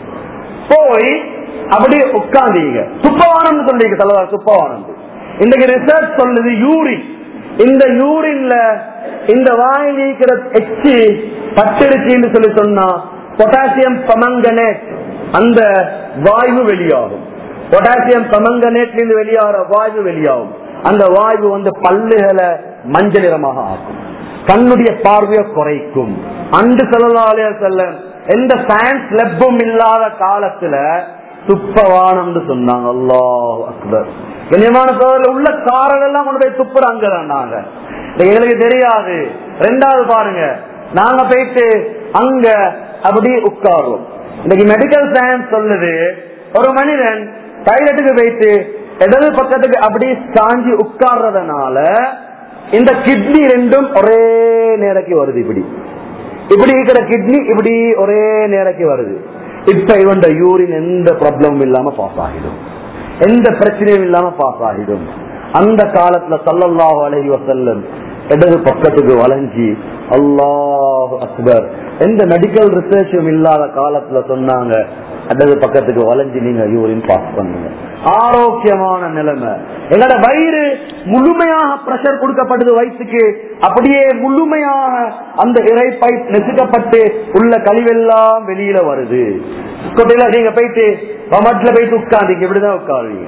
போய் அப்படியே உட்கார்ந்தீங்க துப்பவானம் சொல்றீங்க தலைவர் துப்பவானம் இன்னைக்கு ரிசர்ச் சொல்லுது யூரின் இந்த யூரின்ல இந்த வாயில் இருக்கிற எச்சி பட்டிருச்சின்னு சொல்லி சொன்னா பொட்டாசியம் பமங்கனேட் அந்த வாயு வெளியாகும் பொட்டாசியம் பமங்கனேட்ல இருந்து வெளியாகிற வாயு வெளியாகும் அந்த வாயு வந்து பல்லுகளை மஞ்சள் நிறமாக ஆக்கும் கண்ணுடைய பார்வையை குறைக்கும் அன்று செல்லாலே செல்ல எந்த சயின்ஸ் லெப்பும் இல்லாத காலத்துல துப்பவானம்னு சொன்னாங்க அல்லாஹ் அக்பர் கண்ணியமான சோதரில் உள்ள காரல் எல்லாம் கொண்டு போய் துப்புறாங்க நாங்க எங்களுக்கு தெரியாது ரெண்டாவது பாருங்க நாங்க போயிட்டு அங்க அப்படி உட்காருவோம் இன்னைக்கு மெடிக்கல் சயின்ஸ் சொல்லுது ஒரு மனிதன் டாய்லெட்டுக்கு போயிட்டு இடது பக்கத்துக்கு அப்படி சாஞ்சி உட்கார்றதுனால இந்த கிட்னி ரெண்டும் ஒரே நேரக்கு வருது இப்படி இப்படி இருக்கிற கிட்னி இப்படி ஒரே நேரக்கு வருது இப்ப இவன் யூரின் எந்த ப்ராப்ளமும் இல்லாம பாஸ் ஆகிடும் எந்த பிரச்சனையும் இல்லாம பாஸ் ஆகிடும் அந்த காலத்துல சல்லல்லாஹு அலைஹி வஸல்லம் இடது பக்கத்துக்கு வளைஞ்சி அல்லாஹ் அக்பர் எந்த மெடிக்கல் ரிசர்ச்சும் இல்லாத காலத்துல சொன்னாங்க இடது பக்கத்துக்கு வளைஞ்சு நீங்க யூரின் பாஸ் பண்ணுங்க ஆரோக்கியமான நிலைமை எங்களோட வயிறு முழுமையாக பிரஷர் கொடுக்கப்படுது வயிற்றுக்கு அப்படியே முழுமையாக அந்த இறைப்பை நெசுக்கப்பட்டு உள்ள கழிவெல்லாம் வெளியில வருது கொட்டையில நீங்க போயிட்டு கமட்ல போயிட்டு உட்கார்ந்தீங்க இப்படிதான் உட்காருவீங்க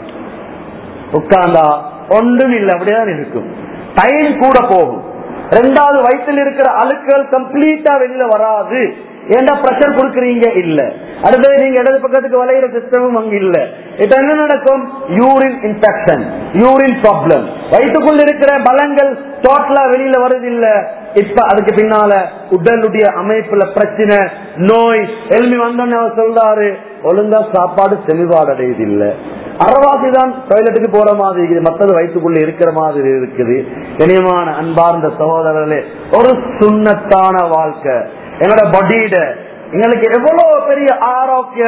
உட்கார்ந்தா ஒன்றும் இல்லை அப்படியேதான் இருக்கும் டைம் கூட போகும் ரெண்டாவது வயிற்றில் இருக்கிற அழுக்குகள் கம்ப்ளீட்டா வெளியில வராது ஏன்டா பிரஷர் கொடுக்கறீங்க இல்ல அடுத்தது நீங்க இடது பக்கத்துக்கு வளையிற சிஸ்டமும் அங்க இல்ல இப்ப என்ன நடக்கும் யூரின் இன்ஃபெக்ஷன் யூரின் ப்ராப்ளம் வயிற்றுக்குள்ள இருக்கிற பலங்கள் டோட்டலா வெளியில வருது இல்ல இப்ப அதுக்கு பின்னால உடலுடைய அமைப்புல பிரச்சனை நோய் எழுமி வந்தோன்னு அவர் சொல்றாரு ஒழுங்கா சாப்பாடு செழிவாடு அடையுது இல்ல அறவாசி தான் டாய்லெட்டுக்கு போற மாதிரி இருக்குது மற்றது வயிற்றுக்குள்ள இருக்கிற மாதிரி இருக்குது இனியமான அன்பார்ந்த சகோதரர்களே ஒரு சுண்ணத்தான வாழ்க்கை எங்களோட பாடியிட எங்களுக்கு எவ்வளவு பெரிய ஆரோக்கியம்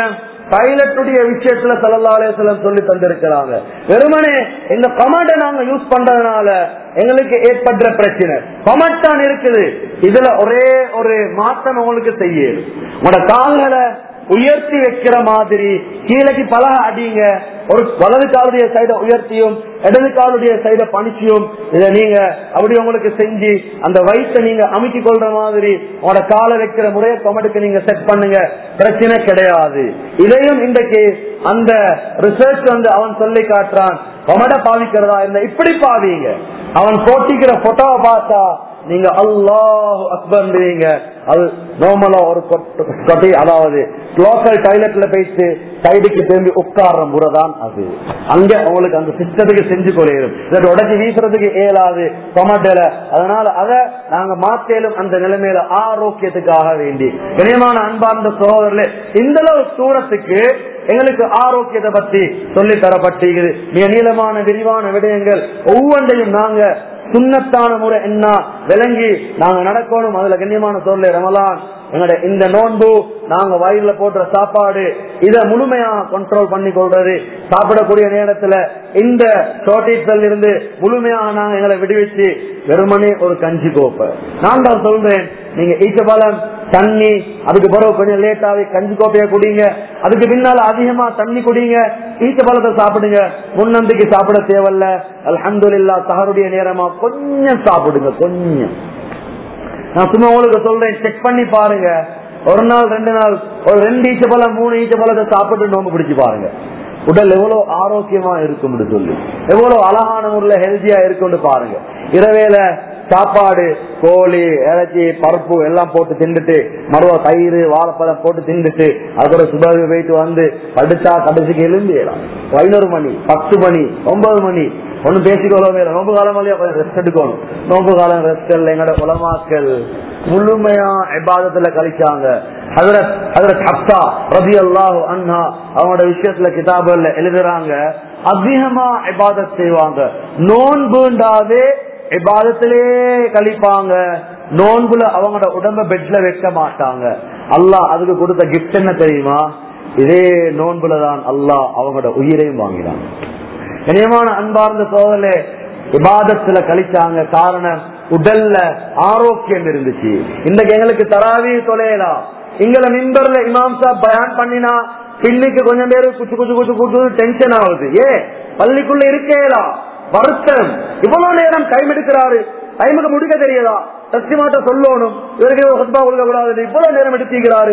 டைலட்டுடைய விஷயத்துல சல்லா அலிஸ்லம் சொல்லி தந்திருக்கிறாங்க வெறுமனே இந்த கமெண்ட நாங்க யூஸ் பண்றதுனால எங்களுக்கு ஏற்படுற பிரச்சனை கமெண்ட் தான் இருக்குது இதுல ஒரே ஒரு மாற்றம் உங்களுக்கு செய்யும் உங்களோட கால்களை உயர்த்தி வைக்கிற மாதிரி கீழக்கு பலக அடிங்க ஒரு வலது காலுடைய சைட உயர்த்தியும் இடது காலுடைய சைட பணிச்சியும் இதை நீங்க அப்படி உங்களுக்கு செஞ்சு அந்த வயிற்றை நீங்க அமைக்கிக் கொள்ற மாதிரி உங்களோட காலை வைக்கிற முறையை கொமடுக்கு நீங்க செட் பண்ணுங்க பிரச்சனை கிடையாது இதையும் இன்றைக்கு அந்த ரிசர்ச் வந்து அவன் சொல்லி காட்டுறான் கொமட பாவிக்கிறதா இருந்தா இப்படி பாவிங்க அவன் போட்டிக்கிற போட்டோவை பார்த்தா நீங்க அல்லாஹ் அக்பர்ன்றீங்க அது நார்மலா ஒரு கொட்டி அதாவது லோக்கல் டாய்லெட்ல போயிட்டு சைடுக்கு திரும்பி உட்கார்ற முறை தான் அது அங்க உங்களுக்கு அந்த சிஸ்டத்துக்கு செஞ்சு கொள்ளையிடும் இதை உடச்சி வீசுறதுக்கு இயலாது டொமேட்டோல அதனால அதை நாங்க மாத்தேலும் அந்த நிலைமையில ஆரோக்கியத்துக்காக வேண்டி இணையமான அன்பார்ந்த சோதரில் இந்த அளவு தூரத்துக்கு எங்களுக்கு ஆரோக்கியத்தை பத்தி சொல்லி தரப்பட்டிருக்குது மிக நீளமான விரிவான விடயங்கள் ஒவ்வொன்றையும் நாங்க சுண்ணத்தான முறை என்ன விளங்கி நாங்க நடக்கணும் அதுல கண்ணியமான சொல்ல ரமலான் எங்கட இந்த நோன்பு நாங்க வயிறுல போடுற சாப்பாடு இத முழுமையா கண்ட்ரோல் பண்ணி கொள்றது சாப்பிடக்கூடிய நேரத்துல இந்த ஷார்டேஜ்ல இருந்து முழுமையாக நாங்க எங்களை விடுவிச்சு வெறுமனே ஒரு கஞ்சி கோப்பை நான் தான் சொல்றேன் நீங்க ஈச்சபலம் தண்ணி அதுக்கு பிறகு கொஞ்சம் லேட்டாவே கஞ்சி கோப்பைய குடிங்க அதுக்கு பின்னால அதிகமா தண்ணி குடிங்க ஈச்ச பழத்தை சாப்பிடுங்க முன்னம்பிக்கை சாப்பிட தேவையில்ல அல்ஹம்துலில்லா சஹருடைய நேரமா கொஞ்சம் சாப்பிடுங்க கொஞ்சம் நான் சும்மா உங்களுக்கு சொல்றேன் செக் பண்ணி பாருங்க ஒரு நாள் ரெண்டு நாள் ஒரு ரெண்டு ஈச்ச பழம் மூணு ஈச்ச பழத்தை சாப்பிட்டு நோம்பு பிடிச்சு பாருங்க உடல் எவ்வளவு ஆரோக்கியமா இருக்கும்னு சொல்லி எவ்வளவு அழகான முறையில ஹெல்த்தியா இருக்கும்னு பாருங்க இரவேல சாப்பாடு கோழி இறைச்சி பருப்பு எல்லாம் போட்டு தின்னுட்டு மறுவ தயிர் வாழைப்பழம் போட்டு தின்னுட்டு அதுக்கப்புறம் சுபகு போயிட்டு வந்து படுத்தா கடைசிக்கு எலும்பிடலாம் பதினோரு மணி பத்து மணி ஒன்பது மணி ஒன்னும் பேசிக்கொள்ளவே இல்லை நோம்பு காலம் வழியா கொஞ்சம் ரெஸ்ட் எடுக்கணும் நோம்பு காலம் ரெஸ்ட் இல்லை எங்களோட உலமாக்கள் முழுமையா இபாதத்துல கழிச்சாங்க ஹதரத் ஹதரத் ஹப்சா ரபி அல்லாஹ் அண்ணா அவங்களோட விஷயத்துல கிதாபுல எழுதுறாங்க அதிகமா இபாதத் செய்வாங்க நோன்புண்டாவே இபாதத்திலே கழிப்பாங்க நோன்புல அவங்களோட உடம்ப பெட்ல வைக்க மாட்டாங்க அல்லாஹ் அதுக்கு கொடுத்த கிஃப்ட் என்ன தெரியுமா இதே நோன்புல தான் அல்லாஹ் அவங்களோட உயிரையும் வாங்கினாங்க இனியமான அன்பார்ந்த சோதனை விவாதத்துல கழிச்சாங்க காரணம் உடல்ல ஆரோக்கியம் இருந்துச்சு இன்னைக்கு எங்களுக்கு தராவி தொலையலாம் எங்களை மின்பர்ல இமாம் சாப் பயான் பண்ணினா பின்னுக்கு கொஞ்சம் பேரு குச்சு குச்சு குச்சு குச்சு டென்ஷன் ஆகுது ஏ பள்ளிக்குள்ள இருக்கேலாம் வருத்தம் இவ்வளவு நேரம் டைம் எடுக்கிறாரு டைமுக்கு முடிக்க தெரியாதா சத்தியமாட்ட சொல்லணும் இவருக்கு ஹஸ்பா கொடுக்க கூடாது இவ்வளவு நேரம் எடுத்துக்கிறாரு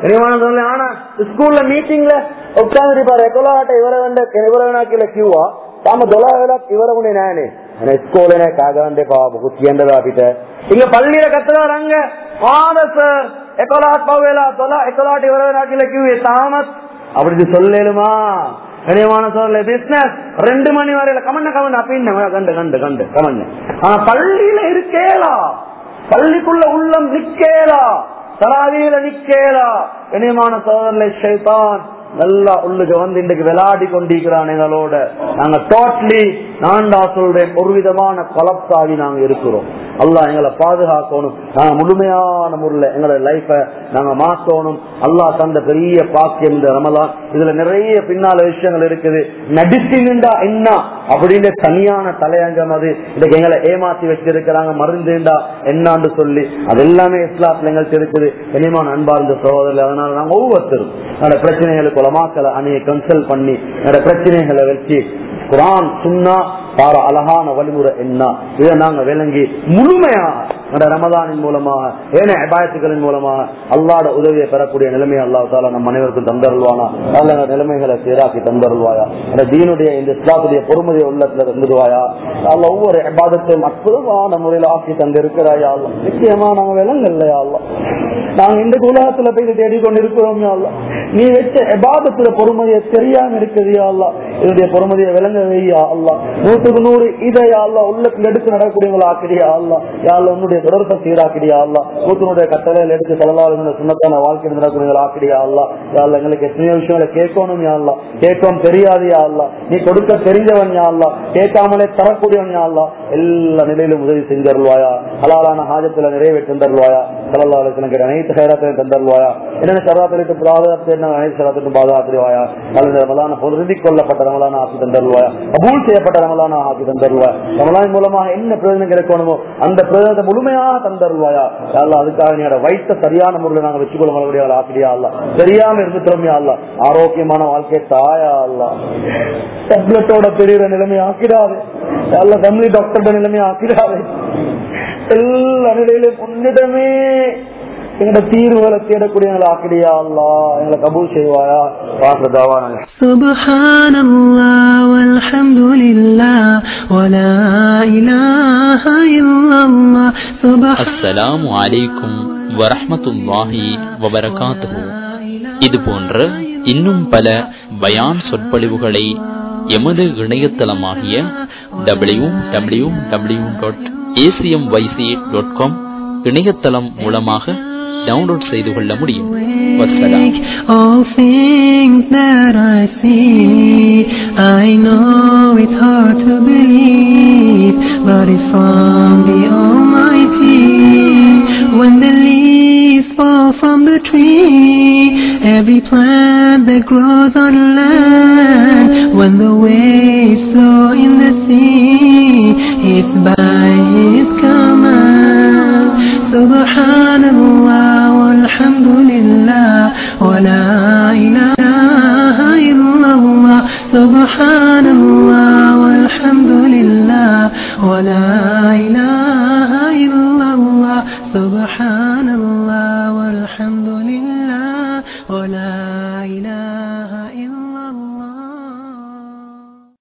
ஆனா ஸ்கூல்ல மீட்டிங்ல உட்காந்து பாரு எக்கோலாட்ட இவரை வந்து இவரை நாக்கில கியூவா தாம தொலாவேல இவரை உடனே நானே ஸ்கூலே காகண்டே பாபு කියන්නදා අපිට இங்க பள்ளியில கத்துறாங்க ஆன சார் எக்கோலாட் பாவேலா தொலா எக்கோலாட் இவரை நாக்கில கியூவே தாமத் அப்படி சொல்லலுமா கனியமான சொல்ல பிசினஸ் ரெண்டு மணி வரையில கமண்ண கமண்ண அப்படின்னு கண்டு கண்டு கண்டு கமண்ண ஆனா பள்ளியில இருக்கேலா பள்ளிக்குள்ள உள்ளம் நிக்கேலா தலாவியில நிக்கேலா கனியமான சோதரில் ஷைதான் நல்லா உள்ளுக்கு வந்து இன்றைக்கு விளையாடி கொண்டிருக்கிறான் எங்களோட நாங்க டோட்டலி நான்டா சொல்றேன் ஒரு விதமான கொலப்சாகி நாங்க இருக்கிறோம் அல்லாஹ் எங்களை பாதுகாக்கணும் நாங்க முழுமையான முறையில் எங்களோட லைஃப நாங்க மாற்றணும் அல்லாஹ் தந்த பெரிய பாக்கியம் இந்த ரமலான் இதுல நிறைய பின்னால விஷயங்கள் இருக்குது மெடிசின்டா என்ன அப்படின்னு தனியான தலையங்கம் அது இன்னைக்கு எங்களை ஏமாத்தி வச்சிருக்கிறாங்க மருந்துண்டா என்னான்னு சொல்லி அது எல்லாமே இஸ்லாத்துல எங்கள்கிட்ட இருக்குது இனிமான அன்பார்ந்த சகோதரர் அதனால நாங்க ஒவ்வொருத்தரும் என்னோட பிரச்சனைகளுக்கு உலமாக்களை அணைய கன்சல்ட் பண்ணி என்னோட பிரச்சனைகளை வச்சு குரான் சுண்ணா பார அழகான வழிமுறை என்ன இதை நாங்க விளங்கி முழுமையாக என்னோட ரமதானின் மூலமாக ஏனைய அபாயத்துகளின் மூலமாக அல்லாட உதவியை பெறக்கூடிய நிலைமையை அல்லாஹ் தாலா நம் அனைவருக்கும் தந்தருள்வானா நல்ல நிலைமைகளை சீராக்கி தந்தருள்வாயா அந்த தீனுடைய இந்த இஸ்லாத்துடைய பொறுமதியை உள்ளத்துல தந்துடுவாயா அல்ல ஒவ்வொரு அபாதத்தையும் அற்புதமான முறையில் ஆக்கி தந்திருக்கிறாயா அல்ல நிச்சயமா நாங்க விலங்கல்லையா அல்ல நாங்க இந்த உலகத்துல போய் தேடிக்கொண்டு இருக்கிறோம் அல்ல நீ வச்ச எபாதத்துல பொறுமதியை தெரியாம இருக்கிறியா அல்ல இதனுடைய பொறுமதியை விளங்க வையா அல்ல நூற்றுக்கு நூறு இதை அல்ல உள்ளத்துல எடுத்து நடக்கக்கூடியவங்களா ஆக்கிறியா அல்ல யாழ்ல உன்னுடைய தொடர்பை சீராக்கிடியா அல்லா கூத்தனுடைய கட்டளையில் எடுத்து செலவாளுங்க சுண்ணத்தான வாழ்க்கை நடக்கூடிய ஆக்கிடியா அல்லா யாழ்ல எங்களுக்கு எத்தனையோ விஷயங்களை கேட்கணும் யா அல்லா கேட்கவும் தெரியாது யா அல்லா நீ கொடுக்க தெரிஞ்சவன் யா அல்லா கேட்காமலே தரக்கூடியவன் யா அல்லா எல்லா நிலையிலும் உதவி செஞ்சருள்வாயா ஹலாலான ஹாஜத்துல நிறைவேற்றி தந்தருள்வாயா சலல்லா அலுவலனுக்கு அனைத்து ஹேரத்தையும் தந்தருள்வாயா என்னென்ன சராத்திரிக்கு பாதுகாத்து என்ன அனைத்து சராத்திற்கும் பாதுகாத்துருவாயா அல்லது ரமலான பொருந்தி கொள்ளப்பட்ட ரமலான ஆக்கி தந்தருள்வாயா கபூல் செய்யப்பட்ட ரமலான ஆக்கி தந்தருள்வாயா ரமலான் மூலமாக என்ன பிரயோஜனம் கிடைக்கணுமோ அந்த பிரயோஜனத்தை முழுமையாக தந்தருள்வாயா அல்ல அதுக்காக நீட வைத்த சரியான முறையில் நாங்கள் வச்சுக்கொள்ள முடியாது ஆக்கிடியா அல்ல தெரியாம இருந்துட்டோம் யா அல்ல ஆரோக்கியமான வாழ்க்கை தாயா அல்ல டேப்லெட்டோட பெரிய நிலைமை ஆக்கிடாது அல்ல ஃபேமிலி டாக்டரோட நிலைமை ஆக்கிடாது எல்லா நிலையிலும் உன்னிடமே எங்களோட தீர்வுகளை தேடக்கூடிய எங்களை ஆக்கிடியா அல்லா எங்களை கபூல் செய்வாயா பாக்குறதாவா سبحان الله والحمد لله ولا إله إلا الله سبحان அஸ்ஸலாமு அலைக்கும் வரஹ்மத்துல்லாஹி வபரகாத்துஹு இது போன்ற இன்னும் பல பயான் சொற்பொழிவுகளை எமது இணையதளமாகிய W W W dot ACM YC dot com இணையதளம் மூலமாக டவுன்லோட் செய்து கொள்ள முடியும் வசலாம் All things that I see, I know it's hard to believe, but it's from the Almighty. When the leaves fall from the tree, every plant that grows on land, when the waves flow in the sea, it's by His command. Subhanallah walhamdulillah wa la ilaha illallah. Subhanallah walhamdulillah wa la ilaha illallah. Subhanallah.